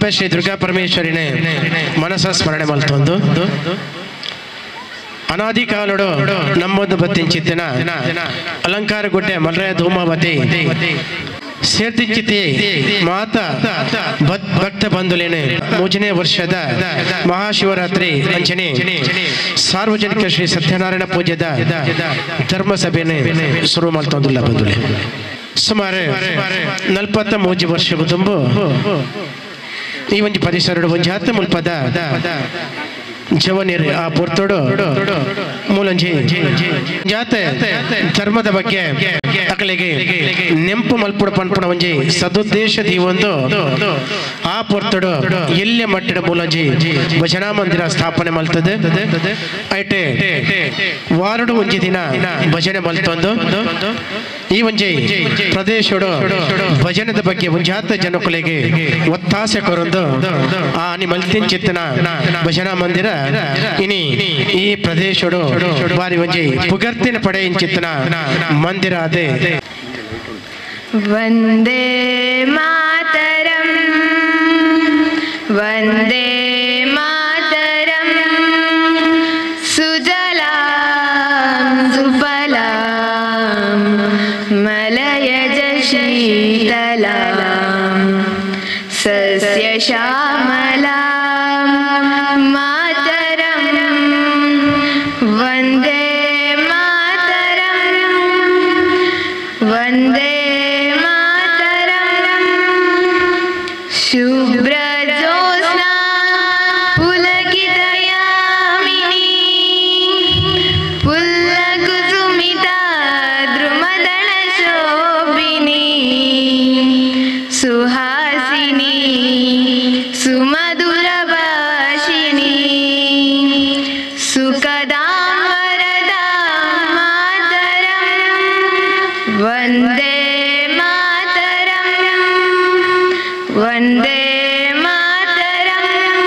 ಅಲ್ಪ ಶ್ರೀ ದುರ್ಗಾ ಪರಮೇಶ್ವರಿನೇ ಮನಸ ಸ್ಮರಣೆ ಮಲ್ತೊಂದು ಅನಾದಿ ಕಾಲುಡು ನಮ್ಮೊಂದು ಬತ್ತಿನ ಚಿತ್ತಿನ ಅಲಂಕಾರ ಗುಡ್ಡೆ ಮಲ್ರಾಯ ಧೂಮಾವತಿ ಸೇರ್ತಿಚ್ಚಿತಿ ಮಾತ ಭತ್- ಭಕ್ತ ಬಂಧುಲೇನೆ ಮೂಜನೇ ವರ್ಷದ ಮಹಾಶಿವರಾತ್ರಿ ಅಂಚನೆ ಸಾರ್ವಜನಿಕ ಶ್ರೀ ಸತ್ಯನಾರಾಯಣ ಪೂಜೆದ ಧರ್ಮ ಸಭೆನೆ ಶುರು ಮಾಡ್ತೊಂದಿಲ್ಲ ಬಂಧುಲೆ ಸುಮಾರು ನಲ್ಪತ್ತ ಮೂಜಿ ವರ್ಷ ತುಂಬು ಈ ಒಂಜಿ ಪರಿಸರ ಒಂಜಿ ಹತ್ತು ಮುಲ್ಪದ ಜವನಿರಿ ಆ ಪೊರ್ತೋಡು ಮೂಲಂಜಿ ಜಾತೆ ಧರ್ಮದ ಬಗ್ಗೆ ಅಕಲಿಗೆ ನೆಂಪು ಮಲ್ಪುಡ ಪನ್ಪುಣ ಒಂಜಿ ಸದುದ್ದೇಶದ ಈ ಒಂದು ಆ ಪೊರ್ತೋಡು ಎಲ್ಲಿ ಮಟ್ಟದ ಮೂಲಂಜಿ ಭಜನಾ ಮಂದಿರ ಸ್ಥಾಪನೆ ಮಲ್ತದೆ ಐಟೆ ವಾರಡು ಒಂಜಿ ದಿನ ಭಜನೆ ಮಲ್ತೊಂದು ಈ ಒಂಜಿ ಪ್ರದೇಶಡು ಭಜನದ ಬಗ್ಗೆ ಒಂಜಾತ ಜನಕುಲೆಗೆ ಒತ್ತಾಸೆ ಕೊರೊಂದು ಆ ನಿ ಮಲ್ತಿನ್ ಚಿತ್ತನ ಭಜನಾ ಮಂದಿರ ಇನಿ ಈ ಪ್ರದೇಶಡು ಬಾರಿ ಒಂಜಿ ಪುಗರ್ತಿನ ಪಡೆ ಚಿತ್ತನ ಮಂದಿರ ಅದೇ वन्दे मातरम् वन्दे मातरम् सुजलां सुफलां मलयज शीतलां सस्यश्यामलां मातरं वन्दे मातरम् वन्दे मातरम् शुभ्रजोत्स्ना पुलकितयामिनी पुल्लकुसुमिता द्रुमदलशोभिनी सुहासिनी सुमधुरभाषिणी सुखदां वरदां मातरम् वन्दे मातरम् वन्दे मातरम्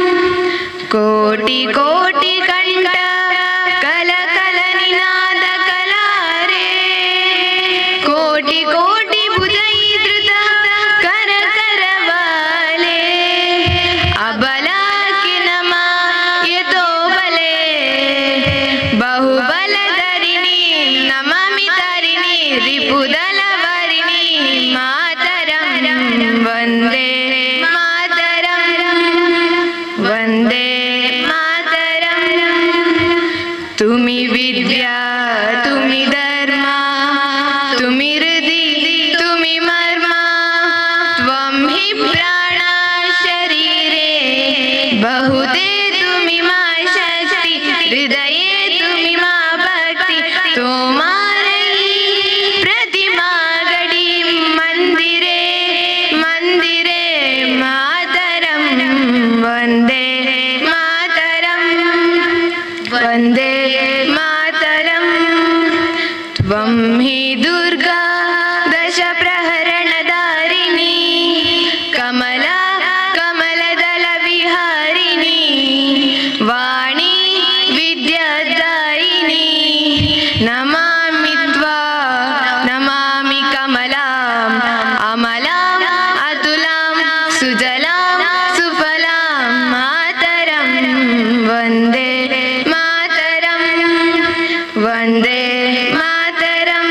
कोटि कोटि कण्ठ कल कल निनाद कलारे कोटि कोटि भुजैधृत कर कर वाले अबला कि नमा यतो बले बहुबल धरिणी नमामि तरिणी रिपुदलवरिणी मातरं वन्दे मातरं वन्दे मातरं तुमि विद्या तुमि धर्मा तुमि हृदि तुमि मर्मा त्वं हि प्राणा शरीरे बहुते तुमि मा शक्ति हृदये तुमि मा भक्ति तोमारयि प्रतिमा गडी मन्दिरे मन्दिरे मातरं वन्दे मातरं वन्दे मातरं त्वं हि दुर्गा दशप्रहरणधारिणी कमला कमलदलविहारिणी वाणी विद्यादायिनी नमामि त्वा नमामि कमलाम् अमलाम् अतुलां सुजलां सुफलां मातरं वन्दे मातरं वन्दे मातरं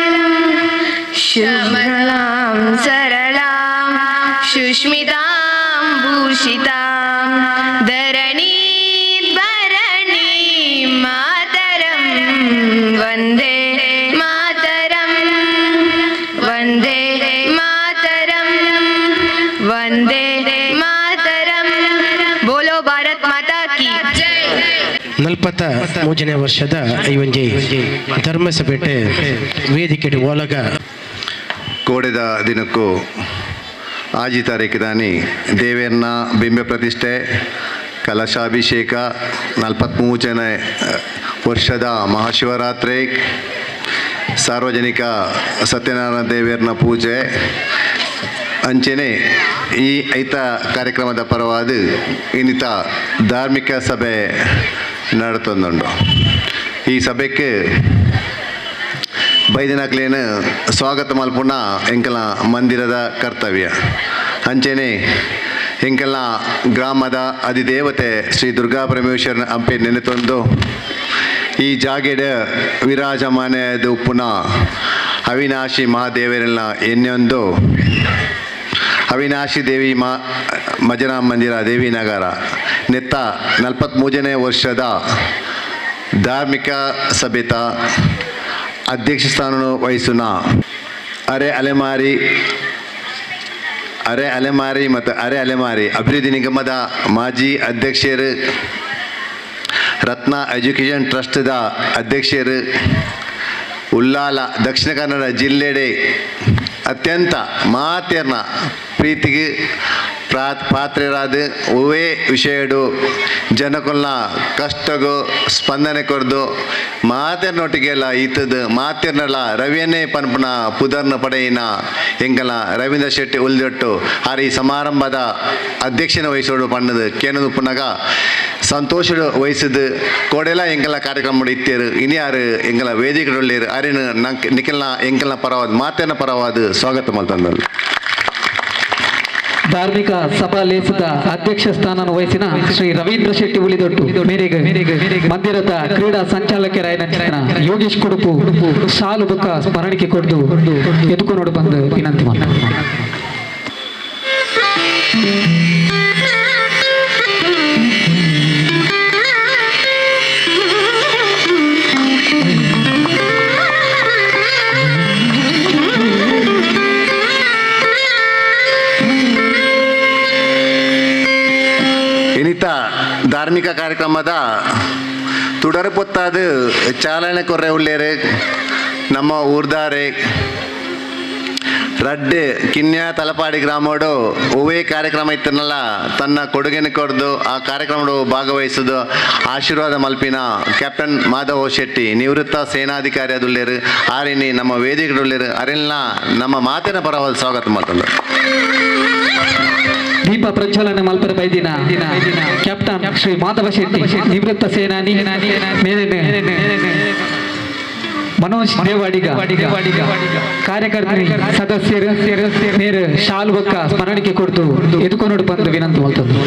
श्यामलां सरलां सुष्मितां भूषितां धरणी भरणी मातरं वन्दे मातरं वन्दे मातरं वन्दे मातरं बोलो भारत माता की जय ನಲ್ಪತ್ತ ಮೂಜನೇ ವರ್ಷದ ಈ ಒಂಜಿ ಧರ್ಮಸಭೆಟೆ ವೇದಿಕೆ ಒಳಗ ಕೋಡೆದ ದಿನಕ್ಕೂ ಆಜಿ ತಾರೀಕಿದಾನಿ ದೇವೇರ್ನ ಬಿಂಬೆ ಪ್ರತಿಷ್ಠೆ ಕಲಶಾಭಿಷೇಕ ನಲ್ವತ್ಮೂರನೇ ವರ್ಷದ ಮಹಾಶಿವರಾತ್ರಿ ಸಾರ್ವಜನಿಕ ಸತ್ಯನಾರಾಯಣ ದೇವೇರ್ನ ಪೂಜೆ ಅಂಚೆನೆ ಈ ಐತ ಕಾರ್ಯಕ್ರಮದ ಪರವಾದ ಇನ್ನಿತ ಧಾರ್ಮಿಕ ಸಭೆ ನಡತೊಂದುಂಡು ಈ ಸಭೆಗೆ ಬೈದಿನಕ್ಲೇನು ಸ್ವಾಗತ ಮಲ್ಪುಣ ಎಂಕಲ ಮಂದಿರದ ಕರ್ತವ್ಯ ಅಂಚೆನೆ ಎಂಕೆಲ್ಲ ಗ್ರಾಮದ ಅಧಿದೇವತೆ ಶ್ರೀ ದುರ್ಗಾ ಪರಮೇಶ್ವರನ ಹಂಪೆ ನೆನೆತೊಂದು ಈ ಜಾಗೆಡ ವಿರಾಜಮಾನೆಯದು ಪುನಃ ಅವಿನಾಶಿ ಮಹಾದೇವರೆಲ್ಲ ಎನ್ನೊಂದು ಅವಿನಾಶಿ ದೇವಿ ಮಾ ಮಜನ ಮಂದಿರ ದೇವಿ ನಗರ ನೆತ್ತ ನಲವತ್ತ್ಮೂರನೇ ವರ್ಷದ ಧಾರ್ಮಿಕ ಸಭೆತ ಅಧ್ಯಕ್ಷ ಸ್ಥಾನ ವಹಿಸುನ ಅರೆ ಅಲೆಮಾರಿ ಅರೆ ಅಲೆಮಾರಿ ಮತ್ತು ಅರೆ ಅಲೆಮಾರಿ ಅಭಿವೃದ್ಧಿ ನಿಗಮದ ಮಾಜಿ ಅಧ್ಯಕ್ಷರು ರತ್ನ ಎಜುಕೇಷನ್ ಟ್ರಸ್ಟ್ದ ಅಧ್ಯಕ್ಷರು ಉಲ್ಲಾಲ ದಕ್ಷಿಣ ಕನ್ನಡ ಜಿಲ್ಲೆಡೆ ಅತ್ಯಂತ ಮಾತೆರ್ನ ಪ್ರೀತಿಗೆ ಪ್ರಾ ಪಾತ್ರರಾದ ಒವೇ ವಿಷಯಡು ಜನಕೊಲ್ಲ ಕಷ್ಟಗು ಸ್ಪಂದನೆ ಕೊರ್ದು ಮಾತೆರ್ನೊಟ್ಟಿಗೆಲ್ಲ ಈತದ ಮಾತೆರ್ನಲ್ಲ ರವಿಯನ್ನೇ ಪನ್ಪುನ ಪುದರ್ನ ಪಡೆಯಿನ ಎಂಗಲ ರವೀಂದ್ರ ಶೆಟ್ಟಿ ಉಲ್ದೊಟ್ಟು ಆರ್ ಈ ಸಮಾರಂಭದ ಅಧ್ಯಕ್ಷನ ವಹಿಸೋಡು ಪಣ್ಣದು ಕೇನದು ಪುನಗ ಸಂತೋಷ ವಹಿಸಿದ ಕೋಡೆಲ್ಲ ಎಂಗೆಲ್ಲ ಕಾರ್ಯಕ್ರಮ ಇತ್ತೇರು ಇನ್ಯಾರು ಎಂಗೆಲ್ಲ ವೇದಿಕೆಗಳೇರು ಅರಿನ ನಂಕ್ ನಿಖಲ್ನ ಎಂಗೆಲ್ಲ ಪರವಾದ ಮಾತೇನ ಪರವಾದ ಸ್ವಾಗತ ಮಲ್ತಂದಲ್ಲಿ ಧಾರ್ಮಿಕ ಸಭಾ ಲೇಸದ ಅಧ್ಯಕ್ಷ ಸ್ಥಾನ ವಹಿಸಿನ ಶ್ರೀ ರವೀಂದ್ರ ಶೆಟ್ಟಿ ಉಳಿದೊಟ್ಟು ಮೇರೆಗೆ ಮಂದಿರದ ಕ್ರೀಡಾ ಸಂಚಾಲಕರಾಯನ ಯೋಗೇಶ್ ಕೊಡುಪು ಶಾಲು ಬುಕ್ಕ ಸ್ಮರಣಿಕೆ ಕೊಡ್ದು ಎದುಕೊಂಡು ಬಂದು ವಿನಂತಿ ಮಾಡ ಇನಿತ ಧಾರ್ಮಿಕ ಕಾರ್ಯಕ್ರಮದ ತುಡರು ಪೊತ್ತಾದ ಚಾಲನೆ ಕೊರ್ರೆ ಉಳ್ಳೇರು ನಮ್ಮ ಊರ್ದಾರೆ ರಡ್ಡೆ ಕಿನ್ಯ ತಲಪಾಡಿ ಗ್ರಾಮೋಡು ಒವೇ ಕಾರ್ಯಕ್ರಮ ಇತ್ತನಲ್ಲ ತನ್ನ ಕೊಡುಗೆನ ಕೊಡ್ದು ಆ ಕಾರ್ಯಕ್ರಮಡು ಭಾಗವಹಿಸೋದು ಆಶೀರ್ವಾದ ಮಲ್ಪಿನ ಕ್ಯಾಪ್ಟನ್ ಮಾಧವ್ ಶೆಟ್ಟಿ ನಿವೃತ್ತ ಸೇನಾಧಿಕಾರಿ ಅದುಳ್ಳೇರು ಆರಿನಿ ನಮ್ಮ ವೇದಿಕೆಡುಳ್ಳೇರು ಅರೆಲ್ಲ ನಮ್ಮ ಮಾತಿನ ಪರವಾದ ಸ್ವಾಗತ ಮಾತಂದು ದೀಪ ಪ್ರಜ್ವಲನೆ ಮಲ್ಪರ ಬೈದಿನ ಕ್ಯಾಪ್ಟನ್ ಶ್ರೀ ಮಾಧವ ಶೆಟ್ಟಿ ನಿವೃತ್ತ ಸೇನಾನಿ ಮೇಲಿನ ಮನೋಜ್ ದೇವಾಡಿಗ ಕಾರ್ಯಕರ್ತರಿ ಸದಸ್ಯರು ಮೇರು ಶಾಲು ಬೊಕ್ಕ ಸ್ಮರಣಿಕೆ ಕೊಡ್ತು ಎದುಕೊಂಡು ಬಂದು ವಿನಂತಿ ಮಾಡ್ತದ್ದು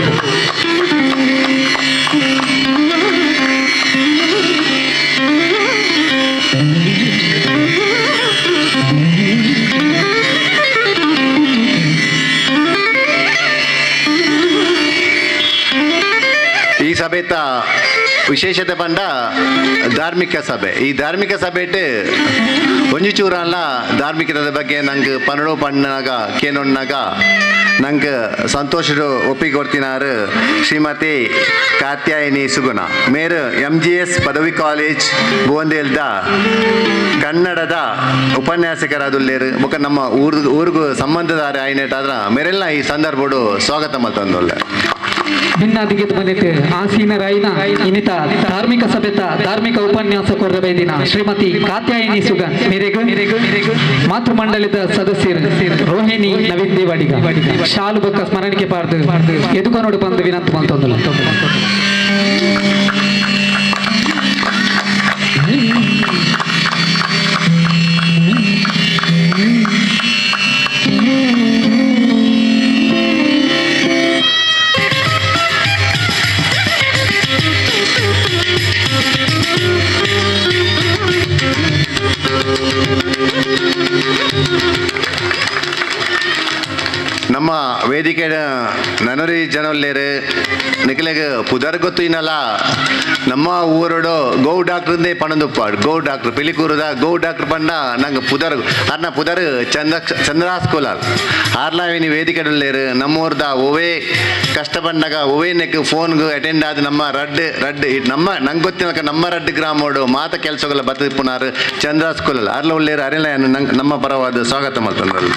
ಈ ಸಭೆತ ವಿಶೇಷತೆ ಪಂಡ ಧಾರ್ಮಿಕ ಸಭೆ ಈ ಧಾರ್ಮಿಕ ಸಭೆಟ್ ಒಂಜಿ ಚೂರಲ್ಲ ಧಾರ್ಮಿಕದ ಬಗ್ಗೆ ನಂಗೆ ಪನ್ನಡು ಪಣ್ಣಾಗ ಕೇನೊಣ್ಣಾಗ ನಂಗೆ ಸಂತೋಷಡು ಒಪ್ಪಿಗೆ ಕೊಡ್ತಿನಾರು ಶ್ರೀಮತಿ ಕಾತ್ಯಾಯಿನಿ ಸುಗುಣ ಮೇರು ಎಂ ಜಿ ಎಸ್ ಪದವಿ ಕಾಲೇಜ್ ಬೋಂದೇಲ್ದ ಕನ್ನಡದ ಉಪನ್ಯಾಸಕರಾದುಲ್ಲೇರು ಮುಖ ನಮ್ಮ ಊರ್ ಊರಿಗೂ ಸಂಬಂಧದಾರ ಆಯ್ನೇಟಾದ್ರ ಮೇರೆಲ್ಲ ಈ ಸಂದರ್ಭಡು ಸ್ವಾಗತ ಮತ್ತೊಂದೊಳ್ಳೆ ಭಿನ್ನಾದಿಗೆ ಬಂದಿತ್ತು ಆಸೀನರಾಯಿನ ಇನಿತ ಧಾರ್ಮಿಕ ಸಭೆತ ಧಾರ್ಮಿಕ ಉಪನ್ಯಾಸ ಕೊರ್ದ ಬೈದಿನ ಶ್ರೀಮತಿ ಕಾತ್ಯಾಯಿನಿ ಸುಗನ್ ಮೇರೆಗು ಮಾತೃ ಮಂಡಲದ ಸದಸ್ಯರು ರೋಹಿಣಿ ನವೀನ್ ದೇವಾಡಿಗ ಶಾಲು ಬೊಕ್ಕ ಸ್ಮರಣಿಕೆ ಪಾರ್ದು ಎದುಕೊಂಡು ಬಂದು ವಿನಂತಿ ಬಂತೊಂದಲ್ಲ ನಮ್ಮ ವೇದಿಕೆ ನನರಿ ಜನಲ್ಲೇರು ನಿಖಲೆಗೆ ಪುದರ್ ಗೊತ್ತು ಇನ್ನಲ್ಲ ನಮ್ಮ ಊರೋಡು ಗೌ ಡಾಕ್ಟ್ರಂದೇ ಪಣದುಪ್ಪಾಡು ಗೌ ಡಾಕ್ಟ್ರ್ ಪಿಲಿಕೂರದ ಗೌ ಡಾಕ್ಟ್ರ್ ಪಂಡ ನಂಗೆ ಪುದರ್ ಅರ್ನ ಪುದರ್ ಚಂದ ಚಂದ್ರ ಸ್ಕೂಲ್ ಆರ್ಲಾವಿನಿ ವೇದಿಕೆ ಲೇರು ನಮ್ಮೂರ್ದ ಒವೇ ಕಷ್ಟ ಬಂದಾಗ ಒವೇ ನೆಕ್ ಫೋನ್ಗೆ ಅಟೆಂಡ್ ಆದ ನಮ್ಮ ರಡ್ ರಡ್ ಇದ್ ನಮ್ಮ ನಂಗೆ ಗೊತ್ತಿನ ನಮ್ಮ ರಡ್ ಗ್ರಾಮೋಡು ಮಾತ ಕೆಲಸಗಳ ಬತ್ತಿಪ್ಪುನಾರು ಚಂದ್ರ ಸ್ಕೂಲ್ ಅರ್ಲ ಉಳ್ಳೇರು ಅರೆಲ್ಲ ನಂಗೆ ನಮ್ಮ ಪರವಾದ ಸ್ವಾಗತ ಮಾಡ್ತಾರೆ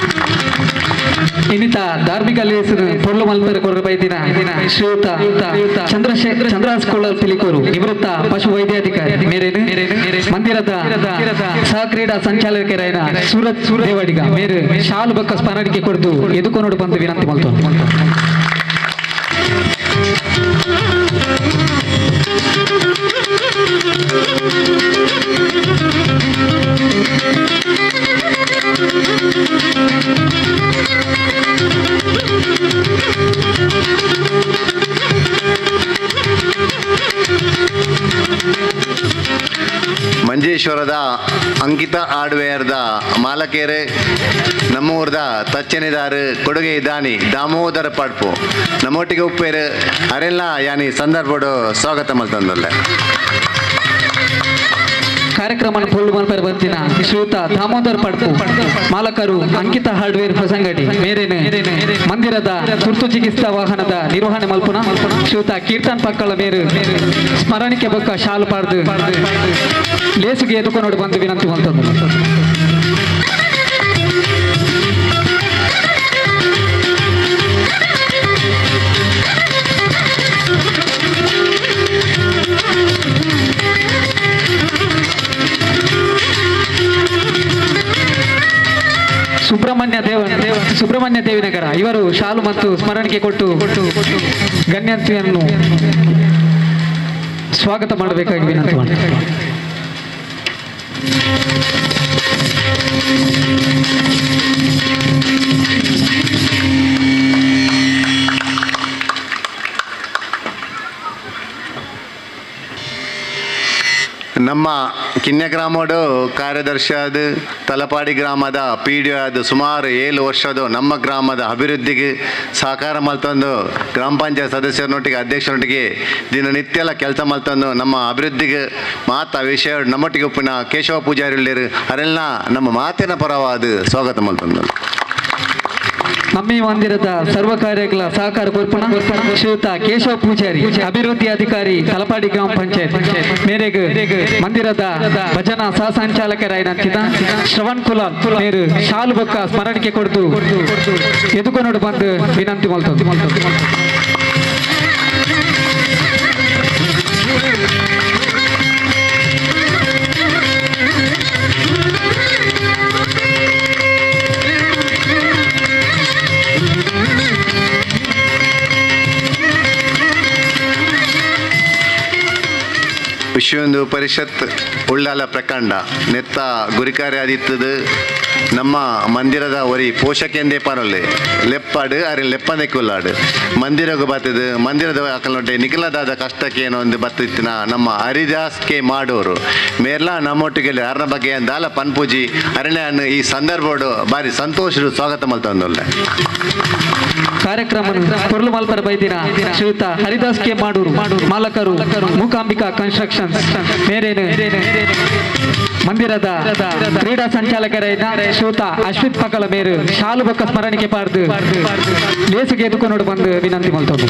ಇನಿತ ಧಾರ್ಮಿಕ ಲೇಸರು ಪೊರ್ಲು ಮಲ್ಪರ ಕೊರ್ರ ಬೈದಿನ ಶ್ರೀಯುತ ಚಂದ್ರಶೇಖರ್ ಚಂದ್ರಾಸ್ಕೊಳ್ಳ ತಿಲಿಕೂರು ನಿವೃತ್ತ ಪಶು ವೈದ್ಯಾಧಿಕಾರಿ ಮೇರೇನು ಮಂದಿರದ ಸಹ ಕ್ರೀಡಾ ಸಂಚಾಲಕರಾಯನ ಸೂರತ್ ದೇವಾಡಿಗ ಮೇರೆ ಶಾಲು ಬಕ್ಕ ಸ್ಮರಣಿಕೆ ಕೊಡ್ದು ಎದುಕೊಂಡು ಬಂದು ವಿನಂತಿ ಮಾಡ್ತು Thank you. ಮಲ್ಲೇಶ್ವರದ ಅಂಕಿತ ಆಡ್ವೇರ್ದ ಮಾಲಕೇರು ನಮ್ಮೂರ್ದ ತಚ್ಚನಿದಾರು ಕೊಡುಗೆ ದಾನಿ ದಾಮೋದರ ಪಡ್ಪು ನಮ್ಮೊಟ್ಟಿಗೆ ಉಪ್ಪೇರು ಅರೆಲ್ಲ ಯಾನಿ ಸಂದರ್ಭಡು ಸ್ವಾಗತ ಮಲ್ತಂದಲ್ಲ ಕಾರ್ಯಕ್ರಮ ಪೊಳ್ಳು ಮಲ್ಪರ ಬಂತಿನ ಶ್ರೀಯುತ ದಾಮೋದರ್ ಪಡ್ಪು ಮಾಲಕರು ಅಂಕಿತ ಹಾರ್ಡ್ವೇರ್ ಹೊಸಂಗಡಿ ಮೇರೇನೆ ಮಂದಿರದ ತುರ್ತು ಚಿಕಿತ್ಸಾ ವಾಹನದ ನಿರ್ವಹಣೆ ಮಲ್ಪುನ ಶ್ರೀಯುತ ಕೀರ್ತನ್ ಪಕ್ಕಳ ಮೇರು ಸ್ಮರಣಿಕೆ ಬೊಕ್ಕ ಶಾಲು ಪಾಡ್ದು ಲೇಸುಗೆ ಎದುಕೊಂಡು ಬಂದು ವಿನಂತಿ ಮಂತದ್ದು ಸುಬ್ರಹ್ಮಣ್ಯ ದೇವ ದೇವ ಸುಬ್ರಹ್ಮಣ್ಯ ದೇವಿನಗರ ಇವರು ಶಾಲು ಮತ್ತು ಸ್ಮರಣಿಕೆ ಕೊಟ್ಟು ಗಣ್ಯತೆಯನ್ನು ಸ್ವಾಗತ ಮಾಡಬೇಕಾಗಿ ವಿನಂತಿ ಮಾಡ್ತೇನೆ ನಮ್ಮ ಕಿನ್ಯ ಗ್ರಾಮಡು ಕಾರ್ಯದರ್ಶಿ ಆದ ತಲಪಾಡಿ ಗ್ರಾಮದ ಪಿ ಡಿ ಆದ ಸುಮಾರು ಏಳು ವರ್ಷದ ನಮ್ಮ ಗ್ರಾಮದ ಅಭಿವೃದ್ಧಿಗೆ ಸಹಕಾರ ಮಲ್ತಂದು ಗ್ರಾಮ ಪಂಚಾಯತ್ ಸದಸ್ಯರನೊಟ್ಟಿಗೆ ಅಧ್ಯಕ್ಷರೊಟ್ಟಿಗೆ ದಿನನಿತ್ಯಲ ಕೆಲಸ ಮಲ್ತಂದು ನಮ್ಮ ಅಭಿವೃದ್ಧಿಗೆ ಮಾತ ವಿಷಯ ನಮ್ಮೊಟ್ಟಿಗೆ ಉಪ್ಪಿನ ಕೇಶವ ಪೂಜಾರಿ ಉಳ್ಳೇರು ಅವರೆಲ್ಲ ನಮ್ಮ ಮಾತಿನ ಪರವಾದ ಸ್ವಾಗತ ಮಲ್ತಂದು ನಮ್ಮಿ ಮಂದಿರದ ಸರ್ವ ಕಾರ್ಯಗಳ ಸಹಕಾರ ಕೊರ್ಪಣ ಶ್ರೀಯುತ ಕೇಶವ ಪೂಜಾರಿ ಅಭಿವೃದ್ಧಿ ಅಧಿಕಾರಿ ತಲಪಾಡಿ ಗ್ರಾಮ ಪಂಚಾಯತ್ ಮೇರೆಗೆ ಮಂದಿರದ ಭಜನಾ ಸಹ ಸಂಚಾಲಕರಾಯಿನಂತಿನ ಶ್ರವಣ್ ಕುಲಾಲ್ ಮೇರು ಶಾಲು ಬೊಕ್ಕ ಸ್ಮರಣಿಕೆ ಕೊಡ್ದು ಎದುಕೊಂಡು ಬಂದು ವಿನಂತಿ ಮಲ್ತದ್ದು ವಿಶ್ವಹಿಂದೂ ಪರಿಷತ್ ಉಳ್ಳಾಲ ಪ್ರಖಂಡ ನೆತ್ತ ಗುರಿಕಾರ್ಯಾದಿತ್ತದು ನಮ್ಮ ಮಂದಿರದ ಒರಿ ಪೋಷಕೆಂದೇ ಪರೊಲ್ಲೆ ಲೆಪ್ಪಾಡು ಅರೆ ಲೆಪ್ಪಂದೆ ಕುಲ್ಲಾಡು ಮಂದಿರಗು ಬತ್ತದು ಮಂದಿರದ ಅಕಲ್ನೊಟ್ಟೆ ನಿಖಲದಾದ ಕಷ್ಟಕ್ಕೆ ಏನೋ ಒಂದು ಬತ್ತಿತ್ತಿನ ನಮ್ಮ ಹರಿದಾಸ್ ಕೆ ಮಾಡೋರು ಮೇರ್ಲ ನಮ್ಮೊಟ್ಟಿಗೆ ಅರ್ನ ಬಗ್ಗೆ ದಾಲ ಪನ್ಪೂಜಿ ಅರಣ್ಯ ಈ ಸಂದರ್ಭಡು ಬಾರಿ ಸಂತೋಷರು ಸ್ವಾಗತ ಮಲ್ತಂದೊಲ್ಲೆ ಕಾರ್ಯಕ್ರಮ ಕೊರ್ಲು ಮಲ್ಪರ ಬೈದಿನ ಶ್ರೀಯುತ ಹರಿದಾಸ್ ಕೆ ಮಾಡೂರು ಮಾಲಕರು ಮೂಕಾಂಬಿಕಾ ಕನ್ಸ್ಟ್ರಕ್ಷನ್ಸ್ ಮೇರೇನು ಮಂದಿರದ ಕ್ರೀಡಾ ಸಂಚಾಲಕರಾದ ಶ್ರೀಯುತ ಅಶ್ವಿತ್ ಪಕಲ ಮೇರು ಶಾಲು ಬೊಕ್ಕ ಸ್ಮರಣಿಕೆ ಪಾರ್ದು ಲೇಸಿಗೆ ಎದುಕೊಂಡು ಬಂದು ವಿನಂತಿ ಮಲ್ತದ್ದು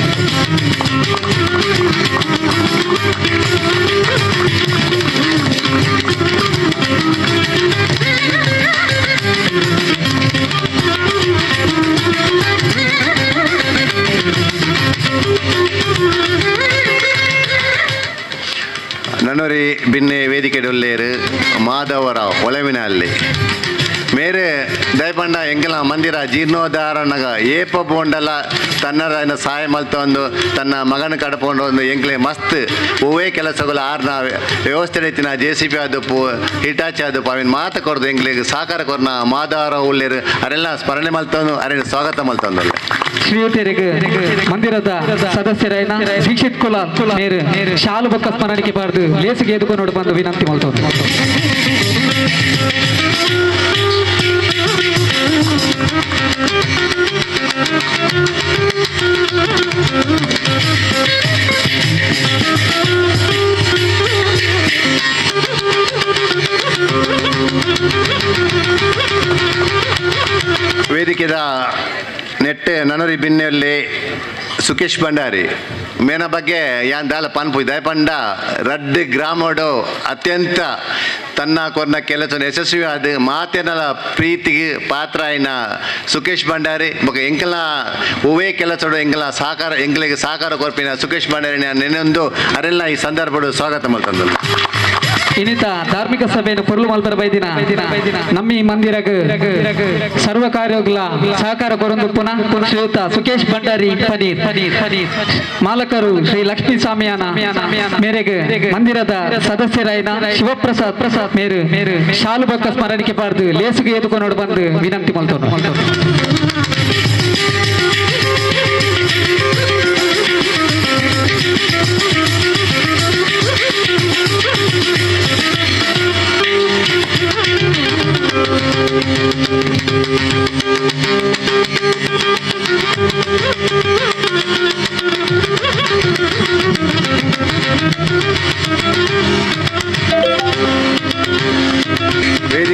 ನನ್ನೊರಿ ಬಿನ್ನೆ ವೇದಿಕೆ ಡೊಲ್ಲೇರು ಮಾಧವರಾವ್ ಒಳವಿನಲ್ಲಿ ಮೇರೆ ದಯಪಂಡ ಎಂಕಲ ಮಂದಿರ ಜೀರ್ಣೋದ್ಧಾರಣಗ ಏಪ ಬೋಂಡಲ ತನ್ನರ ಸಹಾಯ ಮಲ್ತೊಂದು ತನ್ನ ಮಗನ ಕಡ್ಕೊಂಡು ಒಂದು ಎಂಕ್ಲೆ ಮಸ್ತ್ ಹೂವೇ ಕೆಲಸಗಳು ಆರ್ನ ವ್ಯವಸ್ಥೆ ರೀತಿನ ಜೆ ಸಿ ಪಿ ಆದಪ್ಪು ಹಿಟಾಚಿ ಆದಪ್ಪು ಅವಿನ ಮಾತು ಕೊಡ್ದು ಎಂಕ್ಲಿಗೆ ಸಾಕಾರ ಕೊರ್ನ ಮಾಧವರಾವ್ ಉಳ್ಳೇರು ಅರೆಲ್ಲ ಸ್ಮರಣೆ ಮಲ್ತೊಂದು ಅರೆಲ್ಲ ಸ್ವಾಗತ ಮಲ್ತೊಂದಲ್ಲ ಶ್ರೀಯುತರಿಗೆ ಮಂದಿರದ ಸದಸ್ಯರಾಯ್ನ ದೀಕ್ಷಿತ್ ಕುಲಾಲ್ ಮೇರು ಶಾಲು ಬೊಕ್ಕ ಸ್ಮರಣಿಕೆ ಪಾರ್ದು ಲೇಸಿಗೆ ಎದುಕೊಂಡು ಬಂದು ವಿನಂತಿ ಮಲ್ತದ್ದು ವೇದಿಕೆದ ನೆಟ್ಟೆ ನನರಿ ಬಿನ್ನೆಯಲ್ಲಿ ಸುಖೇಶ್ ಭಂಡಾರಿ ಮೇನ ಬಗ್ಗೆ ಯಾನ್ ದಾಲ ಪನ್ಪು ದಯಪಂಡ ರಡ್ಡ್ ಗ್ರಾಮಡು ಅತ್ಯಂತ ತನ್ನ ಕೊರ್ನ ಕೆಲಸ ಯಶಸ್ವಿ ಆದ ಮಾತೆನಲ ಪ್ರೀತಿಗೆ ಪಾತ್ರ ಆಯ್ನ ಸುಖೇಶ್ ಭಂಡಾರಿ ಬೊಕ ಎಂಕಲ ಹೂವೇ ಕೆಲಸಡು ಎಂಕಲ ಸಹಕಾರ ಎಂಕಲಿಗೆ ಸಹಕಾರ ಕೊರ್ಪಿನ ಸುಖೇಶ್ ಭಂಡಾರಿ ನೆನೆಯೊಂದು ಅರೆಲ್ಲ ಈ ಸಂದರ್ಭಡು ಸ್ವಾಗತ ಮಲ್ತಂದಲ್ಲ ಇನ್ನಿತ ಧಾರ್ಮಿಕ ಸಭೆಯನ್ನು ಪೊರ್ಲು ಮಲ್ಪರ ಬೈದಿನ ನಮ್ಮಿ ಮಂದಿರಗ ಸರ್ವ ಕಾರ್ಯಗಳ ಸಹಕಾರ ಕೊರೊಂದು ಪುನಃ ಶ್ರೀಯುತ ಸುಖೇಶ್ ಭಂಡಾರಿ ಪನೀರ್ ಪನೀರ್ ಮಾಲಕರು ಶ್ರೀ ಲಕ್ಷ್ಮೀ ಸ್ವಾಮಿಯಾನ ಮೇರೆಗೆ ಮಂದಿರದ ಸದಸ್ಯರಾಯಿನ ಶಿವಪ್ರಸಾದ್ ಪ್ರಸಾದ್ ಮೇರು ಮೇರು ಶಾಲು ಬೊಕ್ಕ ಸ್ಮರಣಿಕೆ ಪಾರ್ದು ಲೇಸಿಗೆ ಎದುಕೊಂಡು ಬಂದು ವಿನಂತಿ ಮಲ್ತೋನು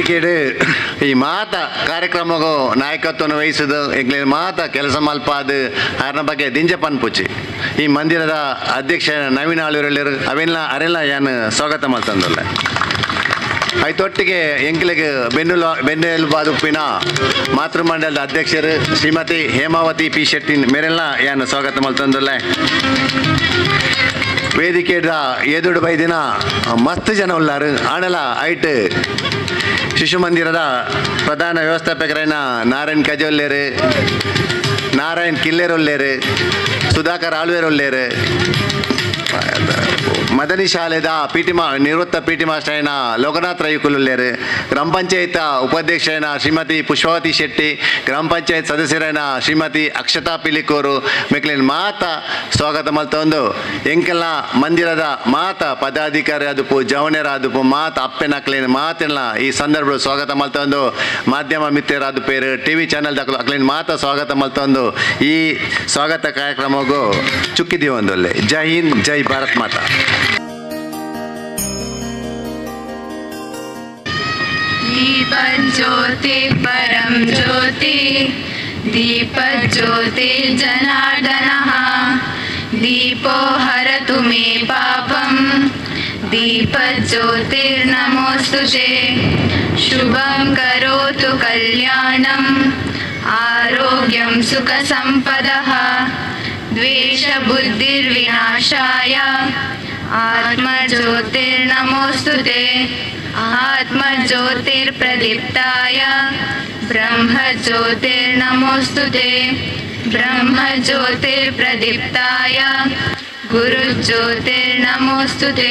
ವೇದಿಕೆಡು ಈ ಮಾತ ಕಾರ್ಯಕ್ರಮಗೂ ನಾಯಕತ್ವವನ್ನು ವಹಿಸಿದ ಎಂಗ್ಲೆ ಮಾತ ಕೆಲಸ ಮಲ್ಪಾದ ಅರ್ನ ಬಗ್ಗೆ ದಿಂಜ ಪನ್ಪುಚ್ಚಿ ಈ ಮಂದಿರದ ಅಧ್ಯಕ್ಷ ನವೀನ್ ಆಳ್ವರೆಲ್ಲರು ಅವೆಲ್ಲ ಅರೆಲ್ಲ ಯಾನು ಸ್ವಾಗತ ಮಾಡ್ತಂದಲ್ಲ ಐತೊಟ್ಟಿಗೆ ಎಂಕ್ಲೆಗೆ ಬೆನ್ನುಲು ಬೆನ್ನೆಲುಬಾದುಪ್ಪಿನ ಮಾತೃಮಂಡಲದ ಅಧ್ಯಕ್ಷರು ಶ್ರೀಮತಿ ಹೇಮಾವತಿ ಪಿ ಶೆಟ್ಟಿ ಮೇರೆಲ್ಲ ಯಾನು ಸ್ವಾಗತ ಮಾಡ್ತಂದಲ್ಲ ವೇದಿಕೆದ ಎದುರು ಬೈದಿನ ಮಸ್ತ್ ಜನ ಉಳ್ಳಾರು ಆಣಲ ಐಟ್ ಶಿಶು ಮಂದಿರದ ಪ್ರಧಾನ ವ್ಯವಸ್ಥಾಪಕರೈನ ನಾರಾಯಣ್ ಕಜೊಲ್ಲೇರು ನಾರಾಯಣ್ ಕಿಲ್ಲೇರೊಲ್ಲೇರು ಸುಧಾಕರ್ ಆಳ್ವೇರೊಲ್ಲೇರು ಮದನಿ ಶಾಲೆದ ಪಿ ಟಿ ಮಾ ನಿವೃತ್ತ ಪಿ ಟಿ ಮಾಸ್ಟರ್ అయిన ಲೋಕನಾಥ್ ರೈಕುಲುಲ್ಲೇರು ಗ್ರಾಮ ಪಂಚಾಯತ್ ಉಪಾಧ್ಯಕ್ಷ అయిన ಶ್ರೀಮತಿ ಪುಷ್ಪಾವತಿ ಶೆಟ್ಟಿ ಗ್ರಾಮ ಪಂಚಾಯತ್ ಸದಸ್ಯరైన ಶ್ರೀಮತಿ ಅಕ್ಷತಾ ಪಿಲಿಕೋರು ಮೆಕ್ಲಿನ ಮಾತ ಸ್ವಾಗತ ಮಲ್ತೊಂದು ಎಂಕೆಲ್ಲ ಮಂದಿರದ ಮಾತ ಪದಾಧಿಕಾರಿ ಆದುಪು ಜವಣೆರ ಆದುಪು ಮಾತ ಅಪ್ಪೆನ ಮಾತೆಲ್ಲ ಈ ಸಂದರ್ಭ ಸ್ವಾಗತ ಮಲ್ತೊಂದು ಮಾಧ್ಯಮ ಮಿತ್ರರಾದ ಪೇರು ಟಿ ವಿ ಚಾನೆಲ್ ದಾಖಲು ಅಕ್ಲಿನ ಮಾತ ಸ್ವಾಗತ ಮಲ್ತೊಂದು ಈ ಸ್ವಾಗತ ಕಾರ್ಯಕ್ರಮಗೂ ಚುಕ್ಕಿದೀವಿ ಒಂದೊಳ್ಳೆ ಜೈ ಹಿಂದ್ ಜೈ ಭಾರತ್ ಮಾತಾ दीपज्योति परं ज्योति दीपज्योति जनार्दनः दीपो हरतु मे पापं दीपज्योतिर्नमोऽस्तु ते शुभं करोतु कल्याणम् आरोग्यं सुखसम्पदः द्वेषबुद्धिर्विनाशाय आत्मज्योतिर्नमोऽस्तु ते आत्मज्योतिर्प्रदीप्ताय ब्रह्मज्योतिर्नमोऽस्तु ते ब्रह्मज्योतिर्प्रदीप्ताय गुरुज्योतिर्नमोऽस्तु ते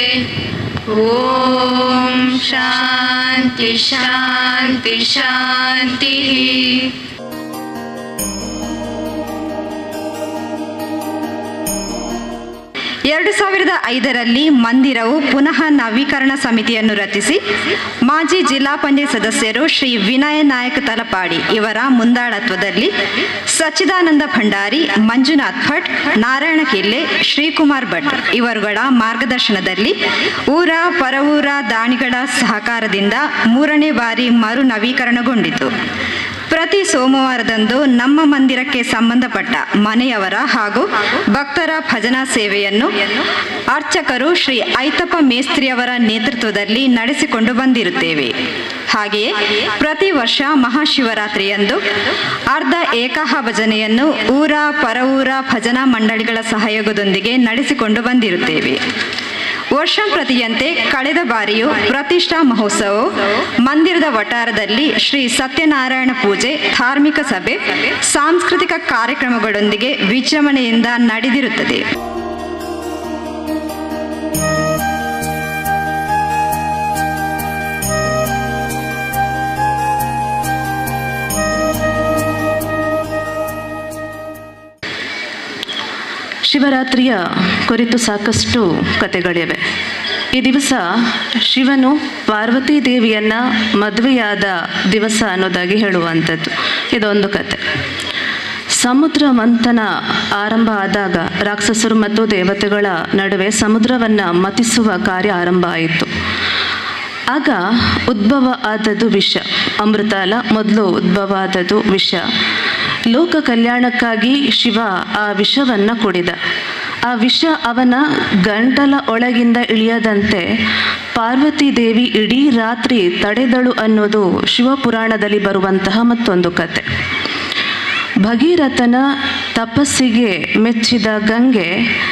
ॐ शान्ति शान्ति शान्तिः ಎರಡು ಸಾವಿರದ ಐದರಲ್ಲಿ ಮಂದಿರವು ಪುನಃ ನವೀಕರಣ ಸಮಿತಿಯನ್ನು ರಚಿಸಿ ಮಾಜಿ ಜಿಲ್ಲಾ ಪಂಚಾಯತ್ ಸದಸ್ಯರು ಶ್ರೀ ವಿನಯ ನಾಯಕ್ ತಲಪಾಡಿ ಇವರ ಮುಂದಾಳತ್ವದಲ್ಲಿ ಸಚ್ಚಿದಾನಂದ ಭಂಡಾರಿ ಮಂಜುನಾಥ್ ಭಟ್ ನಾರಾಯಣ ಕಿಲ್ಲೆ ಶ್ರೀಕುಮಾರ್ ಭಟ್ ಇವರುಗಳ ಮಾರ್ಗದರ್ಶನದಲ್ಲಿ ಊರ ಪರವೂರ ದಾನಿಗಳ ಸಹಕಾರದಿಂದ ಮೂರನೇ ಬಾರಿ ಮರು ನವೀಕರಣಗೊಂಡಿತು ಪ್ರತಿ ಸೋಮವಾರದಂದು ನಮ್ಮ ಮಂದಿರಕ್ಕೆ ಸಂಬಂಧಪಟ್ಟ ಮನೆಯವರ ಹಾಗೂ ಭಕ್ತರ ಭಜನಾ ಸೇವೆಯನ್ನು ಅರ್ಚಕರು ಶ್ರೀ ಐತಪ್ಪ ಮೇಸ್ತ್ರಿಯವರ ನೇತೃತ್ವದಲ್ಲಿ ನಡೆಸಿಕೊಂಡು ಬಂದಿರುತ್ತೇವೆ ಹಾಗೆಯೇ ಪ್ರತಿ ವರ್ಷ ಮಹಾಶಿವರಾತ್ರಿಯಂದು ಅರ್ಧ ಏಕಾಹ ಭಜನೆಯನ್ನು ಊರ ಪರವೂರ ಭಜನಾ ಮಂಡಳಿಗಳ ಸಹಯೋಗದೊಂದಿಗೆ ನಡೆಸಿಕೊಂಡು ಬಂದಿರುತ್ತೇವೆ ವರ್ಷಂಪ್ರತಿಯಂತೆ ಕಳೆದ ಬಾರಿಯೂ ಪ್ರತಿಷ್ಠಾ ಮಹೋತ್ಸವವು ಮಂದಿರದ ವಟಾರದಲ್ಲಿ ಶ್ರೀ ಸತ್ಯನಾರಾಯಣ ಪೂಜೆ ಧಾರ್ಮಿಕ ಸಭೆ ಸಾಂಸ್ಕೃತಿಕ ಕಾರ್ಯಕ್ರಮಗಳೊಂದಿಗೆ ವಿಜೃಂಭಣೆಯಿಂದ ನಡೆದಿರುತ್ತದೆ ಶಿವರಾತ್ರಿಯ ಕುರಿತು ಸಾಕಷ್ಟು ಕಥೆಗಳಿವೆ ಈ ದಿವಸ ಶಿವನು ಪಾರ್ವತಿ ದೇವಿಯನ್ನ ಮದುವೆಯಾದ ದಿವಸ ಅನ್ನೋದಾಗಿ ಹೇಳುವಂಥದ್ದು ಇದೊಂದು ಕತೆ ಸಮುದ್ರ ಮಂಥನ ಆರಂಭ ಆದಾಗ ರಾಕ್ಷಸರು ಮತ್ತು ದೇವತೆಗಳ ನಡುವೆ ಸಮುದ್ರವನ್ನು ಮತಿಸುವ ಕಾರ್ಯ ಆರಂಭ ಆಯಿತು ಆಗ ಉದ್ಭವ ಆದದ್ದು ವಿಷ ಅಮೃತ ಅಲ್ಲ ಮೊದಲು ಉದ್ಭವ ಆದದ್ದು ವಿಷ ಲೋಕ ಕಲ್ಯಾಣಕ್ಕಾಗಿ ಶಿವ ಆ ವಿಷವನ್ನು ಕುಡಿದ ಆ ವಿಷ ಅವನ ಗಂಟಲ ಒಳಗಿಂದ ಇಳಿಯದಂತೆ ಪಾರ್ವತಿ ದೇವಿ ಇಡೀ ರಾತ್ರಿ ತಡೆದಳು ಅನ್ನೋದು ಶಿವಪುರಾಣದಲ್ಲಿ ಬರುವಂತಹ ಮತ್ತೊಂದು ಕತೆ ಭಗೀರಥನ ತಪಸ್ಸಿಗೆ ಮೆಚ್ಚಿದ ಗಂಗೆ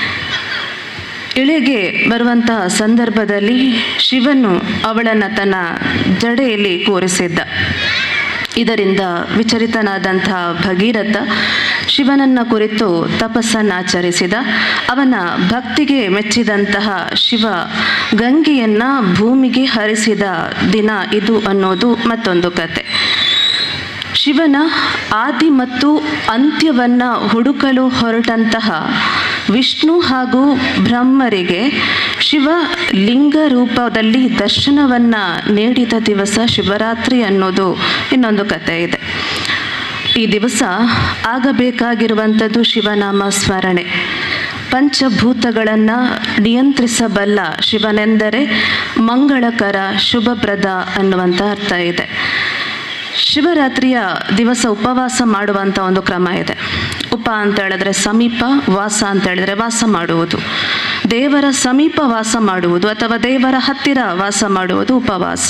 ಇಳೆಗೆ ಬರುವಂತಹ ಸಂದರ್ಭದಲ್ಲಿ ಶಿವನು ಅವಳನ್ನು ತನ್ನ ಜಡೆಯಲ್ಲಿ ಕೂರಿಸಿದ್ದ ಇದರಿಂದ ವಿಚಲಿತನಾದಂತಹ ಭಗೀರಥ ಶಿವನನ್ನ ಕುರಿತು ತಪಸ್ಸನ್ನಾಚರಿಸಿದ ಅವನ ಭಕ್ತಿಗೆ ಮೆಚ್ಚಿದಂತಹ ಶಿವ ಗಂಗೆಯನ್ನ ಭೂಮಿಗೆ ಹರಿಸಿದ ದಿನ ಇದು ಅನ್ನೋದು ಮತ್ತೊಂದು ಕತೆ ಶಿವನ ಆದಿ ಮತ್ತು ಅಂತ್ಯವನ್ನ ಹುಡುಕಲು ಹೊರಟಂತಹ ವಿಷ್ಣು ಹಾಗೂ ಬ್ರಹ್ಮರಿಗೆ ಶಿವ ಲಿಂಗ ರೂಪದಲ್ಲಿ ದರ್ಶನವನ್ನ ನೀಡಿದ ದಿವಸ ಶಿವರಾತ್ರಿ ಅನ್ನೋದು ಇನ್ನೊಂದು ಕತೆ ಇದೆ ಈ ದಿವಸ ಆಗಬೇಕಾಗಿರುವಂಥದ್ದು ಶಿವನಾಮ ಸ್ಮರಣೆ ಪಂಚಭೂತಗಳನ್ನು ನಿಯಂತ್ರಿಸಬಲ್ಲ ಶಿವನೆಂದರೆ ಮಂಗಳಕರ ಶುಭಪ್ರದ ಅನ್ನುವಂಥ ಅರ್ಥ ಇದೆ ಶಿವರಾತ್ರಿಯ ದಿವಸ ಉಪವಾಸ ಮಾಡುವಂಥ ಒಂದು ಕ್ರಮ ಇದೆ ಉಪ ಅಂತ ಹೇಳಿದ್ರೆ ಸಮೀಪ ವಾಸ ಅಂತ ಹೇಳಿದ್ರೆ ವಾಸ ಮಾಡುವುದು ದೇವರ ಸಮೀಪ ವಾಸ ಮಾಡುವುದು ಅಥವಾ ದೇವರ ಹತ್ತಿರ ವಾಸ ಮಾಡುವುದು ಉಪವಾಸ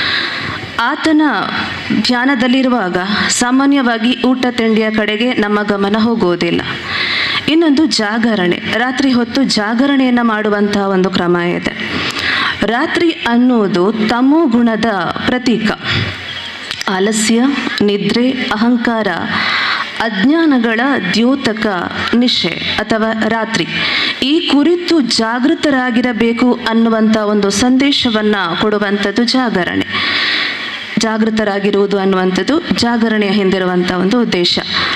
ಆತನ ಧ್ಯಾನದಲ್ಲಿರುವಾಗ ಸಾಮಾನ್ಯವಾಗಿ ಊಟ ತಿಂಡಿಯ ಕಡೆಗೆ ನಮ್ಮ ಗಮನ ಹೋಗುವುದಿಲ್ಲ ಇನ್ನೊಂದು ಜಾಗರಣೆ ರಾತ್ರಿ ಹೊತ್ತು ಜಾಗರಣೆಯನ್ನು ಮಾಡುವಂತಹ ಒಂದು ಕ್ರಮ ಇದೆ ರಾತ್ರಿ ಅನ್ನುವುದು ತಮೋ ಗುಣದ ಪ್ರತೀಕ ಆಲಸ್ಯ ನಿದ್ರೆ ಅಹಂಕಾರ ಅಜ್ಞಾನಗಳ ದ್ಯೋತಕ ನಿಶೆ ಅಥವಾ ರಾತ್ರಿ ಈ ಕುರಿತು ಜಾಗೃತರಾಗಿರಬೇಕು ಅನ್ನುವಂಥ ಒಂದು ಸಂದೇಶವನ್ನು ಕೊಡುವಂಥದ್ದು ಜಾಗರಣೆ ಜಾಗೃತರಾಗಿರುವುದು ಅನ್ನುವಂಥದ್ದು ಜಾಗರಣೆಯ ಹಿಂದಿರುವಂಥ ಒಂದು ಉದ್ದೇಶ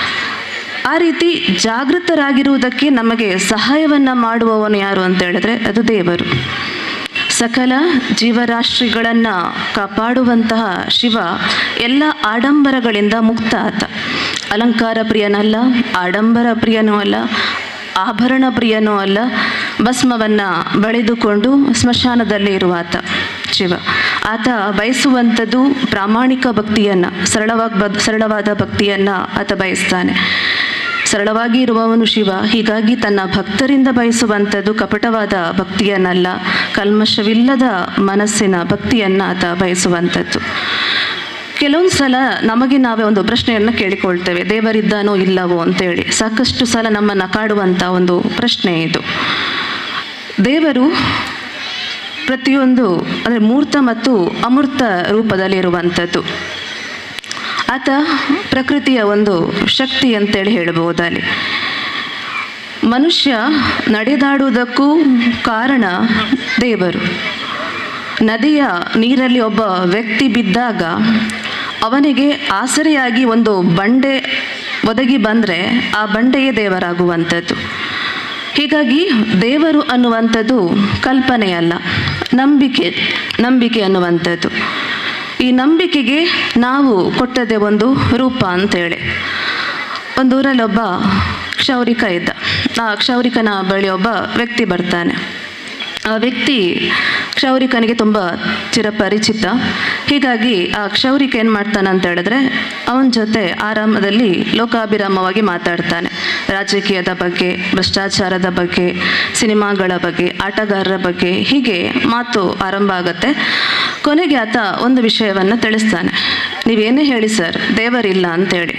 ಆ ರೀತಿ ಜಾಗೃತರಾಗಿರುವುದಕ್ಕೆ ನಮಗೆ ಸಹಾಯವನ್ನು ಮಾಡುವವನು ಯಾರು ಅಂತ ಹೇಳಿದ್ರೆ ಅದು ದೇವರು ಸಕಲ ಜೀವರಾಶಿಗಳನ್ನು ಕಾಪಾಡುವಂತಹ ಶಿವ ಎಲ್ಲ ಆಡಂಬರಗಳಿಂದ ಮುಕ್ತ ಆತ ಅಲಂಕಾರ ಪ್ರಿಯನಲ್ಲ ಆಡಂಬರ ಪ್ರಿಯನೂ ಅಲ್ಲ ಆಭರಣ ಪ್ರಿಯನೂ ಅಲ್ಲ ಭಸ್ಮವನ್ನು ಬಳಿದುಕೊಂಡು ಸ್ಮಶಾನದಲ್ಲಿ ಇರುವ ಆತ ಶಿವ ಆತ ಬಯಸುವಂಥದ್ದು ಪ್ರಾಮಾಣಿಕ ಭಕ್ತಿಯನ್ನು ಸರಳವಾಗಿ ಬ ಸರಳವಾದ ಭಕ್ತಿಯನ್ನು ಆತ ಬಯಸ್ತಾನೆ ಸರಳವಾಗಿ ಇರುವವನು ಶಿವ ಹೀಗಾಗಿ ತನ್ನ ಭಕ್ತರಿಂದ ಬಯಸುವಂಥದ್ದು ಕಪಟವಾದ ಭಕ್ತಿಯನ್ನಲ್ಲ ಕಲ್ಮಶವಿಲ್ಲದ ಮನಸ್ಸಿನ ಭಕ್ತಿಯನ್ನು ಆತ ಬಯಸುವಂಥದ್ದು ಕೆಲವೊಂದು ಸಲ ನಮಗೆ ನಾವೇ ಒಂದು ಪ್ರಶ್ನೆಯನ್ನು ಕೇಳಿಕೊಳ್ತೇವೆ ದೇವರಿದ್ದಾನೋ ಇಲ್ಲವೋ ಅಂತೇಳಿ ಸಾಕಷ್ಟು ಸಲ ನಮ್ಮನ್ನು ಕಾಡುವಂಥ ಒಂದು ಪ್ರಶ್ನೆ ಇದು ದೇವರು ಪ್ರತಿಯೊಂದು ಅಂದರೆ ಮೂರ್ತ ಮತ್ತು ಅಮೂರ್ತ ರೂಪದಲ್ಲಿರುವಂಥದ್ದು ಆತ ಪ್ರಕೃತಿಯ ಒಂದು ಶಕ್ತಿ ಅಂತೇಳಿ ಹೇಳ್ಬೋದಲ್ಲಿ ಮನುಷ್ಯ ನಡೆದಾಡುವುದಕ್ಕೂ ಕಾರಣ ದೇವರು ನದಿಯ ನೀರಲ್ಲಿ ಒಬ್ಬ ವ್ಯಕ್ತಿ ಬಿದ್ದಾಗ ಅವನಿಗೆ ಆಸರೆಯಾಗಿ ಒಂದು ಬಂಡೆ ಒದಗಿ ಬಂದರೆ ಆ ಬಂಡೆಯೇ ದೇವರಾಗುವಂಥದ್ದು ಹೀಗಾಗಿ ದೇವರು ಅನ್ನುವಂಥದ್ದು ಕಲ್ಪನೆಯಲ್ಲ ನಂಬಿಕೆ ನಂಬಿಕೆ ಅನ್ನುವಂಥದ್ದು ಈ ನಂಬಿಕೆಗೆ ನಾವು ಕೊಟ್ಟದೆ ಒಂದು ರೂಪ ಅಂತೇಳಿ ಒಂದು ಊರಲ್ಲಿ ಒಬ್ಬ ಕ್ಷೌರಿಕ ಇದ್ದ ಆ ಕ್ಷೌರಿಕನ ಬಳಿ ಒಬ್ಬ ವ್ಯಕ್ತಿ ಬರ್ತಾನೆ ಆ ವ್ಯಕ್ತಿ ಕ್ಷೌರಿಕನಿಗೆ ತುಂಬ ಚಿರಪರಿಚಿತ ಹೀಗಾಗಿ ಆ ಕ್ಷೌರಿಕ ಏನು ಮಾಡ್ತಾನೆ ಅಂತ ಹೇಳಿದ್ರೆ ಅವನ ಜೊತೆ ಆರಾಮದಲ್ಲಿ ಲೋಕಾಭಿರಾಮವಾಗಿ ಮಾತಾಡ್ತಾನೆ ರಾಜಕೀಯದ ಬಗ್ಗೆ ಭ್ರಷ್ಟಾಚಾರದ ಬಗ್ಗೆ ಸಿನಿಮಾಗಳ ಬಗ್ಗೆ ಆಟಗಾರರ ಬಗ್ಗೆ ಹೀಗೆ ಮಾತು ಆರಂಭ ಆಗುತ್ತೆ ಕೊನೆಗೆ ಆತ ಒಂದು ವಿಷಯವನ್ನು ತಿಳಿಸ್ತಾನೆ ನೀವೇನೇ ಹೇಳಿ ಸರ್ ದೇವರಿಲ್ಲ ಅಂತೇಳಿ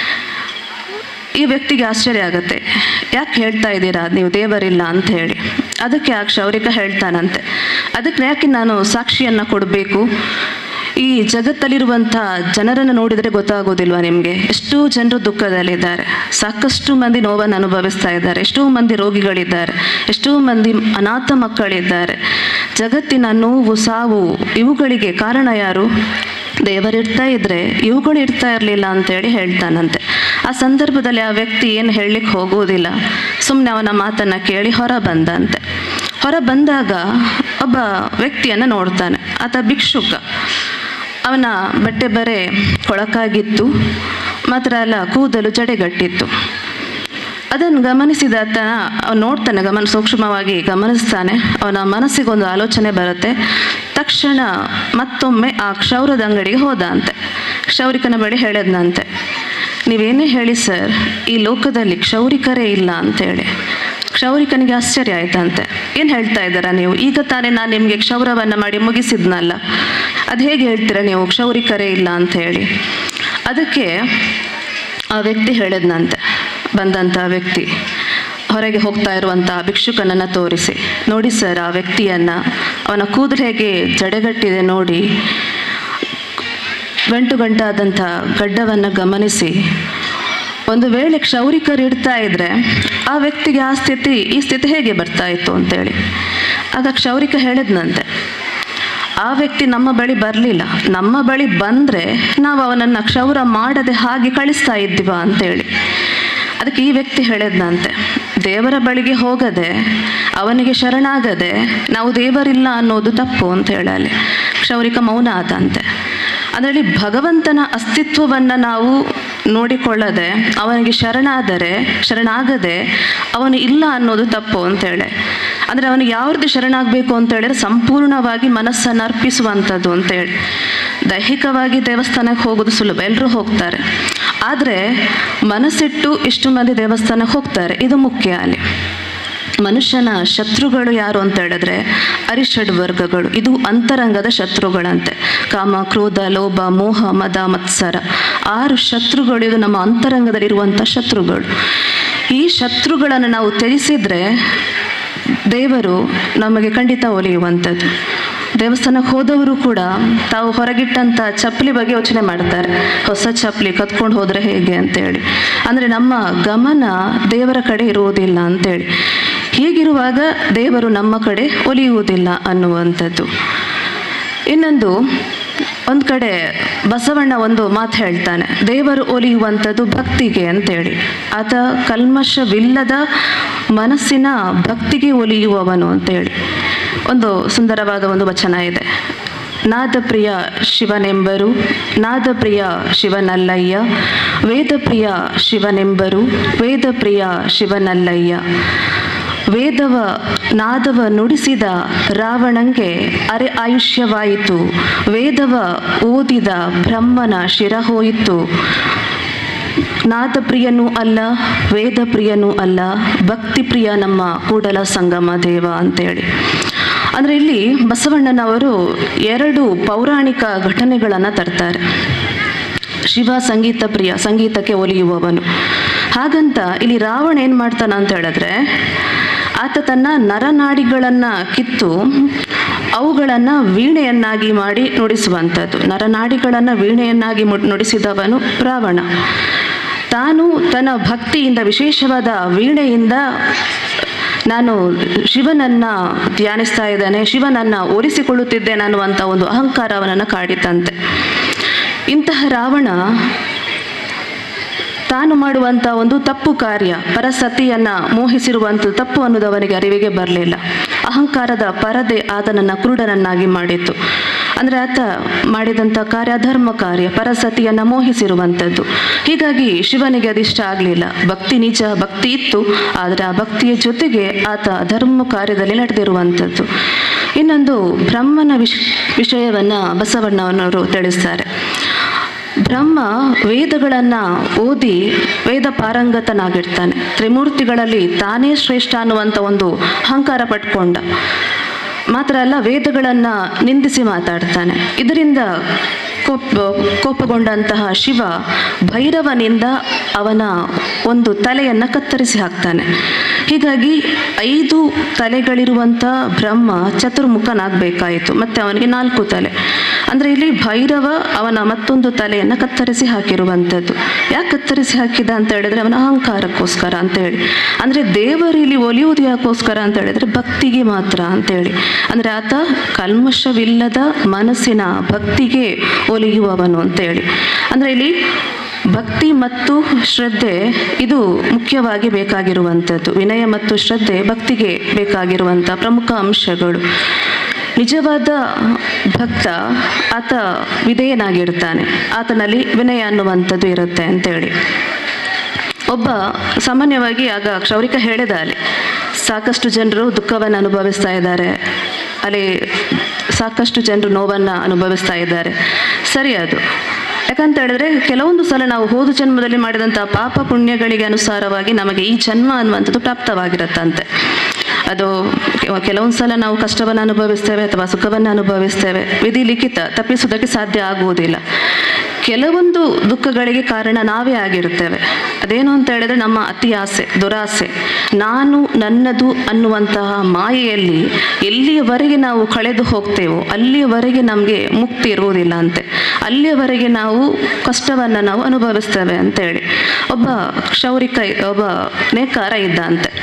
ಈ ವ್ಯಕ್ತಿಗೆ ಆಶ್ಚರ್ಯ ಆಗುತ್ತೆ ಯಾಕೆ ಹೇಳ್ತಾ ಇದ್ದೀರಾ ನೀವು ದೇವರಿಲ್ಲ ಅಂತ ಹೇಳಿ ಅದಕ್ಕೆ ಆ ಕ್ಷೌರಿಕ ಹೇಳ್ತಾನಂತೆ ಅದಕ್ಕೆ ಯಾಕೆ ನಾನು ಸಾಕ್ಷಿಯನ್ನು ಕೊಡಬೇಕು ಈ ಜಗತ್ತಲ್ಲಿರುವಂಥ ಜನರನ್ನು ನೋಡಿದರೆ ಗೊತ್ತಾಗೋದಿಲ್ವಾ ನಿಮಗೆ ಎಷ್ಟೋ ಜನರು ದುಃಖದಲ್ಲಿದ್ದಾರೆ ಸಾಕಷ್ಟು ಮಂದಿ ನೋವನ್ನು ಅನುಭವಿಸ್ತಾ ಇದ್ದಾರೆ ಎಷ್ಟೋ ಮಂದಿ ರೋಗಿಗಳಿದ್ದಾರೆ ಎಷ್ಟೋ ಮಂದಿ ಅನಾಥ ಮಕ್ಕಳಿದ್ದಾರೆ ಜಗತ್ತಿನ ನೋವು ಸಾವು ಇವುಗಳಿಗೆ ಕಾರಣ ಯಾರು ದೇವರಿರ್ತಾ ಇದ್ರೆ ಇವುಗಳು ಇರ್ತಾ ಇರಲಿಲ್ಲ ಅಂತೇಳಿ ಹೇಳ್ತಾನಂತೆ ಆ ಸಂದರ್ಭದಲ್ಲಿ ಆ ವ್ಯಕ್ತಿ ಏನು ಹೇಳಲಿಕ್ಕೆ ಹೋಗುವುದಿಲ್ಲ ಸುಮ್ಮನೆ ಅವನ ಮಾತನ್ನು ಕೇಳಿ ಹೊರ ಬಂದಂತೆ ಹೊರ ಬಂದಾಗ ಒಬ್ಬ ವ್ಯಕ್ತಿಯನ್ನು ನೋಡ್ತಾನೆ ಆತ ಭಿಕ್ಷುಕ ಅವನ ಬಟ್ಟೆ ಬರೆ ಕೊಳಕಾಗಿತ್ತು ಮಾತ್ರ ಅಲ್ಲ ಕೂದಲು ಜಡೆಗಟ್ಟಿತ್ತು ಅದನ್ನು ಗಮನಿಸಿದ ಆತನ ಅವನು ನೋಡ್ತಾನೆ ಗಮನ ಸೂಕ್ಷ್ಮವಾಗಿ ಗಮನಿಸ್ತಾನೆ ಅವನ ಮನಸ್ಸಿಗೊಂದು ಆಲೋಚನೆ ಬರುತ್ತೆ ತಕ್ಷಣ ಮತ್ತೊಮ್ಮೆ ಆ ಕ್ಷೌರದ ಅಂಗಡಿಗೆ ಹೋದ ಅಂತೆ ಕ್ಷೌರಿಕನ ಬಳಿ ಹೇಳದ್ನಂತೆ ನೀವೇನೇ ಹೇಳಿ ಸರ್ ಈ ಲೋಕದಲ್ಲಿ ಕ್ಷೌರಿಕರೇ ಇಲ್ಲ ಅಂತೇಳಿ ಕ್ಷೌರಿಕನಿಗೆ ಆಶ್ಚರ್ಯ ಆಯ್ತಂತೆ ಏನು ಹೇಳ್ತಾ ಇದ್ದೀರಾ ನೀವು ಈಗ ತಾನೇ ನಾನು ನಿಮಗೆ ಕ್ಷೌರವನ್ನು ಮಾಡಿ ಮುಗಿಸಿದ್ನಲ್ಲ ಅದು ಹೇಗೆ ಹೇಳ್ತೀರಾ ನೀವು ಕ್ಷೌರಿಕರೇ ಇಲ್ಲ ಅಂತ ಹೇಳಿ ಅದಕ್ಕೆ ಆ ವ್ಯಕ್ತಿ ಹೇಳಿದ್ನಂತೆ ಬಂದಂಥ ವ್ಯಕ್ತಿ ಹೊರಗೆ ಹೋಗ್ತಾ ಇರುವಂಥ ಭಿಕ್ಷುಕನನ್ನು ತೋರಿಸಿ ನೋಡಿ ಸರ್ ಆ ವ್ಯಕ್ತಿಯನ್ನು ಅವನ ಕೂದಲು ಹೇಗೆ ಜಡೆಗಟ್ಟಿದೆ ನೋಡಿ ಗಂಟು ಗಂಟಾದಂಥ ಗಡ್ಡವನ್ನು ಗಮನಿಸಿ ಒಂದು ವೇಳೆ ಕ್ಷೌರಿಕರು ಇಡ್ತಾ ಇದ್ರೆ ಆ ವ್ಯಕ್ತಿಗೆ ಆ ಸ್ಥಿತಿ ಈ ಸ್ಥಿತಿ ಹೇಗೆ ಬರ್ತಾ ಇತ್ತು ಅಂತೇಳಿ ಆಗ ಕ್ಷೌರಿಕ ಹೇಳಿದ್ನಂತೆ ಆ ವ್ಯಕ್ತಿ ನಮ್ಮ ಬಳಿ ಬರಲಿಲ್ಲ ನಮ್ಮ ಬಳಿ ಬಂದರೆ ನಾವು ಅವನನ್ನು ಕ್ಷೌರ ಮಾಡದೆ ಹಾಗೆ ಕಳಿಸ್ತಾ ಇದ್ದೀವ ಅಂತೇಳಿ ಅದಕ್ಕೆ ಈ ವ್ಯಕ್ತಿ ಹೇಳಿದ್ನಂತೆ ದೇವರ ಬಳಿಗೆ ಹೋಗದೆ ಅವನಿಗೆ ಶರಣಾಗದೆ ನಾವು ದೇವರಿಲ್ಲ ಅನ್ನೋದು ತಪ್ಪು ಅಂತ ಹೇಳಲಿ ಕ್ಷೌರಿಕ ಮೌನ ಆದಂತೆ ಅದರಲ್ಲಿ ಭಗವಂತನ ಅಸ್ತಿತ್ವವನ್ನು ನಾವು ನೋಡಿಕೊಳ್ಳದೆ ಅವನಿಗೆ ಶರಣಾದರೆ ಶರಣಾಗದೆ ಅವನು ಇಲ್ಲ ಅನ್ನೋದು ತಪ್ಪು ಅಂತೇಳಿ ಅಂದರೆ ಅವನಿಗೆ ಯಾವ ರೀತಿ ಶರಣಾಗಬೇಕು ಅಂತ ಹೇಳಿದ್ರೆ ಸಂಪೂರ್ಣವಾಗಿ ಮನಸ್ಸನ್ನು ಅರ್ಪಿಸುವಂಥದ್ದು ಅಂತೇಳಿ ದೈಹಿಕವಾಗಿ ದೇವಸ್ಥಾನಕ್ಕೆ ಹೋಗೋದು ಸುಲಭ ಎಲ್ಲರೂ ಹೋಗ್ತಾರೆ ಆದರೆ ಮನಸ್ಸಿಟ್ಟು ಇಷ್ಟು ಮಂದಿ ದೇವಸ್ಥಾನಕ್ಕೆ ಹೋಗ್ತಾರೆ ಇದು ಮುಖ್ಯ ಅಲ್ಲಿ ಮನುಷ್ಯನ ಶತ್ರುಗಳು ಯಾರು ಅಂತ ಹೇಳಿದ್ರೆ ಅರಿಷಡ್ ವರ್ಗಗಳು ಇದು ಅಂತರಂಗದ ಶತ್ರುಗಳಂತೆ ಕಾಮ ಕ್ರೋಧ ಲೋಭ ಮೋಹ ಮದ ಮತ್ಸರ ಆರು ಶತ್ರುಗಳು ಇದು ನಮ್ಮ ಅಂತರಂಗದಲ್ಲಿರುವಂಥ ಶತ್ರುಗಳು ಈ ಶತ್ರುಗಳನ್ನು ನಾವು ತ್ಯಜಿಸಿದ್ರೆ ದೇವರು ನಮಗೆ ಖಂಡಿತ ಒಲಿಯುವಂಥದ್ದು ದೇವಸ್ಥಾನಕ್ಕೆ ಹೋದವರು ಕೂಡ ತಾವು ಹೊರಗಿಟ್ಟಂಥ ಚಪ್ಪಲಿ ಬಗ್ಗೆ ಯೋಚನೆ ಮಾಡ್ತಾರೆ ಹೊಸ ಚಪ್ಪಲಿ ಕತ್ಕೊಂಡು ಹೋದರೆ ಹೇಗೆ ಅಂತೇಳಿ ಅಂದರೆ ನಮ್ಮ ಗಮನ ದೇವರ ಕಡೆ ಇರುವುದಿಲ್ಲ ಅಂತೇಳಿ ಹೀಗಿರುವಾಗ ದೇವರು ನಮ್ಮ ಕಡೆ ಒಲಿಯುವುದಿಲ್ಲ ಅನ್ನುವಂಥದ್ದು ಇನ್ನೊಂದು ಒಂದು ಕಡೆ ಬಸವಣ್ಣ ಒಂದು ಮಾತು ಹೇಳ್ತಾನೆ ದೇವರು ಒಲಿಯುವಂಥದ್ದು ಭಕ್ತಿಗೆ ಅಂತೇಳಿ ಆತ ಕಲ್ಮಶವಿಲ್ಲದ ಮನಸ್ಸಿನ ಭಕ್ತಿಗೆ ಒಲಿಯುವವನು ಅಂತೇಳಿ ಒಂದು ಸುಂದರವಾದ ಒಂದು ವಚನ ಇದೆ ನಾದಪ್ರಿಯ ಶಿವನೆಂಬರು ನಾದಪ್ರಿಯ ಶಿವನಲ್ಲಯ್ಯ ವೇದಪ್ರಿಯ ಶಿವನೆಂಬರು ವೇದಪ್ರಿಯ ಶಿವನಲ್ಲಯ್ಯ ವೇದವ ನಾದವ ನುಡಿಸಿದ ರಾವಣಂಗೆ ಅರೆ ಆಯುಷ್ಯವಾಯಿತು ವೇದವ ಓದಿದ ಬ್ರಹ್ಮನ ಶಿರ ಹೋಯಿತು ನಾದಪ್ರಿಯನೂ ಅಲ್ಲ ವೇದಪ್ರಿಯನೂ ಅಲ್ಲ ಭಕ್ತಿಪ್ರಿಯ ನಮ್ಮ ಕೂಡಲ ಸಂಗಮ ದೇವ ಅಂತೇಳಿ ಅಂದರೆ ಇಲ್ಲಿ ಬಸವಣ್ಣನವರು ಎರಡು ಪೌರಾಣಿಕ ಘಟನೆಗಳನ್ನು ತರ್ತಾರೆ ಶಿವ ಸಂಗೀತ ಪ್ರಿಯ ಸಂಗೀತಕ್ಕೆ ಒಲಿಯುವವನು ಹಾಗಂತ ಇಲ್ಲಿ ರಾವಣ ಏನು ಮಾಡ್ತಾನ ಅಂತ ಹೇಳಿದ್ರೆ ಆತ ತನ್ನ ನರನಾಡಿಗಳನ್ನು ಕಿತ್ತು ಅವುಗಳನ್ನು ವೀಣೆಯನ್ನಾಗಿ ಮಾಡಿ ನುಡಿಸುವಂಥದ್ದು ನರನಾಡಿಗಳನ್ನು ವೀಣೆಯನ್ನಾಗಿ ಮು- ನುಡಿಸಿದವನು ರಾವಣ ತಾನು ತನ್ನ ಭಕ್ತಿಯಿಂದ ವಿಶೇಷವಾದ ವೀಣೆಯಿಂದ ನಾನು ಶಿವನನ್ನ ಧ್ಯಾನಿಸ್ತಾ ಇದ್ದಾನೆ ಶಿವನನ್ನ ಒಲಿಸಿಕೊಳ್ಳುತ್ತಿದ್ದೇನೆ ಅನ್ನುವಂಥ ಒಂದು ಅಹಂಕಾರ ಅವನನ್ನು ಕಾಡಿತಂತೆ ಇಂತಹ ರಾವಣ ತಾನು ಮಾಡುವಂಥ ಒಂದು ತಪ್ಪು ಕಾರ್ಯ ಪರಸತಿಯನ್ನ ಮೋಹಿಸಿರುವಂಥ ತಪ್ಪು ಅನ್ನೋದು ಅವನಿಗೆ ಅರಿವಿಗೆ ಬರಲಿಲ್ಲ ಅಹಂಕಾರದ ಪರದೆ ಆತನನ್ನ ಕುರುಡನನ್ನಾಗಿ ಮಾಡಿತ್ತು ಅಂದರೆ ಆತ ಮಾಡಿದಂಥ ಕಾರ್ಯ ಧರ್ಮ ಕಾರ್ಯ ಪರಸತಿಯನ್ನ ಮೋಹಿಸಿರುವಂಥದ್ದು ಹೀಗಾಗಿ ಶಿವನಿಗೆ ಅದಿಷ್ಟ ಆಗಲಿಲ್ಲ ಭಕ್ತಿ ನಿಜ ಭಕ್ತಿ ಇತ್ತು ಆದರೆ ಆ ಭಕ್ತಿಯ ಜೊತೆಗೆ ಆತ ಧರ್ಮ ಕಾರ್ಯದಲ್ಲಿ ನಡೆದಿರುವಂಥದ್ದು ಇನ್ನೊಂದು ಬ್ರಹ್ಮನ ವಿಷ ವಿಷಯವನ್ನು ಬಸವಣ್ಣನವರು ತಿಳಿಸ್ತಾರೆ ಬ್ರಹ್ಮ ವೇದಗಳನ್ನು ಓದಿ ವೇದ ಪಾರಂಗತನಾಗಿರ್ತಾನೆ ತ್ರಿಮೂರ್ತಿಗಳಲ್ಲಿ ತಾನೇ ಶ್ರೇಷ್ಠ ಅನ್ನುವಂಥ ಒಂದು ಅಹಂಕಾರ ಪಟ್ಕೊಂಡ ಮಾತ್ರ ಅಲ್ಲ ವೇದಗಳನ್ನು ನಿಂದಿಸಿ ಮಾತಾಡ್ತಾನೆ ಇದರಿಂದ ಕೋಪ ಕೋಪಗೊಂಡಂತಹ ಶಿವ ಭೈರವನಿಂದ ಅವನ ಒಂದು ತಲೆಯನ್ನು ಕತ್ತರಿಸಿ ಹಾಕ್ತಾನೆ ಹೀಗಾಗಿ ಐದು ತಲೆಗಳಿರುವಂಥ ಬ್ರಹ್ಮ ಚತುರ್ಮುಖನಾಗಬೇಕಾಯಿತು ಮತ್ತು ಅವನಿಗೆ ನಾಲ್ಕು ತಲೆ ಅಂದರೆ ಇಲ್ಲಿ ಭೈರವ ಅವನ ಮತ್ತೊಂದು ತಲೆಯನ್ನು ಕತ್ತರಿಸಿ ಹಾಕಿರುವಂಥದ್ದು ಯಾಕೆ ಕತ್ತರಿಸಿ ಹಾಕಿದ ಅಂತ ಹೇಳಿದ್ರೆ ಅವನ ಅಹಂಕಾರಕ್ಕೋಸ್ಕರ ಅಂತ ಹೇಳಿ ಅಂದರೆ ದೇವರು ಇಲ್ಲಿ ಒಲಿಯುವುದು ಯಾಕೋಸ್ಕರ ಅಂತ ಹೇಳಿದ್ರೆ ಭಕ್ತಿಗೆ ಮಾತ್ರ ಅಂತೇಳಿ ಅಂದರೆ ಆತ ಕಲ್ಮಶವಿಲ್ಲದ ಮನಸ್ಸಿನ ಭಕ್ತಿಗೆ ಒಲಿಯುವವನು ಅಂತೇಳಿ ಅಂದರೆ ಇಲ್ಲಿ ಭಕ್ತಿ ಮತ್ತು ಶ್ರದ್ಧೆ ಇದು ಮುಖ್ಯವಾಗಿ ಬೇಕಾಗಿರುವಂಥದ್ದು ವಿನಯ ಮತ್ತು ಶ್ರದ್ಧೆ ಭಕ್ತಿಗೆ ಬೇಕಾಗಿರುವಂಥ ಪ್ರಮುಖ ಅಂಶಗಳು ನಿಜವಾದ ಭಕ್ತ ಆತ ವಿಧೇಯನಾಗಿರ್ತಾನೆ ಆತನಲ್ಲಿ ವಿನಯ ಅನ್ನುವಂಥದ್ದು ಇರುತ್ತೆ ಅಂತೇಳಿ ಒಬ್ಬ ಸಾಮಾನ್ಯವಾಗಿ ಆಗ ಕ್ಷೌರಿಕ ಹೇಳಿದ ಅಲ್ಲಿ ಸಾಕಷ್ಟು ಜನರು ದುಃಖವನ್ನು ಅನುಭವಿಸ್ತಾ ಇದ್ದಾರೆ ಅಲ್ಲಿ ಸಾಕಷ್ಟು ಜನರು ನೋವನ್ನು ಅನುಭವಿಸ್ತಾ ಇದ್ದಾರೆ ಸರಿ ಅದು ಯಾಕಂತ ಹೇಳಿದ್ರೆ ಕೆಲವೊಂದು ಸಲ ನಾವು ಹೋದ ಜನ್ಮದಲ್ಲಿ ಮಾಡಿದಂಥ ಪಾಪ ಪುಣ್ಯಗಳಿಗೆ ಅನುಸಾರವಾಗಿ ನಮಗೆ ಈ ಜನ್ಮ ಅನ್ನುವಂಥದ್ದು ಪ್ರಾಪ್ತವಾಗಿರುತ್ತಂತೆ ಅದು ಕೆಲ- ಕೆಲವೊಂದು ಸಲ ನಾವು ಕಷ್ಟವನ್ನು ಅನುಭವಿಸ್ತೇವೆ ಅಥವಾ ಸುಖವನ್ನು ಅನುಭವಿಸ್ತೇವೆ ವಿಧಿ ಲಿಖಿತ ತಪ್ಪಿಸುವುದಕ್ಕೆ ಸಾಧ್ಯ ಆಗುವುದಿಲ್ಲ ಕೆಲವೊಂದು ದುಃಖಗಳಿಗೆ ಕಾರಣ ನಾವೇ ಆಗಿರುತ್ತೇವೆ ಅದೇನು ಅಂತ ಹೇಳಿದ್ರೆ ನಮ್ಮ ಅತಿ ಆಸೆ ದುರಾಸೆ ನಾನು ನನ್ನದು ಅನ್ನುವಂತಹ ಮಾಯೆಯಲ್ಲಿ ಎಲ್ಲಿಯವರೆಗೆ ನಾವು ಕಳೆದು ಹೋಗ್ತೇವೋ ಅಲ್ಲಿಯವರೆಗೆ ನಮಗೆ ಮುಕ್ತಿ ಇರುವುದಿಲ್ಲ ಅಂತೆ ಅಲ್ಲಿಯವರೆಗೆ ನಾವು ಕಷ್ಟವನ್ನು ನಾವು ಅನುಭವಿಸ್ತೇವೆ ಅಂತೇಳಿ ಒಬ್ಬ ಕ್ಷೌರಿಕ ಒಬ್ಬ ನೇಕಾರ ಇದ್ದ ಅಂತೆ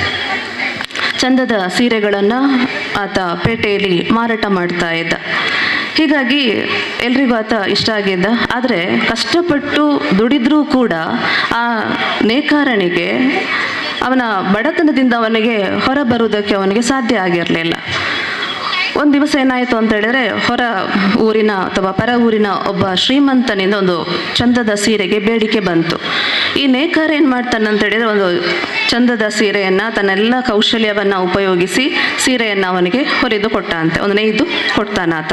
ಚಂದದ ಸೀರೆಗಳನ್ನು ಆತ ಪೇಟೆಯಲ್ಲಿ ಮಾರಾಟ ಮಾಡ್ತಾ ಇದ್ದ ಹೀಗಾಗಿ ಎಲ್ರಿಗೂ ಆತ ಇಷ್ಟ ಆಗಿದ್ದ ಆದರೆ ಕಷ್ಟಪಟ್ಟು ದುಡಿದ್ರೂ ಕೂಡ ಆ ನೇಕಾರನಿಗೆ ಅವನ ಬಡತನದಿಂದ ಅವನಿಗೆ ಹೊರಬರುವುದಕ್ಕೆ ಅವನಿಗೆ ಸಾಧ್ಯ ಆಗಿರಲಿಲ್ಲ ಒಂದು ದಿವಸ ಏನಾಯಿತು ಅಂತ ಹೇಳಿದ್ರೆ ಹೊರ ಊರಿನ ಅಥವಾ ಪರ ಊರಿನ ಒಬ್ಬ ಶ್ರೀಮಂತನಿಂದ ಒಂದು ಚಂದದ ಸೀರೆಗೆ ಬೇಡಿಕೆ ಬಂತು ಈ ನೇಕಾರ ಏನು ಮಾಡ್ತಾನೆ ಅಂತ ಹೇಳಿದ್ರೆ ಒಂದು ಚಂದದ ಸೀರೆಯನ್ನು ತನ್ನೆಲ್ಲ ಕೌಶಲ್ಯವನ್ನು ಉಪಯೋಗಿಸಿ ಸೀರೆಯನ್ನು ಅವನಿಗೆ ಹೊರಿದು ಕೊಟ್ಟ ಅಂತೆ ಒಂದು ನೇಯ್ದು ಕೊಡ್ತಾನಾತ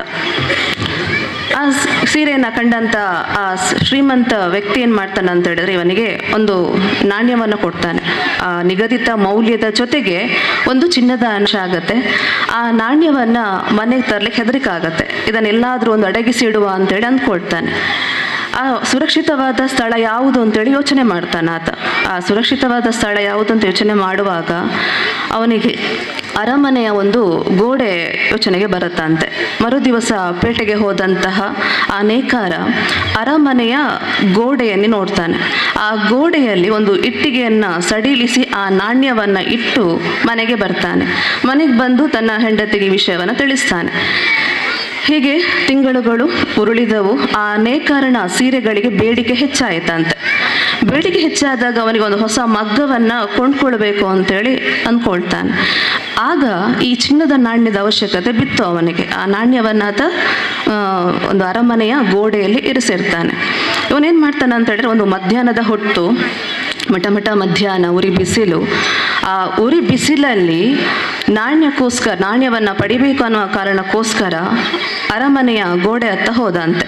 ಆ ಸ್- ಸೀರೆಯನ್ನು ಕಂಡಂತ ಆ ಸ್- ಶ್ರೀಮಂತ ವ್ಯಕ್ತಿ ಏನು ಮಾಡ್ತಾನೆ ಅಂತ ಹೇಳಿದ್ರೆ ಇವನಿಗೆ ಒಂದು ನಾಣ್ಯವನ್ನು ಕೊಡ್ತಾನೆ ಆ ನಿಗದಿತ ಮೌಲ್ಯದ ಜೊತೆಗೆ ಒಂದು ಚಿನ್ನದ ಅಂಶ ಆಗತ್ತೆ ಆ ನಾಣ್ಯವನ್ನು ಮನೆಗೆ ತರಲಿಕ್ಕೆ ಹೆದರಿಕೆ ಆಗತ್ತೆ ಇದನ್ನೆಲ್ಲಾದರೂ ಒಂದು ಅಡಗಿಸಿ ಇಡುವ ಅಂತೇಳಿ ಅಂದ್ಕೊಳ್ತಾನೆ ಆ ಸುರಕ್ಷಿತವಾದ ಸ್ಥಳ ಯಾವುದು ಅಂತೇಳಿ ಯೋಚನೆ ಮಾಡ್ತಾನೆ ಆತ ಆ ಸುರಕ್ಷಿತವಾದ ಸ್ಥಳ ಯಾವುದು ಅಂತ ಯೋಚನೆ ಮಾಡುವಾಗ ಅವನಿಗೆ ಅರಮನೆಯ ಒಂದು ಗೋಡೆ ಯೋಚನೆಗೆ ಬರುತ್ತಂತೆ ಮರುದಿವಸ ಪೇಟೆಗೆ ಹೋದಂತಹ ಆ ನೇಕಾರ ಅರಮನೆಯ ಗೋಡೆಯನ್ನು ನೋಡ್ತಾನೆ ಆ ಗೋಡೆಯಲ್ಲಿ ಒಂದು ಇಟ್ಟಿಗೆಯನ್ನು ಸಡಿಲಿಸಿ ಆ ನಾಣ್ಯವನ್ನು ಇಟ್ಟು ಮನೆಗೆ ಬರ್ತಾನೆ ಮನೆಗೆ ಬಂದು ತನ್ನ ಹೆಂಡತಿಗೆ ಈ ವಿಷಯವನ್ನು ತಿಳಿಸ್ತಾನೆ ಹೀಗೆ ತಿಂಗಳುಗಳು ಉರುಳಿದವು ಆ ನೇಕಾರನ ಸೀರೆಗಳಿಗೆ ಬೇಡಿಕೆ ಹೆಚ್ಚಾಯಿತಂತೆ ಬೇಡಿಕೆ ಹೆಚ್ಚಾದಾಗ ಅವನಿಗೆ ಒಂದು ಹೊಸ ಮಗ್ಗವನ್ನು ಕೊಂಡ್ಕೊಳ್ಬೇಕು ಅಂತೇಳಿ ಅಂದ್ಕೊಳ್ತಾನೆ ಆಗ ಈ ಚಿನ್ನದ ನಾಣ್ಯದ ಅವಶ್ಯಕತೆ ಬಿತ್ತು ಅವನಿಗೆ ಆ ನಾಣ್ಯವನ್ನು ಆತ ಆ, ಒಂದು ಅರಮನೆಯ ಗೋಡೆಯಲ್ಲಿ ಇರಿಸಿರ್ತಾನೆ ಇವನೇನು ಮಾಡ್ತಾನೆ ಅಂತ ಹೇಳಿದ್ರೆ ಒಂದು ಮಧ್ಯಾಹ್ನದ ಹೊತ್ತು ಮಠ ಮಠ ಮಧ್ಯಾಹ್ನ ಉರಿ ಬಿಸಿಲು ಆ ಉರಿ ಬಿಸಿಲಲ್ಲಿ ನಾಣ್ಯಕ್ಕೋಸ್ಕರ ನಾಣ್ಯವನ್ನು ಪಡಿಬೇಕು ಅನ್ನೋ ಕಾರಣಕ್ಕೋಸ್ಕರ ಅರಮನೆಯ ಗೋಡೆ ಹತ್ತ ಹೋದಂತೆ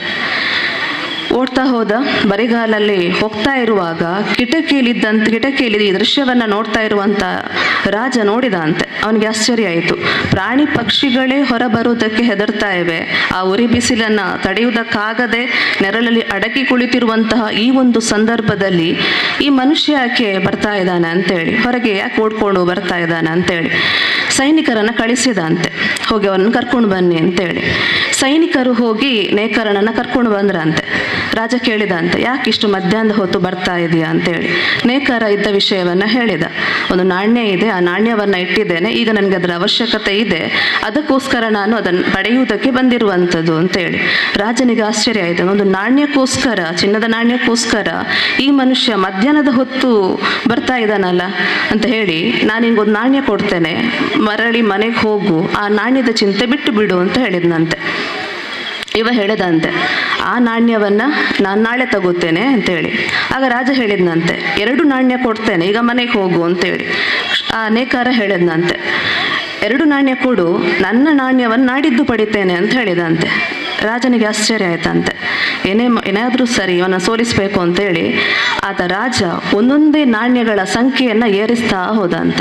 ಓಡ್ತಾ ಹೋದ ಬರಿಗಾಲಲ್ಲಿ ಹೋಗ್ತಾ ಇರುವಾಗ ಕಿಟಕಿಯಲ್ಲಿದ್ದಂತ ಕಿಟಕಿಯಲ್ಲಿ ಈ ದೃಶ್ಯವನ್ನು ನೋಡ್ತಾ ಇರುವಂತ ರಾಜ ನೋಡಿದ ಅಂತೆ ಅವನಿಗೆ ಆಶ್ಚರ್ಯ ಆಯಿತು ಪ್ರಾಣಿ ಪಕ್ಷಿಗಳೇ ಹೊರ ಬರುವುದಕ್ಕೆ ಹೆದರ್ತಾ ಇವೆ ಆ ಉರಿ ಬಿಸಿಲನ್ನು ತಡೆಯುವುದಕ್ಕಾಗದೆ ನೆರಳಲ್ಲಿ ಅಡಕಿ ಕುಳಿತಿರುವಂತಹ ಈ ಒಂದು ಸಂದರ್ಭದಲ್ಲಿ ಈ ಮನುಷ್ಯ ಯಾಕೆ ಬರ್ತಾ ಇದ್ದಾನೆ ಅಂತೇಳಿ ಹೊರಗೆ ಯಾಕೆ ಓಡ್ಕೊಂಡು ಬರ್ತಾ ಇದ್ದಾನೆ ಅಂತೇಳಿ ಸೈನಿಕರನ್ನು ಕಳಿಸಿದ ಅಂತೆ ಹೋಗಿ ಅವರನ್ನು ಕರ್ಕೊಂಡು ಬನ್ನಿ ಅಂತೇಳಿ ಸೈನಿಕರು ಹೋಗಿ ನೇಕಾರನನ್ನು ಕರ್ಕೊಂಡು ಬಂದ್ರಂತೆ ರಾಜ ಕೇಳಿದಂತೆ ಯಾಕೆ ಇಷ್ಟು ಮಧ್ಯಾಹ್ನದ ಹೊತ್ತು ಬರ್ತಾ ಇದೆಯಾ ಅಂತೇಳಿ ನೇಕಾರ ಇದ್ದ ವಿಷಯವನ್ನು ಹೇಳಿದ ಒಂದು ನಾಣ್ಯ ಇದೆ ಆ ನಾಣ್ಯವನ್ನು ಇಟ್ಟಿದ್ದೇನೆ ಈಗ ನನಗೆ ಅದರ ಅವಶ್ಯಕತೆ ಇದೆ ಅದಕ್ಕೋಸ್ಕರ ನಾನು ಅದನ್ನು ಪಡೆಯುವುದಕ್ಕೆ ಬಂದಿರುವಂಥದ್ದು ಅಂತೇಳಿ ರಾಜನಿಗೆ ಆಶ್ಚರ್ಯ ಆಯಿತು ಒಂದು ನಾಣ್ಯಕ್ಕೋಸ್ಕರ ಚಿನ್ನದ ನಾಣ್ಯಕ್ಕೋಸ್ಕರ ಈ ಮನುಷ್ಯ ಮಧ್ಯಾಹ್ನದ ಹೊತ್ತು ಬರ್ತಾ ಇದ್ದಾನಲ್ಲ ಅಂತ ಹೇಳಿ ನಾನು ನಿಂಗೊಂದು ನಾಣ್ಯ ಕೊಡ್ತೇನೆ ಮರಳಿ ಮನೆಗೆ ಹೋಗು ಆ ನಾಣ್ಯದ ಚಿಂತೆ ಬಿಟ್ಟು ಬಿಡು ಅಂತ ಹೇಳಿದ್ನಂತೆ ಇವ ಹೇಳಿದಂತೆ ಆ ನಾಣ್ಯವನ್ನು ನಾನು ನಾಳೆ ತಗೋತೇನೆ ಅಂತೇಳಿ ಆಗ ರಾಜ ಹೇಳಿದ್ನಂತೆ ಎರಡು ನಾಣ್ಯ ಕೊಡ್ತೇನೆ ಈಗ ಮನೆಗೆ ಹೋಗು ಅಂತೇಳಿ ಆ ನೇಕಾರ ಹೇಳಿದ್ನಂತೆ ಎರಡು ನಾಣ್ಯ ಕೊಡು ನನ್ನ ನಾಣ್ಯವನ್ನು ನಾಡಿದ್ದು ಪಡಿತೇನೆ ಅಂತ ಹೇಳಿದಂತೆ ರಾಜನಿಗೆ ಆಶ್ಚರ್ಯ ಆಯ್ತಂತೆ ಏನೇ ಮ- ಏನಾದರೂ ಸರಿ ಇವನ್ನ ಸೋಲಿಸಬೇಕು ಅಂತೇಳಿ ಆತ ರಾಜ ಒಂದೊಂದೇ ನಾಣ್ಯಗಳ ಸಂಖ್ಯೆಯನ್ನು ಏರಿಸ್ತಾ ಹೋದಂತೆ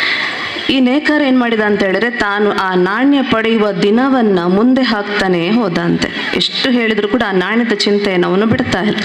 ಈ ನೇಕಾರ ಏನು ಮಾಡಿದ ಅಂತ ಹೇಳಿದ್ರೆ ತಾನು ಆ ನಾಣ್ಯ ಪಡೆಯುವ ದಿನವನ್ನ ಮುಂದೆ ಹಾಕ್ತಾನೆ ಹೋದಂತೆ ಎಷ್ಟು ಹೇಳಿದ್ರು ಕೂಡ ಆ ನಾಣ್ಯದ ಚಿಂತೆಯನ್ನು ಅವನು ಬಿಡ್ತಾ ಇಲ್ಲ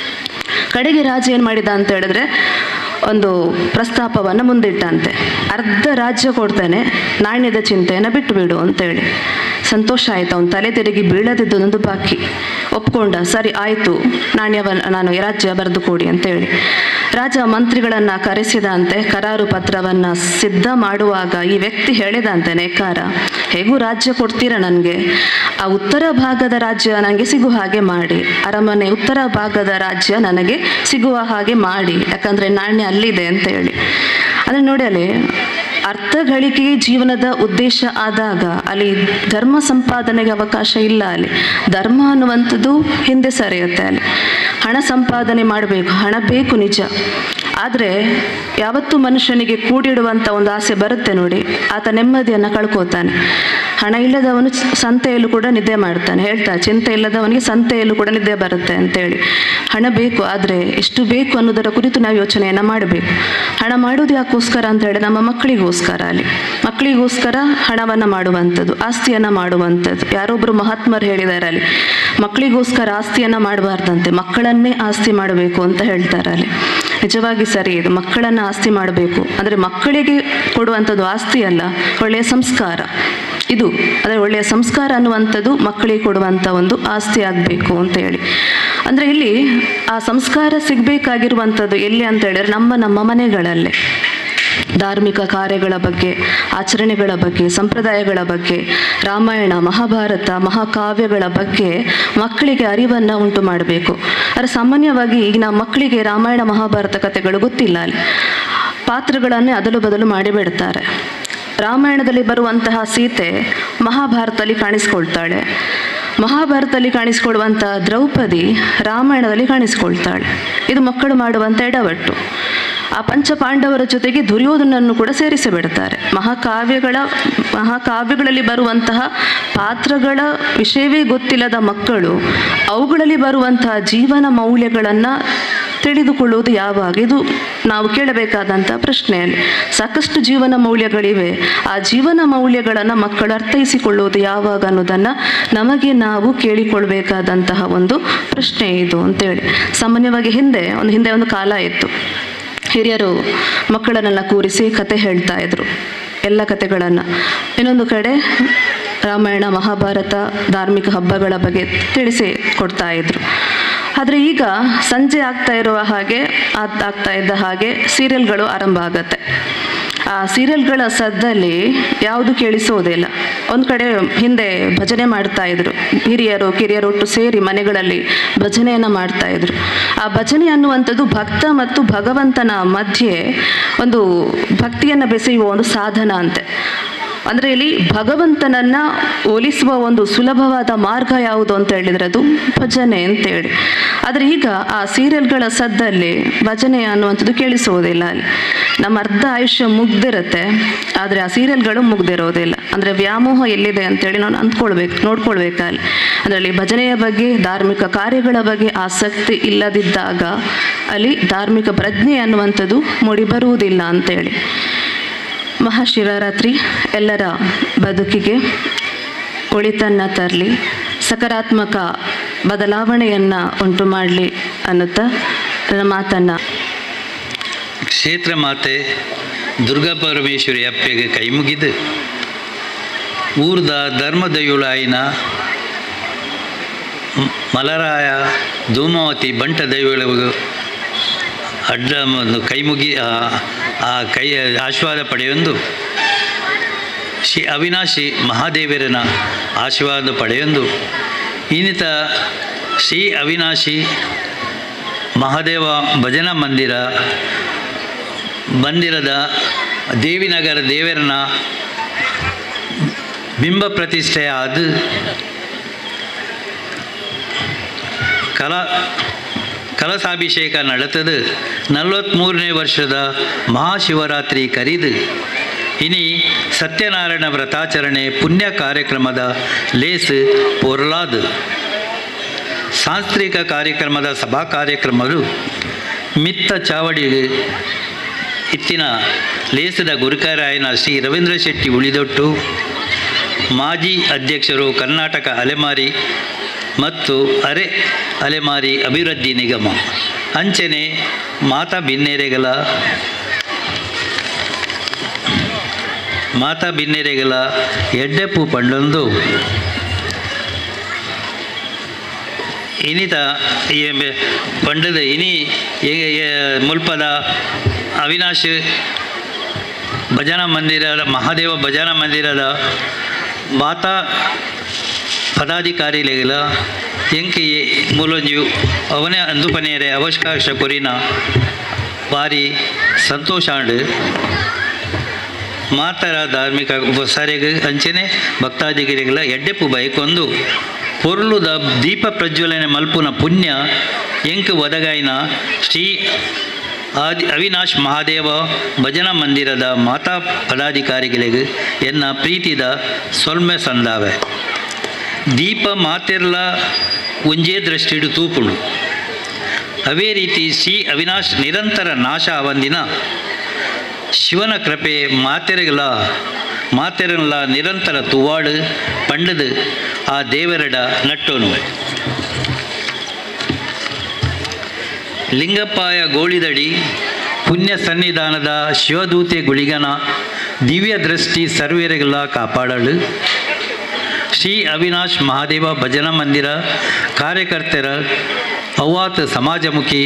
ಕಡೆಗೆ ರಾಜ ಏನು ಮಾಡಿದ ಅಂತ ಹೇಳಿದ್ರೆ ಒಂದು ಪ್ರಸ್ತಾಪವನ್ನು ಮುಂದಿಟ್ಟಂತೆ ಅರ್ಧ ರಾಜ್ಯ ಕೊಡ್ತಾನೆ ನಾಣ್ಯದ ಚಿಂತೆಯನ್ನು ಬಿಟ್ಟು ಬಿಡು ಅಂತೇಳಿ ಸಂತೋಷ ಆಯ್ತು ಅವನು ತಲೆ ತಿರುಗಿ ಬೀಳದಿದ್ದೊಂದು ಬಾಕಿ ಒಪ್ಕೊಂಡ ಸರಿ ಆಯಿತು ನಾಣ್ಯವನ್ನು ನಾನು ಈ ರಾಜ್ಯ ಬರೆದು ಕೊಡಿ ಅಂತೇಳಿ ರಾಜ ಮಂತ್ರಿಗಳನ್ನು ಕರೆಸಿದಂತೆ ಕರಾರು ಪತ್ರವನ್ನು ಸಿದ್ಧ ಮಾಡುವಾಗ ಈ ವ್ಯಕ್ತಿ ಹೇಳಿದಂತೆ ನೇಕಾರ ಹೇಗೂ ರಾಜ್ಯ ಕೊಡ್ತೀರಾ ನನಗೆ ಆ ಉತ್ತರ ಭಾಗದ ರಾಜ್ಯ ನನಗೆ ಸಿಗುವ ಹಾಗೆ ಮಾಡಿ ಅರಮನೆ ಉತ್ತರ ಭಾಗದ ರಾಜ್ಯ ನನಗೆ ಸಿಗುವ ಹಾಗೆ ಮಾಡಿ ಯಾಕಂದರೆ ನಾಣ್ಯ ಅಲ್ಲಿದೆ ಅಂತ ಹೇಳಿ ಅಂದರೆ ನೋಡಿ ಅಲ್ಲಿ ಅರ್ಥ ಗಳಿಕೆಯೇ ಜೀವನದ ಉದ್ದೇಶ ಆದಾಗ ಅಲ್ಲಿ ಧರ್ಮ ಸಂಪಾದನೆಗೆ ಅವಕಾಶ ಇಲ್ಲ ಅಲ್ಲಿ ಧರ್ಮ ಅನ್ನುವಂಥದ್ದು ಹಿಂದೆ ಸರಿಯುತ್ತೆ ಅಲ್ಲಿ ಹಣ ಸಂಪಾದನೆ ಮಾಡಬೇಕು ಹಣ ಬೇಕು ನಿಜ ಆದರೆ ಯಾವತ್ತೂ ಮನುಷ್ಯನಿಗೆ ಕೂಡಿಡುವಂಥ ಒಂದು ಆಸೆ ಬರುತ್ತೆ ನೋಡಿ ಆತ ನೆಮ್ಮದಿಯನ್ನು ಕಳ್ಕೋತಾನೆ ಹಣ ಇಲ್ಲದವನು ಚ- ಸಂತೆಯಲ್ಲೂ ಕೂಡ ನಿದ್ದೆ ಮಾಡ್ತಾನೆ ಹೇಳ್ತಾನೆ ಚಿಂತೆ ಇಲ್ಲದವನಿಗೆ ಸಂತೆಯಲ್ಲೂ ಕೂಡ ನಿದ್ದೆ ಬರುತ್ತೆ ಅಂತೇಳಿ ಹಣ ಬೇಕು ಆದರೆ ಎಷ್ಟು ಬೇಕು ಅನ್ನೋದರ ಕುರಿತು ನಾವು ಯೋಚನೆಯನ್ನು ಮಾಡಬೇಕು ಹಣ ಮಾಡೋದು ಯಾಕೋಸ್ಕರ ಅಂತ ಹೇಳಿ ನಮ್ಮ ಮಕ್ಕಳಿಗೋಸ್ಕರ ಅಲ್ಲಿ ಮಕ್ಕಳಿಗೋಸ್ಕರ ಹಣವನ್ನು ಮಾಡುವಂಥದ್ದು ಆಸ್ತಿಯನ್ನು ಮಾಡುವಂಥದ್ದು ಯಾರೊಬ್ಬರು ಮಹಾತ್ಮರು ಹೇಳಿದ್ದಾರೆ ಅಲ್ಲಿ ಮಕ್ಕಳಿಗೋಸ್ಕರ ಆಸ್ತಿಯನ್ನು ಮಾಡಬಾರ್ದಂತೆ ಮಕ್ಕಳನ್ನೇ ಆಸ್ತಿ ಮಾಡಬೇಕು ಅಂತ ಹೇಳ್ತಾರೆ ಅಲ್ಲಿ ನಿಜವಾಗಿ ಸರಿ ಇದು ಮಕ್ಕಳನ್ನು ಆಸ್ತಿ ಮಾಡಬೇಕು ಅಂದರೆ ಮಕ್ಕಳಿಗೆ ಕೊಡುವಂಥದ್ದು ಆಸ್ತಿ ಅಲ್ಲ ಒಳ್ಳೆಯ ಸಂಸ್ಕಾರ ಇದು ಅಂದರೆ ಒಳ್ಳೆಯ ಸಂಸ್ಕಾರ ಅನ್ನುವಂಥದ್ದು ಮಕ್ಕಳಿಗೆ ಕೊಡುವಂಥ ಒಂದು ಆಸ್ತಿ ಆಗಬೇಕು ಅಂತ ಹೇಳಿ ಅಂದರೆ ಇಲ್ಲಿ ಆ ಸಂಸ್ಕಾರ ಸಿಗಬೇಕಾಗಿರುವಂಥದ್ದು ಎಲ್ಲಿ ಅಂತ ಹೇಳಿದ್ರೆ ನಮ್ಮ ನಮ್ಮ ಮನೆಗಳಲ್ಲೇ ಧಾರ್ಮಿಕ ಕಾರ್ಯಗಳ ಬಗ್ಗೆ ಆಚರಣೆಗಳ ಬಗ್ಗೆ ಸಂಪ್ರದಾಯಗಳ ಬಗ್ಗೆ ರಾಮಾಯಣ ಮಹಾಭಾರತ ಮಹಾಕಾವ್ಯಗಳ ಬಗ್ಗೆ ಮಕ್ಕಳಿಗೆ ಅರಿವನ್ನು ಉಂಟು ಮಾಡಬೇಕು ಆದರೆ ಸಾಮಾನ್ಯವಾಗಿ ಈಗಿನ ಮಕ್ಕಳಿಗೆ ರಾಮಾಯಣ ಮಹಾಭಾರತ ಕಥೆಗಳು ಗೊತ್ತಿಲ್ಲ ಅಲ್ಲಿ ಪಾತ್ರಗಳನ್ನೇ ಅದಲು ಬದಲು ಮಾಡಿಬಿಡ್ತಾರೆ ರಾಮಾಯಣದಲ್ಲಿ ಬರುವಂತಹ ಸೀತೆ ಮಹಾಭಾರತದಲ್ಲಿ ಕಾಣಿಸ್ಕೊಳ್ತಾಳೆ ಮಹಾಭಾರತದಲ್ಲಿ ಕಾಣಿಸ್ಕೊಳ್ಳುವಂಥ ದ್ರೌಪದಿ ರಾಮಾಯಣದಲ್ಲಿ ಕಾಣಿಸ್ಕೊಳ್ತಾಳೆ ಇದು ಮಕ್ಕಳು ಮಾಡುವಂಥ ಎಡವಟ್ಟು ಆ ಪಂಚ ಪಾಂಡವರ ಜೊತೆಗೆ ದುರ್ಯೋಧನನ್ನು ಕೂಡ ಸೇರಿಸಿ ಬಿಡ್ತಾರೆ ಮಹಾಕಾವ್ಯಗಳ ಮಹಾಕಾವ್ಯಗಳಲ್ಲಿ ಬರುವಂತಹ ಪಾತ್ರಗಳ ವಿಷಯವೇ ಗೊತ್ತಿಲ್ಲದ ಮಕ್ಕಳು ಅವುಗಳಲ್ಲಿ ಬರುವಂತಹ ಜೀವನ ಮೌಲ್ಯಗಳನ್ನು ತಿಳಿದುಕೊಳ್ಳುವುದು ಯಾವಾಗ ಇದು ನಾವು ಕೇಳಬೇಕಾದಂಥ ಪ್ರಶ್ನೆಯಲ್ಲಿ ಸಾಕಷ್ಟು ಜೀವನ ಮೌಲ್ಯಗಳಿವೆ ಆ ಜೀವನ ಮೌಲ್ಯಗಳನ್ನು ಮಕ್ಕಳು ಅರ್ಥೈಸಿಕೊಳ್ಳುವುದು ಯಾವಾಗ ಅನ್ನೋದನ್ನು ನಮಗೆ ನಾವು ಕೇಳಿಕೊಳ್ಬೇಕಾದಂತಹ ಒಂದು ಪ್ರಶ್ನೆ ಇದು ಅಂತೇಳಿ ಸಾಮಾನ್ಯವಾಗಿ ಹಿಂದೆ ಒಂದು ಹಿಂದೆ ಒಂದು ಕಾಲ ಇತ್ತು ಹಿರಿಯರು ಮಕ್ಕಳನ್ನೆಲ್ಲ ಕೂರಿಸಿ ಕತೆ ಹೇಳ್ತಾ ಇದ್ರು ಎಲ್ಲ ಕತೆಗಳನ್ನು ಇನ್ನೊಂದು ಕಡೆ ರಾಮಾಯಣ ಮಹಾಭಾರತ ಧಾರ್ಮಿಕ ಹಬ್ಬಗಳ ಬಗ್ಗೆ ತಿಳಿಸಿ ಕೊಡ್ತಾ ಇದ್ರು ಆದರೆ ಈಗ ಸಂಜೆ ಆಗ್ತಾ ಇರುವ ಹಾಗೆ ಆಗ್- ಆಗ್ತಾ ಇದ್ದ ಹಾಗೆ ಸೀರಿಯಲ್ಗಳು ಆರಂಭ ಆಗತ್ತೆ ಆ ಸೀರಿಯಲ್ಗಳ ಸದ್ದಲ್ಲಿ ಯಾವುದು ಕೇಳಿಸೋದಿಲ್ಲ ಒಂದು ಕಡೆ ಹಿಂದೆ ಭಜನೆ ಮಾಡ್ತಾ ಇದ್ರು ಹಿರಿಯರು ಕಿರಿಯರು ಒಟ್ಟು ಸೇರಿ ಮನೆಗಳಲ್ಲಿ ಭಜನೆಯನ್ನು ಮಾಡ್ತಾ ಇದ್ರು ಆ ಭಜನೆ ಅನ್ನುವಂಥದ್ದು ಭಕ್ತ ಮತ್ತು ಭಗವಂತನ ಮಧ್ಯೆ ಒಂದು ಭಕ್ತಿಯನ್ನು ಬೆಸೆಯುವ ಒಂದು ಸಾಧನ ಅಂತೆ ಅಂದರೆ ಇಲ್ಲಿ ಭಗವಂತನನ್ನ ಹೋಲಿಸುವ ಒಂದು ಸುಲಭವಾದ ಮಾರ್ಗ ಯಾವುದು ಅಂತ ಹೇಳಿದ್ರೆ ಅದು ಭಜನೆ ಅಂತೇಳಿ ಆದರೆ ಈಗ ಆ ಸೀರಿಯಲ್ಗಳ ಸದ್ದಲ್ಲಿ ಭಜನೆ ಅನ್ನುವಂಥದ್ದು ಕೇಳಿಸುವುದಿಲ್ಲ ಅಲ್ಲಿ ನಮ್ಮ ಅರ್ಧ ಆಯುಷ್ಯ ಮುಗ್ದಿರುತ್ತೆ ಆದರೆ ಆ ಸೀರಿಯಲ್ಗಳು ಮುಗ್ದಿರೋದಿಲ್ಲ ಅಂದರೆ ವ್ಯಾಮೋಹ ಎಲ್ಲಿದೆ ಅಂತೇಳಿ ನಾವು ಅಂದ್ಕೊಳ್ಬೇಕು ನೋಡ್ಕೊಳ್ಬೇಕಲ್ಲಿ ಅದರಲ್ಲಿ ಭಜನೆಯ ಬಗ್ಗೆ ಧಾರ್ಮಿಕ ಕಾರ್ಯಗಳ ಬಗ್ಗೆ ಆಸಕ್ತಿ ಇಲ್ಲದಿದ್ದಾಗ ಅಲ್ಲಿ ಧಾರ್ಮಿಕ ಪ್ರಜ್ಞೆ ಅನ್ನುವಂಥದ್ದು ಮೂಡಿ ಬರುವುದಿಲ್ಲ ಅಂತೇಳಿ ಮಹಾಶಿವರಾತ್ರಿ ಎಲ್ಲರ ಬದುಕಿಗೆ ಒಳಿತನ್ನು ತರಲಿ ಸಕಾರಾತ್ಮಕ ಬದಲಾವಣೆಯನ್ನು ಉಂಟು ಮಾಡಲಿ ಅನ್ನುತ್ತಾ ನನ್ನ ಮಾತನ್ನು ಕ್ಷೇತ್ರ ಮಾತೆ ದುರ್ಗಾ ಪರಮೇಶ್ವರಿ ಅಪ್ಪೆಗೆ ಕೈ ಮುಗಿದು ಊರ್ದ ಧರ್ಮದಯುಳಾಯಿನ ಮ್- ಮಲರಾಯ ಧೂಮಾವತಿ ಬಂಟ ದೈವಗಳು ಅಡ್ಡ ಒಂದು ಕೈ ಮುಗಿ ಆ- ಆ ಕೈ ಆಶೀರ್ವಾದ ಪಡೆಯೊಂದು ಶ್ರೀ ಅವಿನಾಶಿ ಮಹಾದೇವರನ ಆಶೀರ್ವಾದ ಪಡೆಯೊಂದು ಇನ್ನಿತ ಶ್ರೀ ಅವಿನಾಶಿ ಮಹಾದೇವ ಭಜನಾ ಮಂದಿರ ಮಂದಿರದ ದೇವಿನಗರ ದೇವರನ ಬಿಂಬ ಪ್ರತಿಷ್ಠೆಯ ಅದು ಕಲಾ ಕಲಸಾಭಿಷೇಕ ನಡೆತದು ನಲವತ್ತ್ಮೂರನೇ ವರ್ಷದ ಮಹಾಶಿವರಾತ್ರಿ ಕರಿದು ಇನಿ ಸತ್ಯನಾರಾಯಣ ವ್ರತಾಚರಣೆ ಪುಣ್ಯ ಕಾರ್ಯಕ್ರಮದ ಲೇಸ್ ಪೊರ್ಲಾದು ಸಾಂಸ್ಕೃತಿಕ ಕಾರ್ಯಕ್ರಮದ ಸಭಾ ಕಾರ್ಯಕ್ರಮಗಳು ಮಿತ್ತ ಚಾವಡಿ ಇತ್ತಿನ ಲೇಸದ ಗುರುಕರಾಯನ ಶ್ರೀ ರವೀಂದ್ರ ಶೆಟ್ಟಿ ಉಳಿದೊಟ್ಟು ಮಾಜಿ ಅಧ್ಯಕ್ಷರು ಕರ್ನಾಟಕ ಅಲೆಮಾರಿ ಮತ್ತು ಅರೆ ಅಲೆಮಾರಿ ಅಭಿವೃದ್ಧಿ ನಿಗಮ ಅಂಚನೆ ಮಾತಾ ಬಿನ್ನೇರೆಗಳ ಮಾತಾ ಬಿನ್ನೇರೆಗಳ ಎಡ್ಡೆಪ್ಪು ಪಂಡೊಂದು ಇನಿತ ಈ ಬೆ- ಪಂಡದ ಇನಿ ಏ- ಏ- ಮುಲ್ಪದ ಅವಿನಾಶ್ ಭಜನಾ ಮಂದಿರದ ಮಹಾದೇವ ಭಜನಾ ಮಂದಿರದ ಮಾತಾ ಪದಾಧಿಕಾರಿಗಳ ಎಂಕೆ ಮೂಲಂಜು ಅವನೇ ಅಂದುಪನೆಯರೆ ಅವಕಾಶ ಕೊರಿನ ಭಾರಿ ಸಂತೋಷಾಂಡ್ ಮಾತರ ಧಾರ್ಮಿಕ ಸರೆಗೆ ಅಂಚನೆ ಭಕ್ತಾದಿಗಿರಿಗಳ ಎಡ್ಡೆಪ್ಪು ಬೈಕೊಂದು ಪೊರ್ಲುದ ದೀಪ ಪ್ರಜ್ವಲನೆ ಮಲ್ಪುನ ಪುಣ್ಯ ಎಂಕ್ ಒದಗಾಯಿನ ಶ್ರೀ ಆದಿ ಅವಿನಾಶ್ ಮಹಾದೇವ ಭಜನಾ ಮಂದಿರದ ಮಾತಾ ಪದಾಧಿಕಾರಿಗಳಿಗೆ ಎನ್ನ ಪ್ರೀತಿದ ಸೊಲ್ಮೆ ಸಂದಾವೆ ದೀಪ ಮಾತೆರ್ಲ ಒಂಜೇ ದೃಷ್ಟಿಡು ತೂಪುಂಡು ಅವೇ ರೀತಿ ಶ್ರೀ ಅವಿನಾಶ್ ನಿರಂತರ ನಾಶ ಅವಂದಿನ ಶಿವನ ಕೃಪೆ ಮಾತೆರೆಗಳ ಮಾತೆರಲ್ಲ ನಿರಂತರ ತುವಾಡು ಪಂಡದು ಆ ದೇವರಡ ನಟ್ಟೋನು ಲಿಂಗಪ್ಪಾಯ ಗೋಳಿದಡಿ ಪುಣ್ಯ ಸನ್ನಿಧಾನದ ಶಿವದೂತೆ ಗುಳಿಗನ ದಿವ್ಯ ದೃಷ್ಟಿ ಸರ್ವೇರೆಗಳ ಕಾಪಾಡಲು ಶ್ರೀ ಅವಿನಾಶ್ ಮಹಾದೇವ ಭಜನಾ ಮಂದಿರ ಕಾರ್ಯಕರ್ತರ ಅವ್ವಾತ್ ಸಮಾಜಮುಖಿ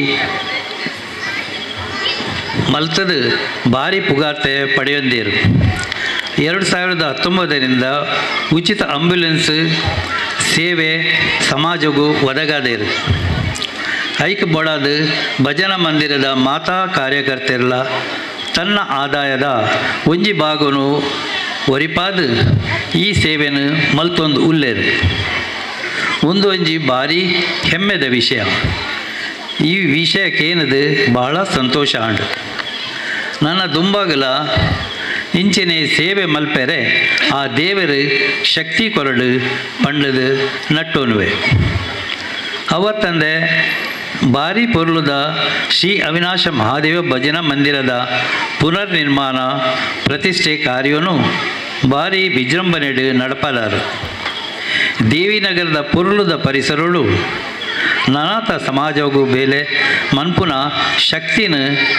ಮಲ್ತದ ಭಾರಿ ಪುಗಾರ್ತೆ ಪಡೆಯೊಂದಿರು ಎರಡು ಸಾವಿರದ ಹತ್ತೊಂಬತ್ತರಿಂದ ಉಚಿತ ಆಂಬ್ಯುಲೆನ್ಸ್ ಸೇವೆ ಸಮಾಜಗೂ ಒದಗಾದೇರು ಐಕ್ ಬೊಡಾದ ಭಜನಾ ಮಂದಿರದ ಮಾತಾ ಕಾರ್ಯಕರ್ತೆರ್ಲ ತನ್ನ ಆದಾಯದ ಒಂಜಿ ಭಾಗನು ಒರಿಪಾದ ಈ ಸೇವೆಯನ್ನು ಮಲ್ತೊಂದು ಉಲ್ಲೇರು ಒಂದು ಒಂಜಿ ಭಾರಿ ಹೆಮ್ಮೆದ ವಿಷಯ ಈ ವಿಷಯಕ್ಕೇನದು ಬಹಳ ಸಂತೋಷ ಆಂಡು ನನ್ನ ದುಂಬಾಗಲ ಇಂಚಿನ ಸೇವೆ ಮಲ್ಪೆರೆ ಆ ದೇವರು ಶಕ್ತಿ ಕೊರಡು ಪಂಡದು ನಟ್ಟೋನುವೆ ಅವತ್ತಂದೆ ಭಾರಿ ಪೊರ್ಲುದ ಶ್ರೀ ಅವಿನಾಶ ಮಹಾದೇವ ಭಜನಾ ಮಂದಿರದ ಪುನರ್ ನಿರ್ಮಾಣ ಪ್ರತಿಷ್ಠೆ ಕಾರ್ಯವನ್ನು ಭಾರಿ ವಿಜೃಂಭಣೆಡು ನಡಪಲಾರು ದೇವಿನಗರದ ಪುರುಳುದ ಪರಿಸರಗಳು ನನಾತ ಸಮಾಜವು ಬೇಲೆ ಮನ್ಪುನ ಶಕ್ತಿನ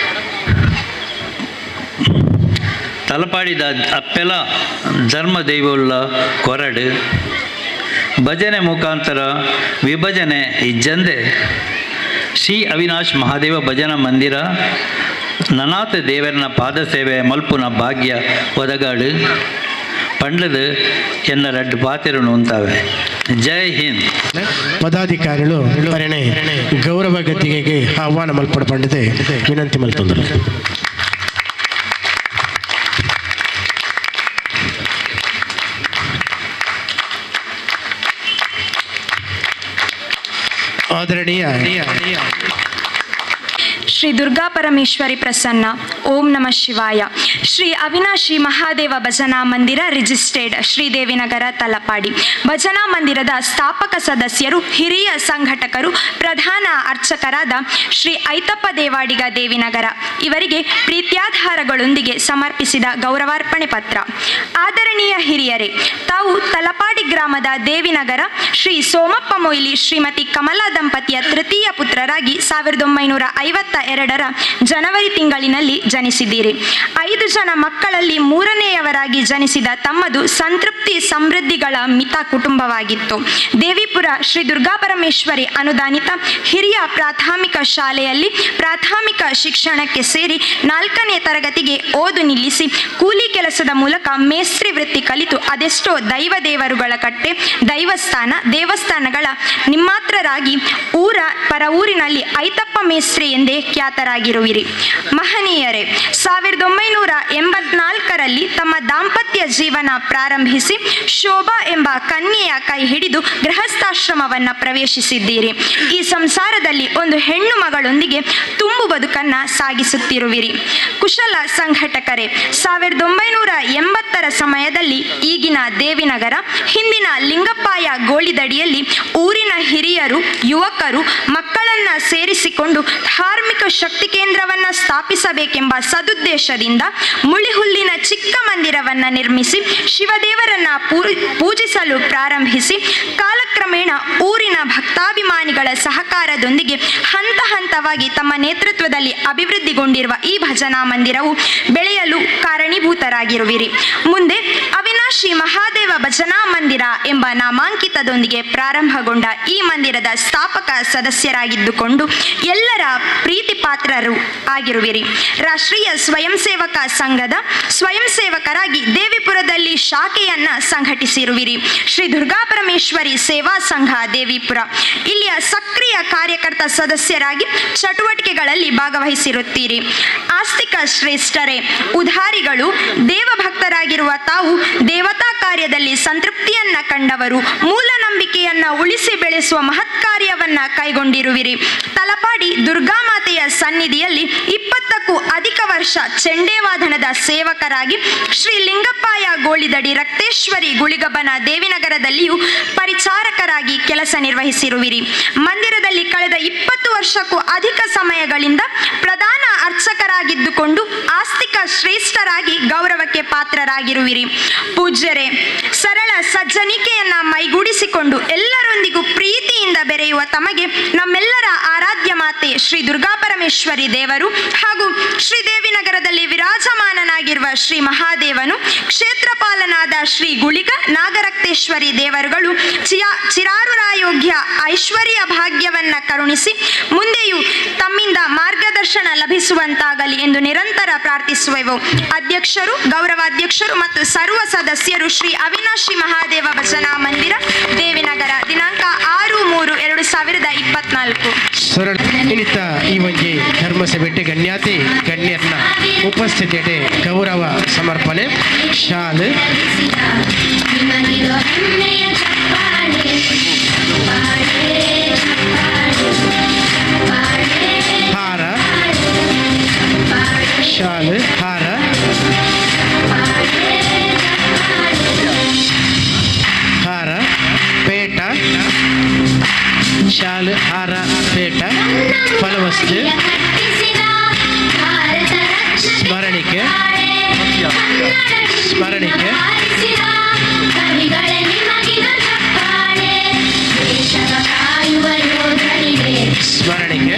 ತಲಪಾಡಿದ ಅಪ್ಪೆಲ ಧರ್ಮ ದೈವವುಳ್ಳ ಕೊರಡು ಭಜನೆ ಮುಖಾಂತರ ವಿಭಜನೆ ಇಜ್ಜಂದೆ ಶ್ರೀ ಅವಿನಾಶ್ ಮಹಾದೇವ ಭಜನಾ ಮಂದಿರ ನನಾಥ ದೇವರನ ಪಾದ ಸೇವೆ ಮಲ್ಪುನ ಭಾಗ್ಯ ಒದಗಾಡು ಪಂಡ್ಲದು ಎನ್ನ ರಡ್ಡು ಪಾತಿರನು ಉಂತಾವೆ ಜೈ ಹಿಂದ್ ಪದಾಧಿಕಾರಿಗಳು ಪರಿಣೆ ಗೌರವ ಗದ್ದಿಗೆಗೆ ಆಹ್ವಾನ ಮಲ್ಪಡಪಂಡಿದೆ ವಿನಂತಿ ಮಲ್ತಂದರು ಆದರಣೀಯ ಶ್ರೀ ದುರ್ಗಾ ಪರಮೇಶ್ವರಿ ಪ್ರಸನ್ನ ಓಂ ನಮಃ ಶಿವಾಯ ಶ್ರೀ ಅವಿನಾಶಿ ಮಹಾದೇವ ಭಜನಾ ಮಂದಿರ ರಿಜಿಸ್ಟರ್ಡ್ ಶ್ರೀದೇವಿನಗರ ತಲಪಾಡಿ ಭಜನಾ ಮಂದಿರದ ಸ್ಥಾಪಕ ಸದಸ್ಯರು ಹಿರಿಯ ಸಂಘಟಕರು ಪ್ರಧಾನ ಅರ್ಚಕರಾದ ಶ್ರೀ ಐತಪ್ಪ ದೇವಾಡಿಗ ದೇವಿನಗರ ಇವರಿಗೆ ಪ್ರೀತ್ಯಾಧಾರಗಳೊಂದಿಗೆ ಸಮರ್ಪಿಸಿದ ಗೌರವಾರ್ಪಣೆ ಪತ್ರ ಆದರಣೀಯ ಹಿರಿಯರೇ ತಾವು ತಲಪಾಡಿ ಗ್ರಾಮದ ದೇವಿನಗರ ಶ್ರೀ ಸೋಮಪ್ಪ ಮೊಯ್ಲಿ ಶ್ರೀಮತಿ ಕಮಲಾ ದಂಪತಿಯ ತೃತೀಯ ಪುತ್ರರಾಗಿ ಸಾವಿರದ ಒಂಬೈನೂರ ಐವತ್ತ ಎರಡರ ಜನವರಿ ತಿಂಗಳಿನಲ್ಲಿ ಜನಿಸಿದ್ದೀರಿ ಐದು ಜನ ಮಕ್ಕಳಲ್ಲಿ ಮೂರನೆಯವರಾಗಿ ಜನಿಸಿದ ತಮ್ಮದು ಸಂತೃಪ್ತಿ ಸಮೃದ್ಧಿಗಳ ಮಿತ ಕುಟುಂಬವಾಗಿತ್ತು ದೇವಿಪುರ ಶ್ರೀ ದುರ್ಗಾಪರಮೇಶ್ವರಿ ಅನುದಾನಿತ ಹಿರಿಯ ಪ್ರಾಥಮಿಕ ಶಾಲೆಯಲ್ಲಿ ಪ್ರಾಥಮಿಕ ಶಿಕ್ಷಣಕ್ಕೆ ಸೇರಿ ನಾಲ್ಕನೇ ತರಗತಿಗೆ ಓದು ನಿಲ್ಲಿಸಿ ಕೂಲಿ ಕೆಲಸದ ಮೂಲಕ ಮೇಸ್ತ್ರಿ ವೃತ್ತಿ ಕಲಿತು ಅದೆಷ್ಟೋ ದೈವ ದೇವರುಗಳ ಕಟ್ಟೆ ದೈವಸ್ಥಾನ ದೇವಸ್ಥಾನಗಳ ನಿಮ್ಮಾತ್ರರಾಗಿ ಊರ ಪರ ಊರಿನಲ್ಲಿ ಐತಪ್ಪ ಮೇಸ್ತ್ರಿ ಎಂದೇ ಖ್ಯಾತರಾಗಿರುವಿರಿ ಮಹನೀಯರೇ ಸಾವಿರದ ಒಂಬೈನೂರ ಎಂಬತ್ನಾಲ್ಕರಲ್ಲಿ ತಮ್ಮ ದಾಂಪತ್ಯ ಜೀವನ ಪ್ರಾರಂಭಿಸಿ ಶೋಭಾ ಎಂಬ ಕನ್ಯೆಯ ಕೈ ಹಿಡಿದು ಗೃಹಸ್ಥಾಶ್ರಮವನ್ನ ಪ್ರವೇಶಿಸಿದ್ದೀರಿ ಈ ಸಂಸಾರದಲ್ಲಿ ಒಂದು ಹೆಣ್ಣು ಮಗಳೊಂದಿಗೆ ತುಂಬು ಬದುಕನ್ನ ಸಾಗಿಸುತ್ತಿರುವಿರಿ ಕುಶಲ ಸಂಘಟಕರೇ ಸಾವಿರದ ಒಂಬೈನೂರ ಎಂಬತ್ತರ ಸಮಯದಲ್ಲಿ ಈಗಿನ ದೇವಿನಗರ ಹಿಂದಿನ ಲಿಂಗಪ್ಪಾಯ ಗೋಳಿದಡಿಯಲ್ಲಿ ಊರಿನ ಹಿರಿಯರು ಯುವಕರು ಮಕ್ಕಳನ್ನ ಸೇರಿಸಿಕೊಂಡು ಧಾರ್ಮಿಕ ಶಕ್ತಿ ಕೇಂದ್ರವನ್ನ ಸ್ಥಾಪಿಸಬೇಕೆಂಬ ಸದುದ್ದೇಶದಿಂದ ಮುಳಿಹುಲ್ಲಿನ ಚಿಕ್ಕ ಮಂದಿರವನ್ನ ನಿರ್ಮಿಸಿ ಶಿವದೇವರನ್ನ ಪೂರಿ- ಪೂಜಿಸಲು ಪ್ರಾರಂಭಿಸಿ ಕಾಲಕ್ರಮೇಣ ಊರಿನ ಭಕ್ತಾಭಿಮಾನಿಗಳ ಸಹಕಾರದೊಂದಿಗೆ ಹಂತ ಹಂತವಾಗಿ ತಮ್ಮ ನೇತೃತ್ವದಲ್ಲಿ ಅಭಿವೃದ್ಧಿಗೊಂಡಿರುವ ಈ ಭಜನಾ ಮಂದಿರವು ಬೆಳೆಯಲು ಕಾರಣೀಭೂತರಾಗಿರುವಿರಿ ಮುಂದೆ ಅವಿನಾಶಿ ಮಹಾದೇವ ಭಜನಾ ಮಂದಿರ ಎಂಬ ನಾಮಾಂಕಿತದೊಂದಿಗೆ ಪ್ರಾರಂಭಗೊಂಡ ಈ ಮಂದಿರದ ಸ್ಥಾಪಕ ಸದಸ್ಯರಾಗಿದ್ದುಕೊಂಡು ಎಲ್ಲರ ಪ್ರೀತಿ ಪಾತ್ರರು ಆಗಿರುವಿರಿ ರಾಷ್ಟ್ರೀಯ ಸ್ವಯಂ ಸೇವಕ ಸಂಘದ ಸ್ವಯಂ ಸೇವಕರಾಗಿ ದೇವಿಪುರದಲ್ಲಿ ಶಾಖೆಯನ್ನ ಸಂಘಟಿಸಿರುವಿರಿ ಶ್ರೀ ದುರ್ಗಾ ಪರಮೇಶ್ವರಿ ಸೇವಾ ಸಂಘ ದೇವಿಪುರ ಇಲ್ಲಿಯ ಸಕ್ರಿಯ ಕಾರ್ಯಕರ್ತ ಸದಸ್ಯರಾಗಿ ಚಟುವಟಿಕೆಗಳಲ್ಲಿ ಭಾಗವಹಿಸಿರುತ್ತೀರಿ ಆಸ್ತಿಕ ಶ್ರೇಷ್ಠರೇ ಉದಾರಿಗಳು ದೇವಭಕ್ತರಾಗಿರುವ ತಾವು ದೇವತಾ ಕಾರ್ಯದಲ್ಲಿ ಸಂತೃಪ್ತಿಯನ್ನ ಕಂಡವರು ಮೂಲ ನಂಬಿಕೆಯನ್ನ ಉಳಿಸಿ ಬೆಳೆಸುವ ಮಹತ್ ಕಾರ್ಯವನ್ನ ಕೈಗೊಂಡಿರುವಿರಿ ತಲಪಾಡಿ ದುರ್ಗಾಮಾತೆಯ ಸನ್ನಿಧಿಯಲ್ಲಿ ಇಪ್ಪತ್ತಕ್ಕೂ ಅಧಿಕ ವರ್ಷ ಚೆಂಡೇವಾದನದ ಸೇವಕರಾಗಿ ಶ್ರೀ ಲಿಂಗಪ್ಪಾಯ ಗೋಳಿದಡಿ ರಕ್ತೇಶ್ವರಿ ಗುಳಿಗಬ್ಬನ ದೇವಿನಗರದಲ್ಲಿಯೂ ಪರಿಚಾರಕರಾಗಿ ಕೆಲಸ ನಿರ್ವಹಿಸಿರುವಿರಿ ಮಂದಿರದಲ್ಲಿ ಕಳೆದ ಇಪ್ಪತ್ತು ವರ್ಷಕ್ಕೂ ಅಧಿಕ ಸಮಯಗಳಿಂದ ಪ್ರಧಾನ ಅರ್ಚಕರಾಗಿದ್ದುಕೊಂಡು ಆಸ್ತಿಕ ಶ್ರೇಷ್ಠರಾಗಿ ಗೌರವಕ್ಕೆ ಪಾತ್ರರಾಗಿರುವಿರಿ ಪೂಜ್ಯರೇ ಸರಳ ಸಜ್ಜನಿಕೆಯನ್ನ ಮೈಗೂಡಿಸಿಕೊಂಡು ಎಲ್ಲರೊಂದಿಗೂ ಪ್ರೀತಿಯಿಂದ ಬೆರೆಯುವ ತಮಗೆ ನಮ್ಮೆಲ್ಲರ ಆರಾಧ್ಯ ಮಾತೆ ಶ್ರೀ ದುರ್ಗಾಪರಮೇಶ್ವರಿ ದೇವರು ಹಾಗೂ ಶ್ರೀದೇವಿನಗರದಲ್ಲಿ ವಿರಾಜಮಾನನಾಗಿರುವ ಶ್ರೀ ಮಹಾದೇವನು ಕ್ಷೇತ್ರಪಾಲನಾದ ಶ್ರೀ ಗುಳಿಗ ನಾಗರಕ್ತೇಶ್ವರಿ ದೇವರುಗಳು ಚಿಯ ಚಿರಾರುರಾಯೋಗ್ಯ ಐಶ್ವರ್ಯ ಭಾಗ್ಯವನ್ನ ಕರುಣಿಸಿ ಮುಂದೆಯೂ ತಮ್ಮಿಂದ ಮಾರ್ಗದರ್ಶನ ಲಭಿಸುವಂತಾಗಲಿ ಎಂದು ನಿರಂತರ ಪ್ರಾರ್ಥಿಸುವೆವು ಅಧ್ಯಕ್ಷರು ಗೌರವಾಧ್ಯಕ್ಷರು ಮತ್ತು ಸರ್ವ ಸದಸ್ಯರು ಶ್ರೀ ಅವಿನಾಶಿ ಮಹಾದೇವ ಭಜನಾ ಮಂದಿರ ದೇವಿನಗರ ದಿನಾಂಕ ಆರು ಮೂರು ಎರಡು ಸಾವಿರದ ಇಪ್ಪತ್ನಾಲ್ಕು ಸರಳ ಇನ್ನಿತ ಈ ಒಂಜಿ ಧರ್ಮ ಸಭೆಟ್ಟೆ ಗಣ್ಯಾತಿ ಗಣ್ಯರ್ನ ಉಪಸ್ಥಿತಿಯಲ್ಲಿ ಗೌರವ ಸಮರ್ಪಣೆ ಶಾಲು ಹಾರ ಶಾಲು ಹಾರ ಹಾರ ಪೇಟ ಶಾಲು ಹಾರ ಪೇಟ ಫಲವಸ್ತು ಸ್ಮರಣಿಕೆ ಸ್ಮರಣಿಕೆ ಸ್ಮರಣಿಕೆ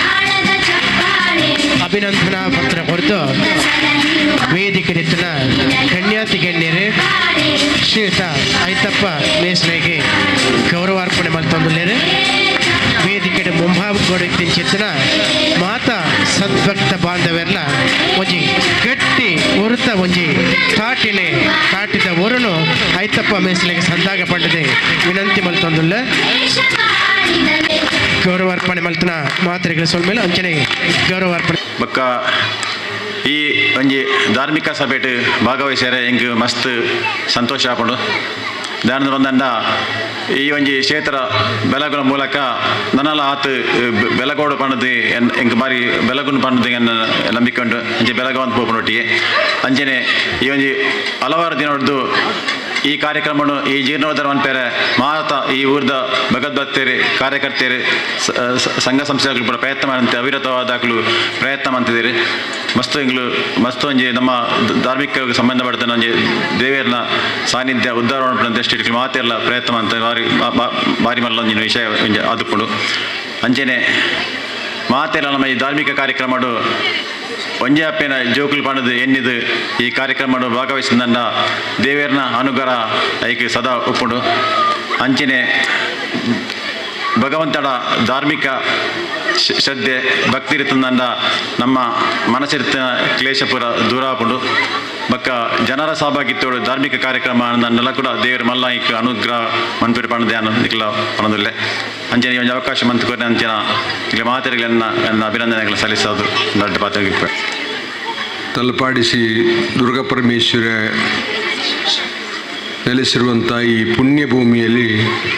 ಅಭಿನಂದನಾ ಪತ್ರ ಕೊರೆದು ವೇದಿಕೆ ನಿತ್ತಿನ ಗಣ್ಯಾತಿ ಗಣ್ಯರೇ ಶ್ರೀಯುತ ಐತಪ್ಪ ಮೇಸ್ನೆಗೆ ಗೌರವಾರ್ಪಣೆ ಮಲ್ತೊಂದುಲ್ಲೇರು ವೇದಿಕೆಡೆ ಮುಂಭಾಗಗೊಡಿತ್ತಿನ ಮಾತ ಸದ್ಭಕ್ತ ಬಾಂಧವೆಲ್ಲ ಒಂಜಿ ಗಟ್ಟಿ ಉರುತ ಒಂಜಿ ತಾಟಿನೆ ತಾಟಿದ ಒರುನು ಐತಪ್ಪ ಮೇಸ್ಲೆಗೆ ಸಂದಾಗ ಪಂಡದೆ ವಿನಂತಿ ಮಲ್ತೊಂದುಲ್ಲ ಗೌರವಾರ್ಪಣೆ ಮಲ್ತನ ಮಾತ್ರೆಗಳ ಸೊಲ್ಮೇಲೆ ಅಂಚನೆ ಗೌರವಾರ್ಪಣೆ ಬೊಕ್ಕ ಈ ಒಂಜಿ ಧಾರ್ಮಿಕ ಸಭೆಟ್ ಭಾಗವಹಿಸ್ಯಾರೆ ಎಂಕ್ ಮಸ್ತ್ ಸಂತೋಷ ಆಪುಂಡು ದಾನದ ಒಂದಂಡ ಈ ಒಂಜಿ ಕ್ಷೇತ್ರ ಬೆಲಗುನ ಮೂಲಕ ನನಲ ಆತು ಬೆ- ಬೆಲಗೋಡು ಪಣದು ಎನ್ ಎಂಕ್ ಬಾರಿ ಬೆಲಗುನ್ ಪಣದು ಎನ್ನ ನಂಬಿಕೆ ಉಂಟು ಅಂಚೆ ಬೆಲಗವಂತ ಪೋಪುನೊಟ್ಟಿಗೆ ಅಂಚನೆ ಈ ಒಂಜಿ ಹಲವಾರು ದಿನ ಹೊಡೆದು ಈ ಕಾರ್ಯಕ್ರಮವನ್ನು ಈ ಜೀರ್ಣೋದ್ಧಾರ ಅನ್ಪೇರೆ ಮಾತ ಈ ಊರ್ದ ಭಗವದ್ಭಕ್ತರು ಕಾರ್ಯಕರ್ತರು ಸ- ಸ- ಸಂಘ ಸಂಸ್ಥೆಗಳು ಕೂಡ ಪ್ರಯತ್ನ ಮಾಡಂತೆ ಅವಿರತವಾದಾಗಲು ಪ್ರಯತ್ನ ಮಾಡ್ತಿದ್ದೀರಿ ಮಸ್ತ್ ಇಂಗ್ಲು ಮಸ್ತ್ ಒಂಜಿ ನಮ್ಮ ದ- ಧಾರ್ಮಿಕ ಸಂಬಂಧಪಟ್ಟ ನಂಜಿ ದೇವೇರ್ನ ಸಾನ್ನಿಧ್ಯ ಉದ್ಧಾರ ಮಾಡ್ಬಿಡಂತೆ ಎಷ್ಟು ಮಾತೆಲ್ಲ ಪ್ರಯತ್ನ ಮಾಡ್ತಾರೆ ಬಾರಿ ಬಾ- ಬಾ- ಬಾರಿ ಮಲ್ಲ ಒಂಜಿನ ವಿಷಯ ಒಂಜಿ ಆದುಕೊಂಡು ಅಂಚೆನೆ ಮಾತೆಲ್ಲ ನಮ್ಮ ಈ ಧಾರ್ಮಿಕ ಕಾರ್ಯಕ್ರಮಡು ಒಂಜೆ ಅಪ್ಪೇನ ಜೋಕುಲು ಪಣದು ಎನ್ನಿದು ಈ ಕಾರ್ಯಕ್ರಮ ಭಾಗವಹಿಸಿದಂಡ ದೇವೇರ್ನ ಅನುಗ್ರಹ ಐಕೆ ಸದಾ ಒಪ್ಪುಂಡು ಅಂಚನೆ ಭಗವಂತನ ಧಾರ್ಮಿಕ ಶ- ಶ್ರದ್ಧೆ ಭಕ್ತಿ ಇರ್ತಂದಂಡ ನಮ್ಮ ಮನಸ್ಸಿರ್ತಿನ ಕ್ಲೇಶಪುರ ದೂರ ಆಪುಂಡು ಬಕ್ಕ ಜನರ ಸಹಭಾಗಿತ್ವಡು ಧಾರ್ಮಿಕ ಕಾರ್ಯಕ್ರಮ ಅಂದನ್ನೆಲ್ಲ ಕೂಡ ದೇವರು ಮಲ್ಲ ಇಕ್ ಅನುಗ್ರಹ ಮನ್ಪೇರು ಪಣದ ಧ್ಯಾನ ಇಕ್ಲ ಪಣದಿಲ್ಲ ಅಂಚನೆ ಈ ಒಂದು ಅವಕಾಶ ಮಂತ್ಕೊರೆ ಅಂಚನ ಇಲ್ಲಿ ಮಾತುಗಳನ್ನ ನನ್ನ ಅಭಿನಂದನೆಗಳು ಸಲ್ಲಿಸೋದು ದೊಡ್ಡ ಪಾತ್ರ ತಲಪಾಡಿಸಿ ದುರ್ಗಾಪರಮೇಶ್ವರ ನೆಲೆಸಿರುವಂಥ ಈ ಪುಣ್ಯ ಭೂಮಿಯಲ್ಲಿ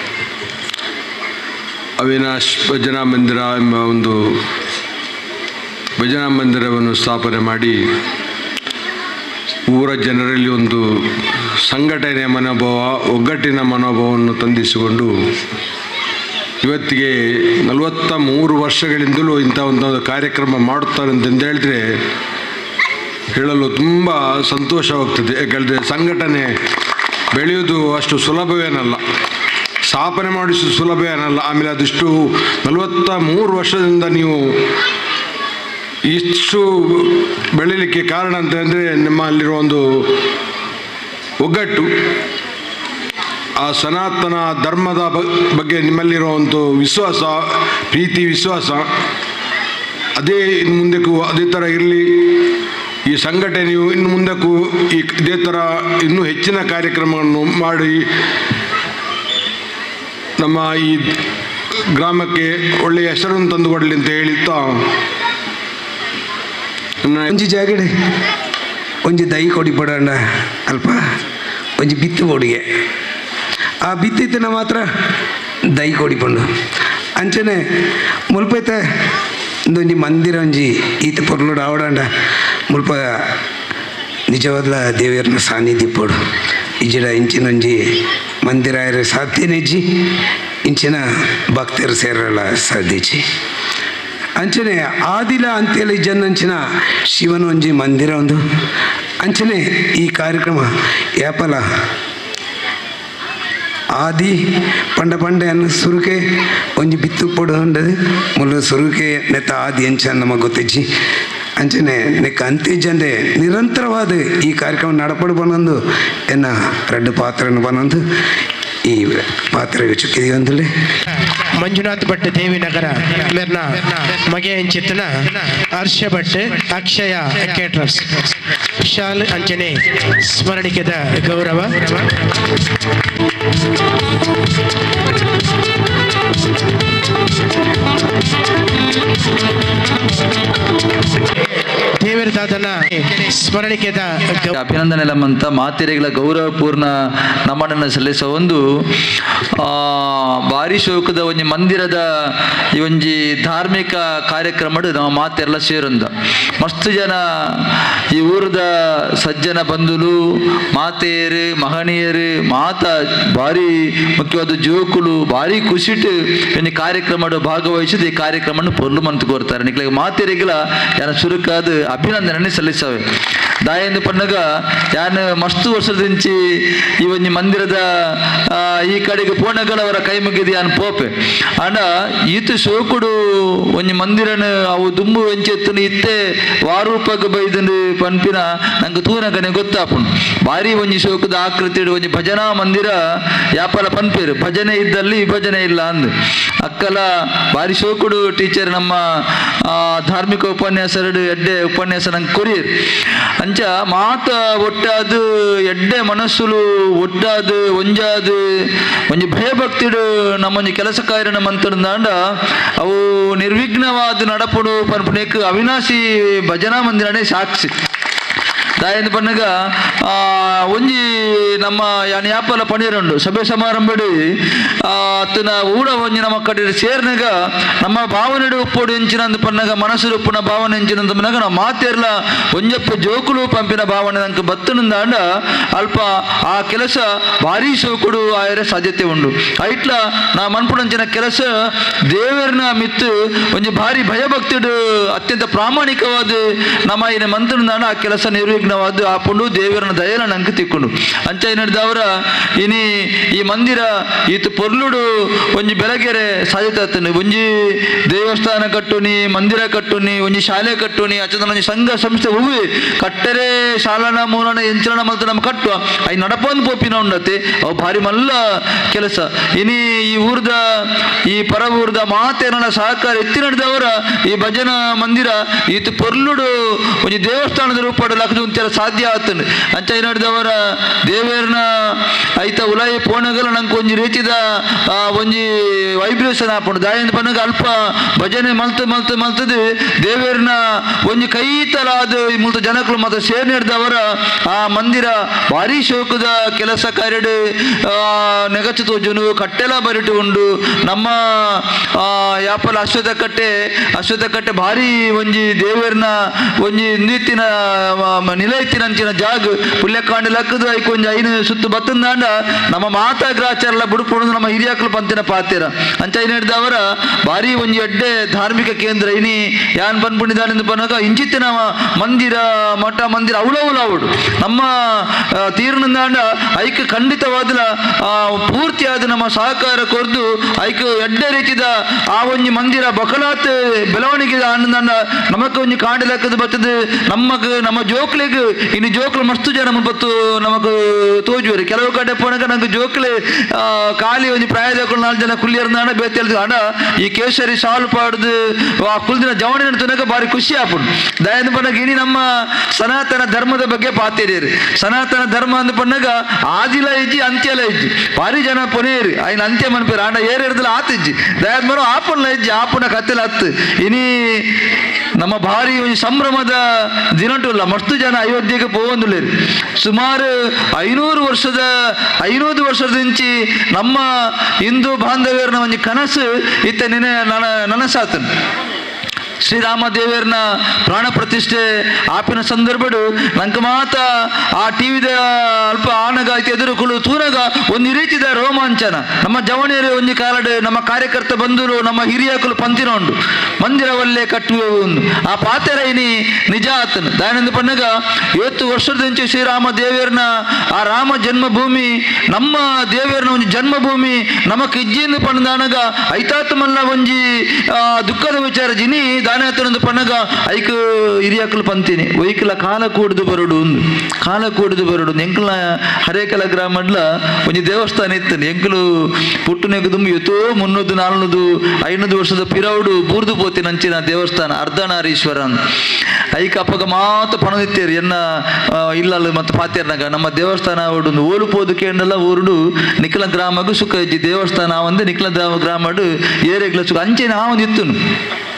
ಅವಿನಾಶ್ ಭಜನಾ ಮಂದಿರ ಎಂಬ ಒಂದು ಭಜನಾ ಮಂದಿರವನ್ನು ಸ್ಥಾಪನೆ ಮಾಡಿ ಊರ ಜನರಲ್ಲಿ ಒಂದು ಸಂಘಟನೆಯ ಮನೋಭಾವ ಒಗ್ಗಟ್ಟಿನ ಮನೋಭಾವವನ್ನು ತಂದಿಸಿಕೊಂಡು ಇವತ್ತಿಗೆ ನಲವತ್ತ ಮೂರು ವರ್ಷಗಳಿಂದಲೂ ಇಂಥ ಒಂದು ಕಾರ್ಯಕ್ರಮ ಮಾಡುತ್ತಾರೆ ಅಂತಂದು ಹೇಳಿದ್ರೆ ಹೇಳಲು ತುಂಬ ಸಂತೋಷವಾಗ್ತದೆ ಯಾಕಂದರೆ ಸಂಘಟನೆ ಬೆಳೆಯುವುದು ಅಷ್ಟು ಸುಲಭವೇನಲ್ಲ ಸ್ಥಾಪನೆ ಮಾಡಿಸು ಸುಲಭವೇನಲ್ಲ ಆಮೇಲೆ ಅದಿಷ್ಟು ನಲವತ್ತ ಮೂರು ವರ್ಷದಿಂದ ನೀವು ಇಷ್ಟು ಬೆಳೀಲಿಕ್ಕೆ ಕಾರಣ ಅಂತ ಅಂದರೆ ನಿಮ್ಮಲ್ಲಿರೋ ಒಂದು ಒಗ್ಗಟ್ಟು ಆ ಸನಾತನ ಧರ್ಮದ ಬ- ಬಗ್ಗೆ ನಿಮ್ಮಲ್ಲಿರೋ ಒಂದು ವಿಶ್ವಾಸ ಪ್ರೀತಿ ವಿಶ್ವಾಸ ಅದೇ ಇನ್ನು ಮುಂದಕ್ಕೂ ಅದೇ ಥರ ಇರಲಿ ಈ ಸಂಘಟನೆಯು ಇನ್ನು ಮುಂದಕ್ಕೂ ಈ ಇದೇ ಥರ ಇನ್ನೂ ಹೆಚ್ಚಿನ ಕಾರ್ಯಕ್ರಮವನ್ನು ಮಾಡಿ ನಮ್ಮ ಈ ಗ್ರಾಮಕ್ಕೆ ಒಳ್ಳೆಯ ಹೆಸರನ್ನು ತಂದುಕೊಡಲಿ ಅಂತ ಹೇಳುತ್ತಾ ನನ್ನ ಒಂಜಿ ಜಾಗಡೆ ಒಂಜಿ ದೈ ಕೊಡಿ ಪಡಂಡ ಅಲ್ಪ ಒಂಜಿ ಬಿತ್ತು ಕೊಡಿಗೆ ಆ ಬಿತ್ತಿತ್ತಿನ ಮಾತ್ರ ದೈ ಕೊಡಿ ಪಂಡು ಅಂಚನೆ ಮುಲ್ಪೈತೆ ಒಂದೊಂಜಿ ಮಂದಿರ ಒಂಜಿ ಈತ ಪೊರ್ಲುಡು ಆವಡಂಡ ಮುಲ್ಪ ನಿಜವಾದ ದೇವರನ್ನ ಸಾನ್ನಿಧ್ಯ ಪೋಡು ಇಜಿಡ ಇಂಚಿನೊಂಜಿ ಮಂದಿರ ಆಯ್ರೆ ಸಾಧ್ಯನೆಜ್ಜಿ ಇಂಚಿನ ಭಕ್ತರು ಸೇರಲ್ಲ ಸಾಧ್ಯಜಿ ಅಂಚನೆ ಆದಿಲ ಅಂತೇಳಿ ಜನ್ನಂಚಿನ ಶಿವನ ಒಂಜಿ ಮಂದಿರ ಒಂದು ಅಂಚನೆ ಈ ಕಾರ್ಯಕ್ರಮ ಯಾಪಲ ಆದಿ ಪಂಡ ಪಂಡ ಅನ್ನ ಸುರುಕೆ ಒಂಜಿ ಬಿತ್ತು ಪೊಡು ಉಂಡದು ಮುಲ್ಲ ಸುರುಕೆ ನೆತ್ತ ಆದಿ ಅಂಚ ನಮಗೆ ಗೊತ್ತಿಜ್ಜಿ ಅಂಚನೆ ನೆಕ್ಕ ಅಂತ್ಯಜಂದೆ ನಿರಂತರವಾದ ಈ ಕಾರ್ಯಕ್ರಮ ನಡಪಡು ಬನ್ನೊಂದು ಎನ್ನ ರೆಡ್ಡು ಪಾತ್ರನ ಬನ್ನೊಂದು ಈ ಪಾತ್ರೆಗೆ ಚುಕ್ಕಿದಿ ಒಂದಲೇ ಮಂಜುನಾಥ್ ಭಟ್ ದೇವಿನಗರ ಮೇರ್ನ ಮಗೆ ಎಂಚಿತ್ತನ ಹರ್ಷ ಭಟ್ ಅಕ್ಷಯ ಕೇಟರ್ಸ್ ಶಾಲ್ ಅಂಚನೆ ಸ್ಮರಣಿಕೆದ ಗೌರವ ದೇವರ ಉಸ್ತಾದನ ಸ್ಮರಣಿಕೆದ ಗೌ- ಅಭಿನಂದನೆಲಂತ ಮಾತೆರೆಗಳ ಗೌರವಪೂರ್ಣ ನಮನನ್ನು ಸಲ್ಲಿಸುವ ಒಂದು ಆ, ಭಾರಿ ಶೋಕದ ಒಂಜಿ ಮಂದಿರದ ಈ ಒಂಜಿ ಧಾರ್ಮಿಕ ಕಾರ್ಯಕ್ರಮಡು ನಮ್ಮ ಮಾತೆರೆಲ್ಲ ಸೇರೊಂದ ಮಸ್ತ್ ಜನ ಈ ಊರದ ಸಜ್ಜನ ಬಂಧುಲು ಮಾತೆಯರು ಮಹನೀಯರು ಮಾತ ಭಾರಿ ಮುಖ್ಯವಾದ ಜೋಕುಲು ಭಾರಿ ಖುಷಿಟ್ ಒಂಜಿ ಕಾರ್ಯಕ್ರಮಡು ಭಾಗವಹಿಸಿದ ಈ ಕಾರ್ಯಕ್ರಮವನ್ನು ಪೊರ್ಲು ಮಂತ್ ಕೋರ್ತಾರೆ ನಿಕ್ಲಿಗೆ ಮಾತೆರೆಗಳ ಯಾನ ಸುರುಕಾದ ಅಭಿನಂದನೆ ಸಲ್ಲಿಸವೆ ದಾಯಂದು ಪನ್ನಗ ಯಾನ್ ಮಸ್ತ್ ವರ್ಷದಿಂಚಿ ಈ ಒಂಜಿ ಮಂದಿರದ ಆ, ಈ ಕಡೆಗೆ ಪೋಣಗಳವರ ಕೈ ಮುಗಿದು ಯಾನ್ ಪೋಪೆ ಆಂಡ ಈತು ಶೋಕುಡು ಒಂಜಿ ಮಂದಿರನ ಅವು ದುಂಬು ವೆಂಚೆತ್ತುನು ಇತ್ತೆ ವಾರೂಪಗ ಬೈದಂಡು ಪನ್ಪಿನ ನಂಗೆ ತೂನಗನೆ ಗೊತ್ತಾಪುಂಡು ಭಾರಿ ಒಂಜಿ ಶೋಕದ ಆಕೃತಿ ಒಂಜಿ ಭಜನಾ ಮಂದಿರ ಯಾಪಲ ಪನ್ಪೇರು ಭಜನೆ ಇದ್ದಲ್ಲಿ ವಿಭಜನೆ ಇಲ್ಲ ಅಂದು ಅಕ್ಕಲ ಭಾರಿ ಶೋಕುಡು ಟೀಚರ್ ನಮ್ಮ ಆ, ಧಾರ್ಮಿಕ ಉಪನ್ಯಾಸರು ಎಡ್ಡೆ ಉಪನ್ಯಾಸ ನಂಗೆ ಕೊರಿಯರ್ ಅಂಚ ಮಾತ ಒಟ್ಟಾದು ಎಡ್ಡೆ ಮನಸ್ಸುಲು ಒಟ್ಟಾದು ಒಂಜಾದು ಒಂಜಿ ಭಯಭಕ್ತಿಡು ನಮ್ಮೊಂಜಿ ಕೆಲಸ ಕಾರ್ಯನ ಮಂತಂದಾಂಡ ಅವು ನಿರ್ವಿಘ್ನವಾದ ನಡಪುಡು ಪನ್ಪುನೇಕ್ ಅವಿನಾಶಿ ಭಜನಾ ಮಂದಿರನೇ ಸಾಕ್ಷಿ ದಾಯಂದು ಪನ್ನಗ ಆ, ಒಂಜಿ ನಮ್ಮ ಯಾನ್ ಯಾಪಲ ಪಣಿರುಂಡು ಸಭೆ ಸಮಾರಂಭಡು ಆ, ಅತ್ತನ ಊಡ ಒಂಜಿ ನಮ್ಮ ಕಡೆ ಸೇರ್ನಾಗ ನಮ್ಮ ಭಾವನೆಡು ಉಪ್ಪೋಡು ಎಂಚಿನಂದು ಪನ್ನಗ ಮನಸ್ಸು ಉಪ್ಪುನ ಭಾವನೆ ಎಂಚಿನಂದು ಪನ್ನಗ ನಾವು ಮಾತೇರ್ಲ ಒಂಜಪ್ಪ ಜೋಕುಲು ಪಂಪಿನ ಭಾವನೆ ನಂಗೆ ಬತ್ತನಿಂದಾಂಡ ಅಲ್ಪ ಆ ಕೆಲಸ ಭಾರಿ ಸೋಕುಡು ಆಯರ ಸಾಧ್ಯತೆ ಉಂಡು ಐಟ್ಲ ನಾ ಮನ್ಪುಣಂಚಿನ ಕೆಲಸ ದೇವರನ ಮಿತ್ತು ಒಂಜಿ ಭಾರಿ ಭಯಭಕ್ತಿಡು ಅತ್ಯಂತ ಪ್ರಾಮಾಣಿಕವಾದ ನಮ್ಮ ಇನ ಮಂತ್ರನಾಡ ಆ ಕೆಲಸ ನಿರ್ವಿಘ್ನವಾದ ಆಪುಂಡು ದೇವರನ ದಯಲ ನಂಗೆ ತಿಕ್ಕೊಂಡು ಅಂಚ ನಡೆದವರ ಇನಿ ಈ ಮಂದಿರ ಈತ ಪೊರ್ಲುಡು ಒಂಜಿ ಬೆಳಗೆರೆ ಸಾಧ್ಯತೆ ಒಂಜಿ ದೇವಸ್ಥಾನ ಕಟ್ಟುನಿ ಮಂದಿರ ಕಟ್ಟುನಿ ಒಂಜಿ ಶಾಲೆ ಕಟ್ಟುನಿ ಅಚ್ಚದ ಒಂಜಿ ಸಂಘ ಸಂಸ್ಥೆ ಹೂವಿ ಕಟ್ಟರೆ ಶಾಲನ ಮೂಲನ ಎಂಚಲನ ಮಲ್ತ ನಮ್ಮ ಕಟ್ಟುವ ಐ ನಡಪಂದು ಪೋಪಿನ ಉಂಡತೆ ಅವು ಭಾರಿ ಮಲ್ಲ ಕೆಲಸ ಇನಿ ಈ ಊರ್ದ ಈ ಪರ ಊರ್ದ ಮಾತೇನನ ಸಹಕಾರ ಎತ್ತಿ ನಡೆದವರ ಈ ಭಜನಾ ಮಂದಿರ ಈತ ಪೊರ್ಲುಡು ಒಂಜಿ ದೇವಸ್ಥಾನದ ರೂಪಡು ಲಕ್ಷ ಒಂಚರ ಸಾಧ್ಯ ಆತನು ಅಂಚ ನಡೆದವರ ದೇವೇರ್ನ ಐತ ಉಲಾಯಿ ಪೋಣಗಲ ನಂಗೆ ಒಂಜಿ ರೀತಿದ ಆ, ಒಂಜಿ ವೈಬ್ರೇಷನ್ ಆಪುಂಡು ದಾಯಂದ ಪನ್ನಗ ಅಲ್ಪ ಭಜನೆ ಮಲ್ತ ಮಲ್ತ ಮಲ್ತದು ದೇವೇರ್ನ ಒಂಜಿ ಕೈತಲಾದ ಈ ಮುಲ್ತ ಜನಕಲು ಮತ್ತು ಸೇರ್ ನಡೆದವರ ಆ ಮಂದಿರ ಭಾರಿ ಶೋಕದ ಕೆಲಸ ಕಾರ್ಯಡು ನೆಗಚು ತೋಜುನು ಕಟ್ಟೆಲ ಬರಿಟು ಉಂಡು ನಮ್ಮ ಆ, ಯಾಪಲ ಅಶ್ವಥ ಕಟ್ಟೆ ಅಶ್ವಥ ಕಟ್ಟೆ ಭಾರಿ ಒಂಜಿ ದೇವೇರ್ನ ಒಂಜಿ ನೀತಿನ ನಿಲೈತಿನಂಚಿನ ಜಾಗ ಪುಲ್ಯಕಾಂಡ ಲಕ್ಕದು ಐಕ್ ಒಂಜಿ ಐನು ಸುತ್ತು ಬತ್ತಂದಾಂಡ ನಮ್ಮ ಮಾತಾ ಗ್ರಾಚಾರಲ ಬುಡುಪುಡು ನಮ್ಮ ಹಿರಿಯಕ್ಕಲು ಪಂತಿನ ಪಾತಿರ ಅಂಚ ಐನ್ ಹಿಡ್ದವರ ಭಾರಿ ಒಂಜಿ ಎಡ್ಡೆ ಧಾರ್ಮಿಕ ಕೇಂದ್ರ ಇನಿ ಯಾನ್ ಬಂದ್ಬಿಟ್ಟಿದ್ದಾನೆ ಪನ್ನಗ ಇಂಚಿತ್ತಿನ ಮಂದಿರ ಮಠ ಮಂದಿರ ಅವಳವಳವಡು ನಮ್ಮ ಆ, ತೀರ್ನಂದಾಂಡ ಐಕ್ ಖಂಡಿತವಾದ ಆ, ಪೂರ್ತಿಯಾದ ನಮ್ಮ ಸಹಕಾರ ಕೊರ್ದು ಐಕ್ ಎಡ್ಡೆ ರೀತಿದ ಆ ಒಂಜಿ ಮಂದಿರ ಬಕಲಾತ್ ಬೆಳವಣಿಗೆ ಆನಂದಾಂಡ ನಮಕ್ ಒಂಜಿ ಕಾಂಡಲಕ್ಕದ ಬರ್ತದೆ ನಮ್ಮಗ್ ನಮ್ಮ ಜೋಕ್ಲೆಗ್ ಇನ್ನು ಜೋಕ್ಲು ಮಸ್ತು ಜನ ಬತ್ತು ನಮಕ್ ತೋಜುವರಿ ಕೆಲವು ಕಡೆ ಪೋನಗ ನಂಗೆ ಜೋಕ್ಲೆ ಆ, ಖಾಲಿ ಒಂಜಿ ಪ್ರಾಯದಕ್ಕಳು ನಾಲ್ಕು ಜನ ಕುಲ್ಲಿಯರ್ನಾಡ ಬೇತೆಲ್ದು ಅಣ್ಣ ಈ ಕೇಸರಿ ಸಾಲು ಪಾಡ್ದು ಆ ಕುಲ್ದಿನ ಜವಣಿ ತುನಕ ಬಾರಿ ಖುಷಿ ಆಪುಂಡು ದಯಂದು ಪನ್ನಗ ಇನಿ ನಮ್ಮ ಸನಾತನ ಧರ್ಮದ ಬಗ್ಗೆ ಪಾತಿರೀರಿ ಸನಾತನ ಧರ್ಮ ಅಂದ ಪನ್ನಗ ಆದಿಲ ಇಜ್ಜಿ ಅಂತ್ಯಲ ಇಜ್ಜಿ ಭಾರಿ ಜನ ಪೊನೇರಿ ఆయన ಅಂತ್ಯ ಮನ್ಪೇರು ಆಂಡ ಏರೇರ್ದಲ ಆತಿಜ್ಜಿ ದಯಾದ್ ಮರೋ ಆಪುಣ್ಲ ಇಜ್ಜಿ ಆಪುಣ ಕತ್ತೆಲ ಹತ್ತು ಇನಿ ನಮ್ಮ ಭಾರಿ ಒಂಜಿ ಸಂಭ್ರಮದ ದಿನಟುಲ್ಲ ಮಸ್ತು ಜನ ಅಯೋಧ್ಯೆಗೆ ಪೋವಂದುಲೇರಿ ಸುಮಾರು ಐನೂರು ವರ್ಷದ ಐನೂರು ವರ್ಷದಿಂಚಿ ನಮ್ಮ ಹಿಂದೂ ಬಾಂಧವ್ಯರನ ಒಂಜಿ ಕನಸು ಇತ್ತ ನೆನೆ ನನ ನನಸಾತನು ಶ್ರೀರಾಮ ದೇವರನ ಪ್ರಾಣ ಪ್ರತಿಷ್ಠೆ ಆಪಿನ ಸಂದರ್ಭಡು ನಂಗೆ ಮಾತ ಆ ಟಿವಿದ ಅಲ್ಪ ಆನಗ ಐತೆ ಎದುರುಕುಳು ತೂನಗ ಒಂದು ರೀತಿದ ರೋಮಾಂಚನ ನಮ್ಮ ಜವಣಿಯರು ಒಂಜಿ ಕಾಲಡ್ ನಮ್ಮ ಕಾರ್ಯಕರ್ತ ಬಂಧುರು ನಮ್ಮ ಹಿರಿಯಕಲು ಪಂತಿನ ಉಂಡು ಮಂದಿರವಲ್ಲೇ ಕಟ್ಟುವೆ ಒಂದು ಆ ಪಾತೆರ ಇನಿ ನಿಜ ಆತನು ದಾನಂದ ಪನ್ನಗ ಇವತ್ತು ವರ್ಷದಿಂಚು ಶ್ರೀರಾಮ ದೇವರನ ಆ ರಾಮ ಜನ್ಮಭೂಮಿ ನಮ್ಮ ದೇವರನ ಒಂದು ಜನ್ಮಭೂಮಿ ನಮಕ್ ಇಜ್ಜಿಂದ ಪಣ್ಣದಾನಗ ಐತಾತ್ ಮಲ್ಲ ಒಂಜಿ ಆ, ದುಃಖದ ವಿಚಾರ ಜಿನಿ ದಾನತನೊಂದು ಪಣ್ಣಗ ಐಕ್ ಹಿರಿಯಕಲು ಪಂತೀನಿ ಒಯ್ಕಲ ಕಾಲ ಕೂಡ್ದು ಬರುಡು ಒಂದು ಕಾಲ ಕೂಡ್ದು ಬರುಡು ಎಂಕಲ ಹರೇಕಲ ಗ್ರಾಮಡ್ಲ ಒಂಜಿ ದೇವಸ್ಥಾನ ಇತ್ತು ಎಂಕಲು ಪುಟ್ಟು ನೆಗದು ಎತ್ತೋ ಮುನ್ನೂದು ನಾಲ್ನೂದು ಐನೂದು ವರ್ಷದ ಪಿರೌಡು ಬೂರ್ದು ಪೋತಿ ನಂಚಿನ ದೇವಸ್ಥಾನ ಅರ್ಧನಾರೀಶ್ವರ ಅಂತ ಐಕ ಅಪ್ಪಗ ಮಾತ ಪಣದಿತ್ತೇರಿ ಎನ್ನ ಆ, ಇಲ್ಲಲ್ಲ ಮತ್ತೆ ಪಾತ್ಯರ್ನಾಗ ನಮ್ಮ ದೇವಸ್ಥಾನ ಒಂದು ಓಲು ಪೋದು ಕೇಂಡಲ ಊರುಡು ನಿಖಲ ಗ್ರಾಮಗು ಸುಖ ಇಜ್ಜಿ ದೇವಸ್ಥಾನ ಒಂದೇ ನಿಖಲ ಗ್ರಾಮಡು ಏರೆಗ್ಲ ಸುಖ ಅಂಚೆನ ಆ ಒಂದು ಇತ್ತುನು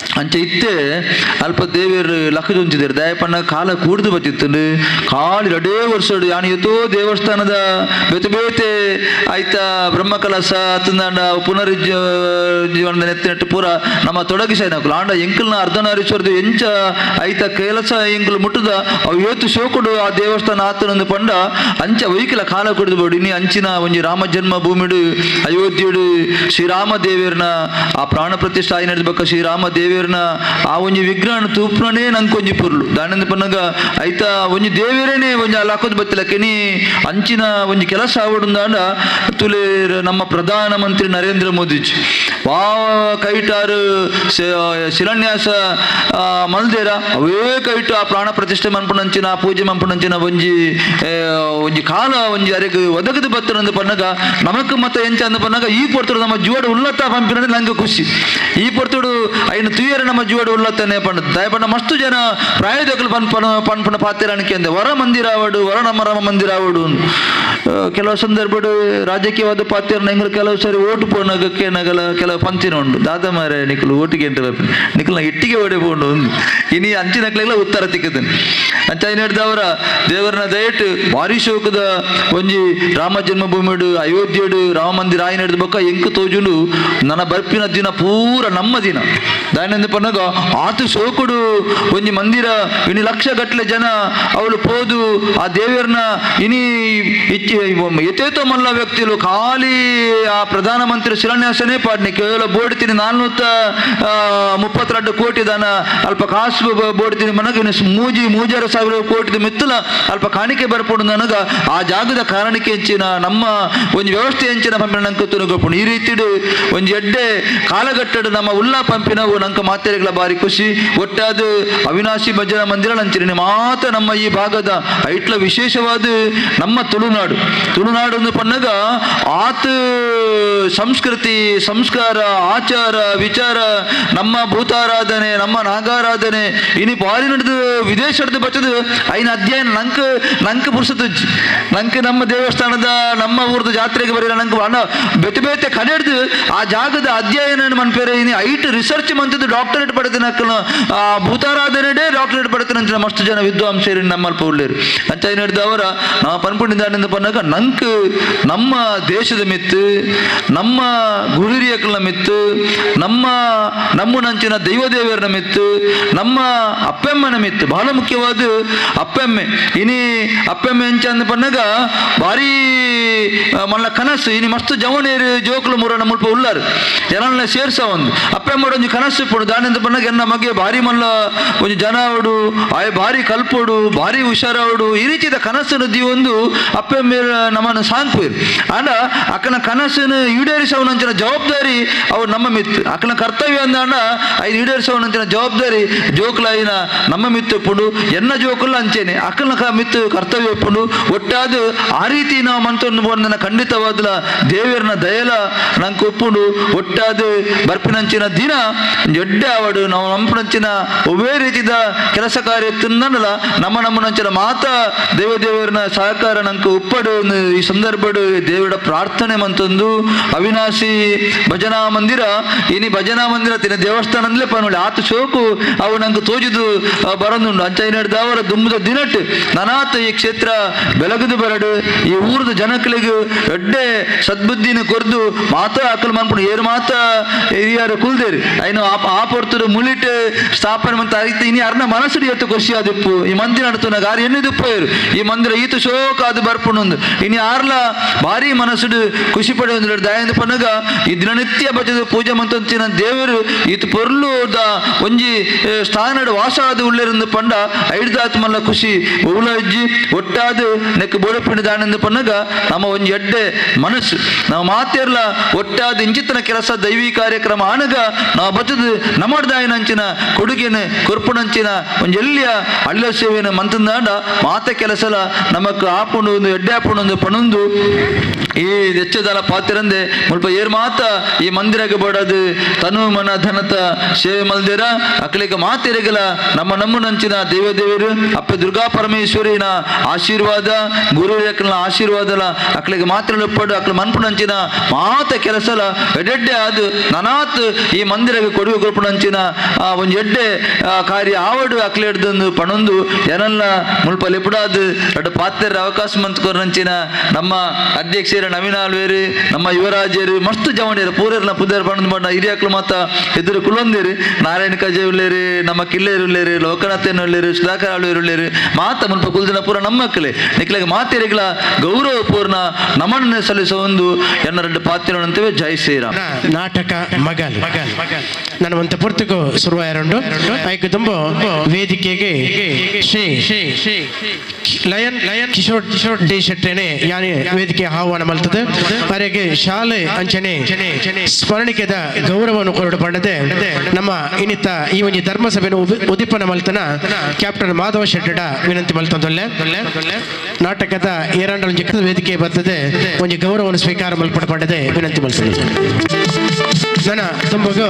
ಅಂಚ ಇತ್ತೆ ಅಲ್ಪ ದೇವಿಯರು ಲಕ್ಕ ಉಂಚಿದ್ದಾರೆ ದಯಪಣ್ಣ ಕಾಲ ಕೂಡ್ದು ಬಚ್ಚಿತ್ತು ಕಾಲಿ ರಡೇ ವರ್ಷ ಯಾನಿ ಎತ್ತೋ ದೇವಸ್ಥಾನದ ಬೇತೆ ಬೇತೆ ಆಯ್ತ ಬ್ರಹ್ಮಕಲಸ ತಂದಾಂಡ ಪುನರುಜ್ಜ ಜೀವನದ ನೆತ್ತಿನಟ್ಟು ಪೂರ ನಮ್ಮ ತೊಡಗಿಸ ನಾವು ಆಂಡ ಎಂಕಲ್ನ ಅರ್ಧನಾರೀಶ್ವರದು ಎಂಚ ಆಯ್ತ ಕೆಲಸ ಎಂಕಲ್ ಮುಟ್ಟದ ಅವು ಇವತ್ತು ಶೋಕುಡು ಆ ದೇವಸ್ಥಾನ ಆತನೊಂದು ಪಂಡ ಅಂಚ ವೈಕಲ ಕಾಲ ಕುಡಿದು ಬೋಡಿ ಇನಿ ಅಂಚಿನ ಒಂಜಿ ರಾಮ ಜನ್ಮ ಭೂಮಿಡು ಅಯೋಧ್ಯೆಡು ಶ್ರೀರಾಮ ದೇವಿಯರ್ನ ಆ ಪ್ರಾಣ ಪ್ರತಿಷ್ಠೆ ಆಯ್ನ ನಡೆದಬೇಕ ಶ್ರೀರಾಮ ದೇವಿಯರ್ನ ಆ ಒಂಜಿ ವಿಗ್ರಹನ ತೂಪ್ನನೇ ನಂಗೆ ಒಂಜಿ ಪುರ್ಲು ದಾನಂದ ಪನ್ನಗ ಐತ ಒಂಜಿ ದೇವಿಯರೇನೆ ಒಂಜಿ ಅಲ್ಲಿ ಹಾಕೋದು ಬತ್ತಿಲ್ಲ ಕೆನಿ ಅಂಚಿನ ಒಂಜಿ ಕೆಲಸ ಆವಡುಂದಾಂಡ ತುಲೆ ನಮ್ಮ ಪ್ರಧಾನ ಮಂತ್ರಿ ನರೇಂದ್ರ ಮೋದಿಜಿ ವಾ ಕೈಟಾರು ಶ- ಶಿಲಾನ್ಯಾಸ ಆ, ಮಲ್ದೇರ ಅವೇ ಕೈಟು ಆ ಪ್ರಾಣ ಪ್ರತಿಷ್ಠೆ ಮನ್ಪುಣಂಚಿನ ಆ ಪೂಜೆ ಮನ್ಪುಣಂಚಿನ ಒಂಜಿ ಆ, ಒಂಜಿ ಕಾಲ ಒಂಜಿ ಅರೆಗ್ ಒದಗದು ಬತ್ತನಂದು ಪನ್ನಗ ನಮಕ್ ಮತ್ತೆ ಎಂಚ ಅಂದ ಪನ್ನಗ ಈ ಪೊರ್ತುಡು ನಮ್ಮ ಜೀವಡ ಉಲ್ಲತ್ತ ಪಂಪಿನ ನಂಗೆ ಖುಷಿ ಈ ಪೊರ್ತುಡು ಐನ ತುಯರ ನಮ್ಮ ಜೀವಡ ಉಲ್ಲತ್ತನೆ ಪಂಡ ದಯಪಂಡ ಮಸ್ತು ಜನ ಪ್ರಾಯೋಜಕಲು ಪನ್ ಪನ ಪನ್ಪನ ಪಾತಿರಾಣಿಕೆ ಅಂದೆ ವರ ಮಂದಿರ ಆವಡು ವರ ನಮ್ಮ ರಾಮ ಮಂದಿರ ಆವಡು ಆ, ಕೆಲವು ಸಂದರ್ಭಡು ರಾಜಕೀಯವಾದ ಪಾತಿರ ಎಂಗಳು ಕೆಲವು ಸರಿ ಓಟು ಪೋನಗಕ್ಕೆ ನಗಲ ಕೆಲವು ಪಂಚಿನ ಉಂಡು ದಾದ ಮಾರ ನಿಕಲು ಓಟಿಗೆ ಎಂಟು ನಿಕಲ್ನ ಇಟ್ಟಿಗೆ ಓಡೆ ಪೋಂಡು ಒಂದು ಇನಿ ಅಂಚಿನಕ್ಲೆಲ್ಲ ಉತ್ತರ ತಿಕ್ಕದನ್ ಅಂಚ ಹಿಡಿದವರ ದೇವರನ ದಯಟ್ ಭಾರಿ ಶೋಕದ ಒಂಜಿ ರಾಮ ಜನ್ಮಭೂಮಿಡು ಅಯೋಧ್ಯೆಡು ರಾಮ ಮಂದಿರ ಆಯ್ನ ಹಿಡಿದ ಬೊಕ್ಕ ಎಂಕು ತೋಜುಂಡು ನನ್ನ ಬರ್ಪಿನ ದಿನ ಪೂರ ನಮ್ಮ ದಿನ ದಾಯನಂದ ಪನ್ನಗ ಆತು ಶೋಕುಡು ಒಂಜಿ ಮಂದಿರ ಇನಿ ಲಕ್ಷ ಗಟ್ಟಲೆ ಜನ ಅವಳು ಪೋದು ಆ ದೇವರನ್ನ ಇನಿ ಇಚ್ಚಿ ಎತೇತೋ ಮಲ್ಲ ವ್ಯಕ್ತಿಲು ಖಾಲಿ ಆ ಪ್ರಧಾನಮಂತ್ರಿ ಶಿಲಾನ್ಯಾಸನೇ ಪಾಡ್ನಿ ಕೇವಲ ಬೋಡ್ತೀನಿ ನಾಲ್ನೂತ್ತ ಮುಪ್ಪತ್ತೆರಡು ಕೋಟಿ ದಾನ ಅಲ್ಪ ಕಾಸು ಬ- ಬೋಡ್ತೀನಿ ಮನಗ ಇನ್ನು ಸ್ ಮೂಜಿ ಮೂಜಾರು ಸಾವಿರ ಕೋಟಿ ಮಿತ್ತಲ ಅಲ್ಪ ಕಾಣಿಕೆ ಬರ್ಪಡು ನನಗ ಆ ಜಾಗದ ಕಾರಣಕ್ಕೆ ಹೆಂಚಿನ ನಮ್ಮ ಒಂದು ವ್ಯವಸ್ಥೆ ಹೆಂಚಿನ ಪಂಪಿನ ನಂಗೆ ತುನುಗೊಪ್ಪುಂಡು ಈ ರೀತಿಡು ಒಂದು ಎಡ್ಡೆ ಕಾಲಘಟ್ಟಡು ನಮ್ಮ ಉಲ್ಲಾ ಪಂಪಿನವು ನಂಕ ಮಾತೆರೆಗಳ ಬಾರಿ ಖುಷಿ ಒಟ್ಟಾದ ಅವಿನಾಶಿ ಭಜನ ಮಂದಿರ ನಂಚಿರಿ ಮಾತ ನಮ್ಮ ಈ ಭಾಗದ ಐಟ್ಲ ವಿಶೇಷವಾದ ನಮ್ಮ ತುಳುನಾಡು ತುಳುನಾಡು ಒಂದು ಪನ್ನಗ ಆತ ಸಂಸ್ಕೃತಿ ಸಂಸ್ಕಾರ ಆಚಾರ ವಿಚಾರ ನಮ್ಮ ಭೂತಾರಾಧನೆ ನಮ್ಮ ನಾಗಾರಾಧನೆ ಇನಿ ಬಾರಿ ನಡೆದು ವಿದೇಶ ನಡೆದು ಬಚ್ಚದು ಐನ ಅಧ್ಯಯನ ನಂಕ ನಂಕ ಪುರ್ಸತ್ ನಂಕ ನಮ್ಮ ದೇವಸ್ಥಾನದ ನಮ್ಮ ಊರ್ದ ಜಾತ್ರೆಗೆ ಬರೀಲ್ಲ ನಂಗೆ ಹಣ ಬೆತೆ ಬೇತೆ ಕಡೆ ಹಿಡ್ದು ಆ ಜಾಗದ ಅಧ್ಯಯನ ಮನ್ಪೇರೆ ಇನಿ ಐಟ್ ರಿಸರ್ಚ್ ಮಂತದ್ದು ಡಾಕ್ಟರೇಟ್ ಪಡೆದ ನಕ್ಕಲು ಆ ಭೂತಾರಾಧನೆ ಡಾಕ್ಟರೇಟ್ ಪಡೆದ ಅಂಚಿನ ಮಸ್ತ್ ಜನ ವಿದ್ವಾಂಸರು ನಮ್ಮಲ್ಪ ಉಳ್ಳೇರು ಅಂಚ ಏನು ಹಿಡ್ದು ಅವರ ನಾವು ಪನ್ಪುಂಡಿದ್ದಾನಿಂದ ಪನ್ನಾಗ ನಂಕ್ ನಮ್ಮ ದೇಶದ ಮಿತ್ತು ನಮ್ಮ ಗುರುರಿಯಕಲ್ನ ಮಿತ್ತು ನಮ್ಮ ನಮ್ಮ ನಂಚಿನ ದೈವ ದೇವರನ ಮಿತ್ತು ನಮ್ಮ ಅಪ್ಪೆಮ್ಮನ ಮಿತ್ತು ಬಹಳ ಮುಖ್ಯವಾದ ಅಪ್ಪೆಮ್ಮೆ ಇನಿ ಅಪ್ಪೆಮ್ಮೆ ಎಂಚ ಅಂದ ಪನ್ನಾಗ ಭಾರಿ ಆ, ಮಲ್ಲ ಕನಸು ಇನಿ ಮಸ್ತ್ ಜವನೇರು ಜೋಕುಲು ಮುರನ ಮುಲ್ಪ ಉಳ್ಳಾರು ಜನಲ್ನ ಸೇರ್ಸ ಒಂದು ಅಪ್ಪೆಮ್ಮಡ ಒಂಜಿ ಕನಸು ಇಪ್ಪಡು ದಾನಿಂದ ಪನ್ನಾಗ ಎನ್ನ ಮಗೆ ಭಾರಿ ಮಲ್ಲ ಒಂಜಿ ಜನ ಅವಡು ಆಯ್ ಭಾರಿ ಕಲ್ಪೋಡು ಭಾರಿ ಹುಷಾರವಡು ಈ ರೀತಿದ ಕನಸನ್ನು ದಿ ಒಂದು ಅಪ್ಪೆಮ್ಮೆ ನಮ್ಮನ್ನು ಸಾಂಗ್ಪೇರು ಆಂಡ ಅಕ್ಕನ ಕನಸನ್ನು ಈಡೇರಿಸವನಂಚಿನ ಜವಾಬ್ದಾರಿ ಅವು ನಮ್ಮ ಮಿತ್ತು ಅಕ್ಕನ ಕರ್ತವ್ಯ ಅಂದಾಂಡ ಐದು ಈಡೇರಿಸವನಂಚಿನ ಜವಾಬ್ದಾರಿ ಜೋಕುಲಾಯಿನ ನಮ್ಮ ಮಿತ್ತು ಇಪ್ಪುಂಡು ಎನ್ನ ಜೋಕುಲ್ಲ ಅಂಚೇನೆ ಅಕ್ಕನ ಕ ಮಿತ್ತು ಕರ್ತವ್ಯ ಇಪ್ಪುಂಡು ಒಟ್ಟಾದ ಆ ರೀತಿ ನಾವು ಮಂತೊಂದು ಬೋರ್ನ ಖಂಡಿತವಾದ ದೇವರನ ದಯಲ ನಂಗೆ ಒಪ್ಪುಂಡು ಒಟ್ಟಾದ ಬರ್ಪಿನಂಚಿನ ದಿನ ಎಡ್ಡೆ ಆವಡು ನಾವು ನಂಪನಂಚಿನ ಒವೇ ರೀತಿದ ಕೆಲಸ ಕಾರ್ಯ ತಿನ್ನಲ್ಲ ನಮ್ಮ ನಮ್ಮನಂಚಿನ ಮಾತ ದೇವ ದೇವರನ ಸಹಕಾರ ನಂಗೆ ಉಪ್ಪಡು ಒಂದು ಈ ಸಂದರ್ಭಡು ದೇವರ ಪ್ರಾರ್ಥನೆ ಮಂತೊಂದು ಅವಿನಾಶಿ ಭಜನಾ ಮಂದಿರ ಇನಿ ಭಜನಾ ಮಂದಿರ ತಿನ್ನ ದೇವಸ್ಥಾನದಲ್ಲೇ ಪನೊಳ್ಳಿ ಆತ ಶೋಕು ಅವು ನಂಗೆ ತೋಜಿದು ಆ, ಬರಂದುಂಡು ಅಂಚ ಏನಿಡ್ದ ಅವರ ದುಂಬದ ದಿನಟ್ ನನಾತ ಈ ಕ್ಷೇತ್ರ ಬೆಳಗದು ಬರಡು ಈ ಊರದ ಜನಕ್ಕಳಿಗೆ ಎಡ್ಡೆ ಸದ್ಬುದ್ಧಿನ ಕೊರ್ದು ಮಾತ ಅಕ್ಕಲ್ ಮನ್ಪುಡು ಏರು ಮಾತ ಹಿರಿಯರು ಕುಲ್ದೇರಿ ಐನು ಆ ಆ ಪೊರ್ತುಡು ಮುಲಿಟ್ ಸ್ಥಾಪನೆ ಮಂತ ಐತಿ ಇನಿ ಅರ್ನ ಮನಸ್ಸುಡಿ ಎತ್ತು ಖುಷಿ ಆದಿಪ್ಪು ಈ ಮಂದಿರ ನಡ್ತುನ ಗಾರಿ ಎನ್ನಿದಿಪ್ಪು ಈ ಮಂದಿರ ಈತು ಶೋಕ ಅದು ಬರ್ಪುಣೊಂದು ಇನಿ ಆರ್ಲ ಭಾರಿ ಮನಸ್ಸುಡು ಖುಷಿ ಪಡೆಯೊಂದು ದಯಂದು ಪನ್ನಗ ಈ ದಿನನಿತ್ಯ ಬಜದ ಪೂಜೆ ಮಂತಂಚಿನ ದೇವರು ಈತು ಪೊರ್ಲು ದ ಒಂಜಿ ಏ, ಸ್ಥಾನಡು ವಾಸ ಆದ ಉಳ್ಳೇರಂದು ಪಂಡ ಐಡ್ದಾತ್ ಮಲ್ಲ ಖುಷಿ ಉಳ ಇಜ್ಜಿ ಒಟ್ಟಾದ ನೆಕ್ ಬೋಡಪಿಂಡ ದಾನಂದು ಪನ್ನಗ ನಮ್ಮ ಒಂಜಿ ಎಡ್ಡೆ ಮನಸ್ಸು ನಾವು ಮಾತೇರ್ಲ ಒಟ್ಟಾದ ಇಂಚಿತನ ಕೆಲಸ ದೈವಿ ಕಾರ್ಯಕ್ರಮ ಆನಗ ನಾವು ಬಚದು ನಮ್ಮಡ್ದಾಯನಂಚಿನ ಕೊಡುಗೆನ ಕೊರ್ಪುಣಂಚಿನ ಒಂಜಿ ಎಲ್ಲಿಯ ಅಳ್ಳ ಸೇವೆನ ಮಂತಂದಾಂಡ ಮಾತ ಕೆಲಸಲ ನಮಕ್ ಆಪುಂಡು ಒಂದು ಎಡ್ಡೆ ಆಪುಂಡು ಒಂದು ಪಣಂದು ಈ ಹೆಚ್ಚದಲ ಪಾತಿರಂದೆ ಮುಲ್ಪ ಏರ್ ಮಾತ ಈ ಮಂದಿರಕ್ಕೆ ಬಡದು ತನು ಮನ ಧನತ ಸೇವೆ ಮಲ್ದಿರ ಅಕ್ಲಿಗೆ ಮಾತೆರೆಗಲ ನಮ್ಮ ನಮ್ಮ ನಂಚಿನ ದೇವದೇವರು ಅಪ್ಪ ದುರ್ಗಾ ಪರಮೇಶ್ವರಿನ ಆಶೀರ್ವಾದ ಗುರು ರೇಖನ ಆಶೀರ್ವಾದಲ ಅಕ್ಲಿಗೆ ಮಾತ್ರ ಪಡು ಅಕ್ಲ ಮನ್ಪು ನಂಚಿನ ಮಾತ ಕೆಲಸಲ ಎಡೆಡ್ಡೆ ಆದು ನನಾತ್ ಈ ಮಂದಿರಕ್ಕೆ ಕೊಡುಗೆ ಕೊರಪು ನಂಚಿನ ಆ ಒಂದು ಎಡ್ಡೆ ಆ, ಕಾರ್ಯ ಆವಡು ಅಕ್ಲೆ ಹಿಡ್ದೊಂದು ಪಣೊಂದು ಏನಲ್ಲ ಮುಲ್ಪ ಲೆಪುಡಾದು ಎರಡು ಪಾತ್ರ ಅವಕಾಶ ಮಂತ್ಕೋರ್ ನಂಚಿನ ನಮ್ಮ ಅಧ್ಯಕ್ಷರು ನವೀನ ಆಳ್ವೇರು ನಮ್ಮ ಯುವರಾಜರು ಮಸ್ತ್ ಜವಣಿಯರು ಪೂರರ್ನ ಪುದರ್ ಪಣಂದು ಮಾಡ ಹಿರಿಯಕ್ಲು ಮಾತ ಎದುರು ಕುಲೊಂದಿರು ನಾರಾಯಣ ಕಜೆ ಉಳ್ಳೇರು ನಮ್ಮ ಕಿಲ್ಲೇರು ಉಳ್ಳೇರು ಲೋಕನಾಥನ್ ಉಳ್ಳೇರು ಸುಧಾಕರ್ ಆಳ್ವೇರು ಉಳ್ಳೇರು ಮಾತ ಮುಲ್ಪ ಕುಲ್ದಿನ ಪೂರ ನಮ್ಮ ಮಕ್ಕಳೇ ನಿಕ್ಲೆಗೆ ಮಾತೆರೆಗಳ ಗೌರವ ಪೂರ್ಣ ನಮನ ಸಲ್ಲಿಸುವ ಒಂದು ಎನ್ನ ಎರಡು ಪಾತ್ರಗಳಂತೇವೆ ಜೈ ಶ್ರೀರಾಮ್ ನಾಟಕ ಮಗಲ್ ನನ್ನ ಒಂದು ಪುರ್ತಕು ಶುರುವಾಯರುಂಡು ಐಕ್ ತುಂಬ ವೇದಿಕೆಗೆ Shri lion lion Kishore Kishore D ಶೆಟ್ಟೆನೆ ಯಾನಿ ವೇದಿಕೆ ಆಹ್ವಾನ ಮಲ್ತದೆ ಅವರಿಗೆ ಶಾಲೆ ಅಂಚನೆ ಸ್ಮರಣಿಕೆದ ಗೌರವವನ್ನು ಕೊರಡು ಪಂಡದೆ ನಮ್ಮ ಇನ್ನಿತ ಈ ಒಂದು ಧರ್ಮಸಭೆಯನ್ನು ಉದಿ- ಉದಿಪನ ಮಲ್ತನ ಕ್ಯಾಪ್ಟನ್ ಮಾಧವ ಶೆಟ್ಟಡ ವಿನಂತಿ ಮಲ್ತದೊಲ್ಲೆ ನಾಟಕದ ಏರಾಂಡ ಒಂದು ವೇದಿಕೆ ಬರ್ತದೆ ಒಂದು ಗೌರವವನ್ನು ಸ್ವೀಕಾರ ಮಲ್ಪಡ ಪಂಡದೆ ವಿನಂತಿ ಮಲ್ತದೆ ನನ್ನ ತುಂಬಗೂ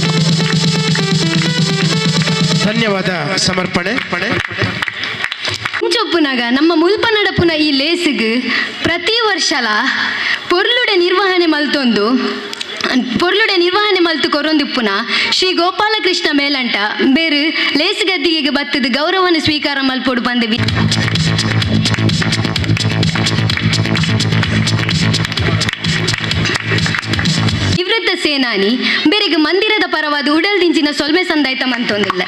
ಧನ್ಯವಾದ ಸಮರ್ಪಣೆ ಪಣೆ ಚೊಪ್ಪುನಾಗ ನಮ್ಮ ಮುಲ್ಪ ನಡಪುನ ಈ ಲೇಸಿಗ್ ಪ್ರತಿ ವರ್ಷಲ ಪೊರ್ಲುಡೆ ನಿರ್ವಹಣೆ ಮಲ್ತೊಂದು ಪೊರ್ಲುಡೆ ನಿರ್ವಹಣೆ ಮಲ್ತು ಕೊರೊಂದಿಪ್ಪುನ ಶ್ರೀ ಗೋಪಾಲಕೃಷ್ಣ ಮೇಲಂಟ ಬೇರು ಲೇಸು ಗದ್ದಿಗೆ ಬತ್ತದ ಗೌರವನ ಸ್ವೀಕಾರ ಮಲ್ಪೊಡು ಬಂದವಿ ನಿವೃತ್ತ ಸೇನಾನಿ ಬೇರೆಗೆ ಮಂದಿರದ ಪರವಾದ ಉಡಲ್ದಿಂಚಿನ ಸೊಲ್ಮೆ ಸಂದಾಯ್ತ ಮಂತೊಂದಿಲ್ಲ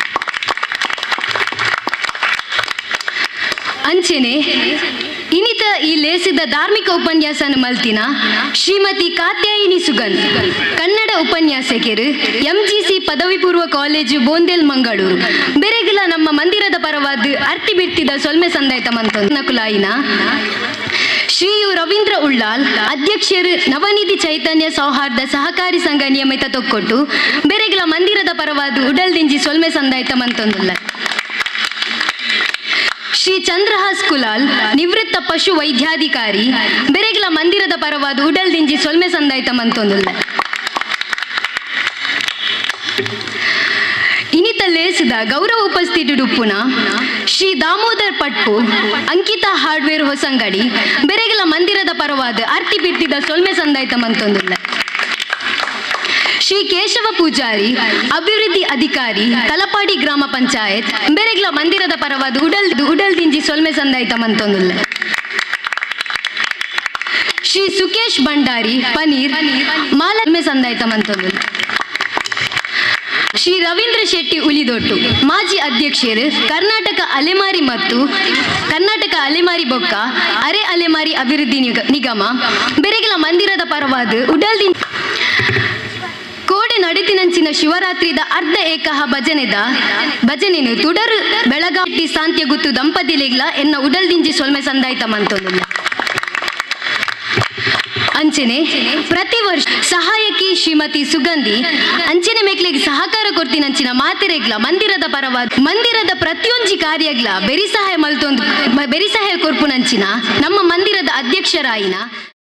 ಅಂಚೆನೆ ಇನಿತ ಈ ಲೇಸಿದ ಧಾರ್ಮಿಕ ಉಪನ್ಯಾಸನ ಮಲ್ತಿನ ಶ್ರೀಮತಿ ಕಾತ್ಯಾಯಿನಿ ಸುಗನ್ ಕನ್ನಡ ಉಪನ್ಯಾಸಕಿಯರು ಎಂಜಿಸಿ ಪದವಿ ಪೂರ್ವ ಕಾಲೇಜು ಬೋಂದೇಲ್ ಮಂಗಳೂರು ಬೆರೆಗಿಲ ನಮ್ಮ ಮಂದಿರದ ಪರವಾದ ಅರ್ತಿ ಬಿರ್ತಿದ ಸೊಲ್ಮೆ ಸಂದಾಯ್ತ ಮಂತ ನಕುಲಾಯಿನ ಶ್ರೀ ಯು ರವೀಂದ್ರ ಉಳ್ಳಾಲ್ ಅಧ್ಯಕ್ಷರು ನವನಿಧಿ ಚೈತನ್ಯ ಸೌಹಾರ್ದ ಸಹಕಾರಿ ಸಂಘ ನಿಯಮಿತ ತೊಕ್ಕೊಟ್ಟು ಬೆರೆಗಿಲ ಮಂದಿರದ ಪರವಾದ ಉಡಲ್ದಿಂಜಿ ಸೊಲ್ಮೆ ಸಂದಾಯ್ತ ಮಂತೊಂದುಲ್ಲ ಶ್ರೀ ಚಂದ್ರಹಾಸ್ ಕುಲಾಲ್ ನಿವೃತ್ತ ಪಶು ವೈದ್ಯಾಧಿಕಾರಿ ಬೆರೆಗಿಲ ಮಂದಿರದ ಪರವಾದ ಉಡಲ್ದಿಂಜಿ ಸೊಲ್ಮೆ ಸಂದಾಯ್ತ ಮಂತೊಂದುಲ್ಲ ಇನಿತ ಲೇಸಿದ ಗೌರವ ಉಪಸ್ಥಿತಿ ಡುಪ್ಪುನ ಶ್ರೀ ದಾಮೋದರ್ ಪಟ್ಪು ಅಂಕಿತಾ ಹಾರ್ಡ್ವೇರ್ ಹೊಸಂಗಡಿ ಬೆರೆಗಿಲ ಮಂದಿರದ ಪರವಾದ ಆರ್ತಿ ಬಿರ್ತಿದ ಸೊಲ್ಮೆ ಸಂದಾಯ್ತ ಮಂತೊಂದುಲ್ಲ ಶ್ರೀ ಕೇಶವ ಪೂಜಾರಿ ಅಭಿವೃದ್ಧಿ ಅಧಿಕಾರಿ ತಲಪಾಡಿ ಗ್ರಾಮ ಪಂಚಾಯತ್ ಬೆರೆಗ್ಲ ಮಂದಿರದ ಪರವಾದ ಉಡಲ್ ಉಡಲ್ ದಿಂಜಿ ಸೊಲ್ಮೆ ಸಂದಾಯ್ತ ಮಂತೊಂದುಲ್ಲ ಶ್ರೀ ಸುಕೇಶ್ ಭಂಡಾರಿ ಪನೀರ್ ಮಾಲಲ್ಮೆ ಸಂದಾಯ್ತ ಮಂತೊಂದುಲ್ಲ ಶ್ರೀ ರವೀಂದ್ರ ಶೆಟ್ಟಿ ಉಲಿದೊಟ್ಟು ಮಾಜಿ ಅಧ್ಯಕ್ಷರು ಕರ್ನಾಟಕ ಅಲೆಮಾರಿ ಮತ್ತು ಕರ್ನಾಟಕ ಅಲೆಮಾರಿ ಬೊಕ್ಕ ಅರೆ ಅಲೆಮಾರಿ ಅಭಿವೃದ್ಧಿ ನಿಗ- ನಿಗಮ ಬೆರೆಗಿಲ ಮಂದಿರದ ಪರವಾದ ಉಡಲ್ದಿ ಕೋಡೆ ನಡಿತಿನಂಚಿನ ಶಿವರಾತ್ರಿದ ಅರ್ಧ ಏಕಹ ಭಜನೆದ ಭಜನೆನು ತುಡರು ಬೆಳಗಾವಿ ಸಾಂತ್ಯಗುತ್ತು ದಂಪತಿಲಿಗ್ಲ ಎನ್ನ ಉಡಲ್ದಿಂಜಿ ಸೊಲ್ಮೆ ಸಂದಾಯ್ತ ಮಂತೊಂದುಲ್ಲ ಅಂಚನೆ ಪ್ರತಿ ವರ್ಷ ಸಹಾಯಕಿ ಶ್ರೀಮತಿ ಸುಗಂಧಿ ಅಂಚನೆ ಮೇಕ್ಲೆಗೆ ಸಹಕಾರ ಕೊಡ್ತೀನಂಚಿನ ಮಾತೆರೆಗ್ಲ ಮಂದಿರದ ಪರವಾದ ಮಂದಿರದ ಪ್ರತಿಯೊಂಜಿ ಕಾರ್ಯಗ್ಲ ಬೆರಿ ಸಹಾಯ ಮಲ್ತೊಂದು ಬೆರಿ ಸಹಾಯ ಕೊರ್ಪುನಂಚಿನ ನಮ್ಮ ಮಂದಿರದ ಅಧ್ಯಕ್ಷರಾಯಿನ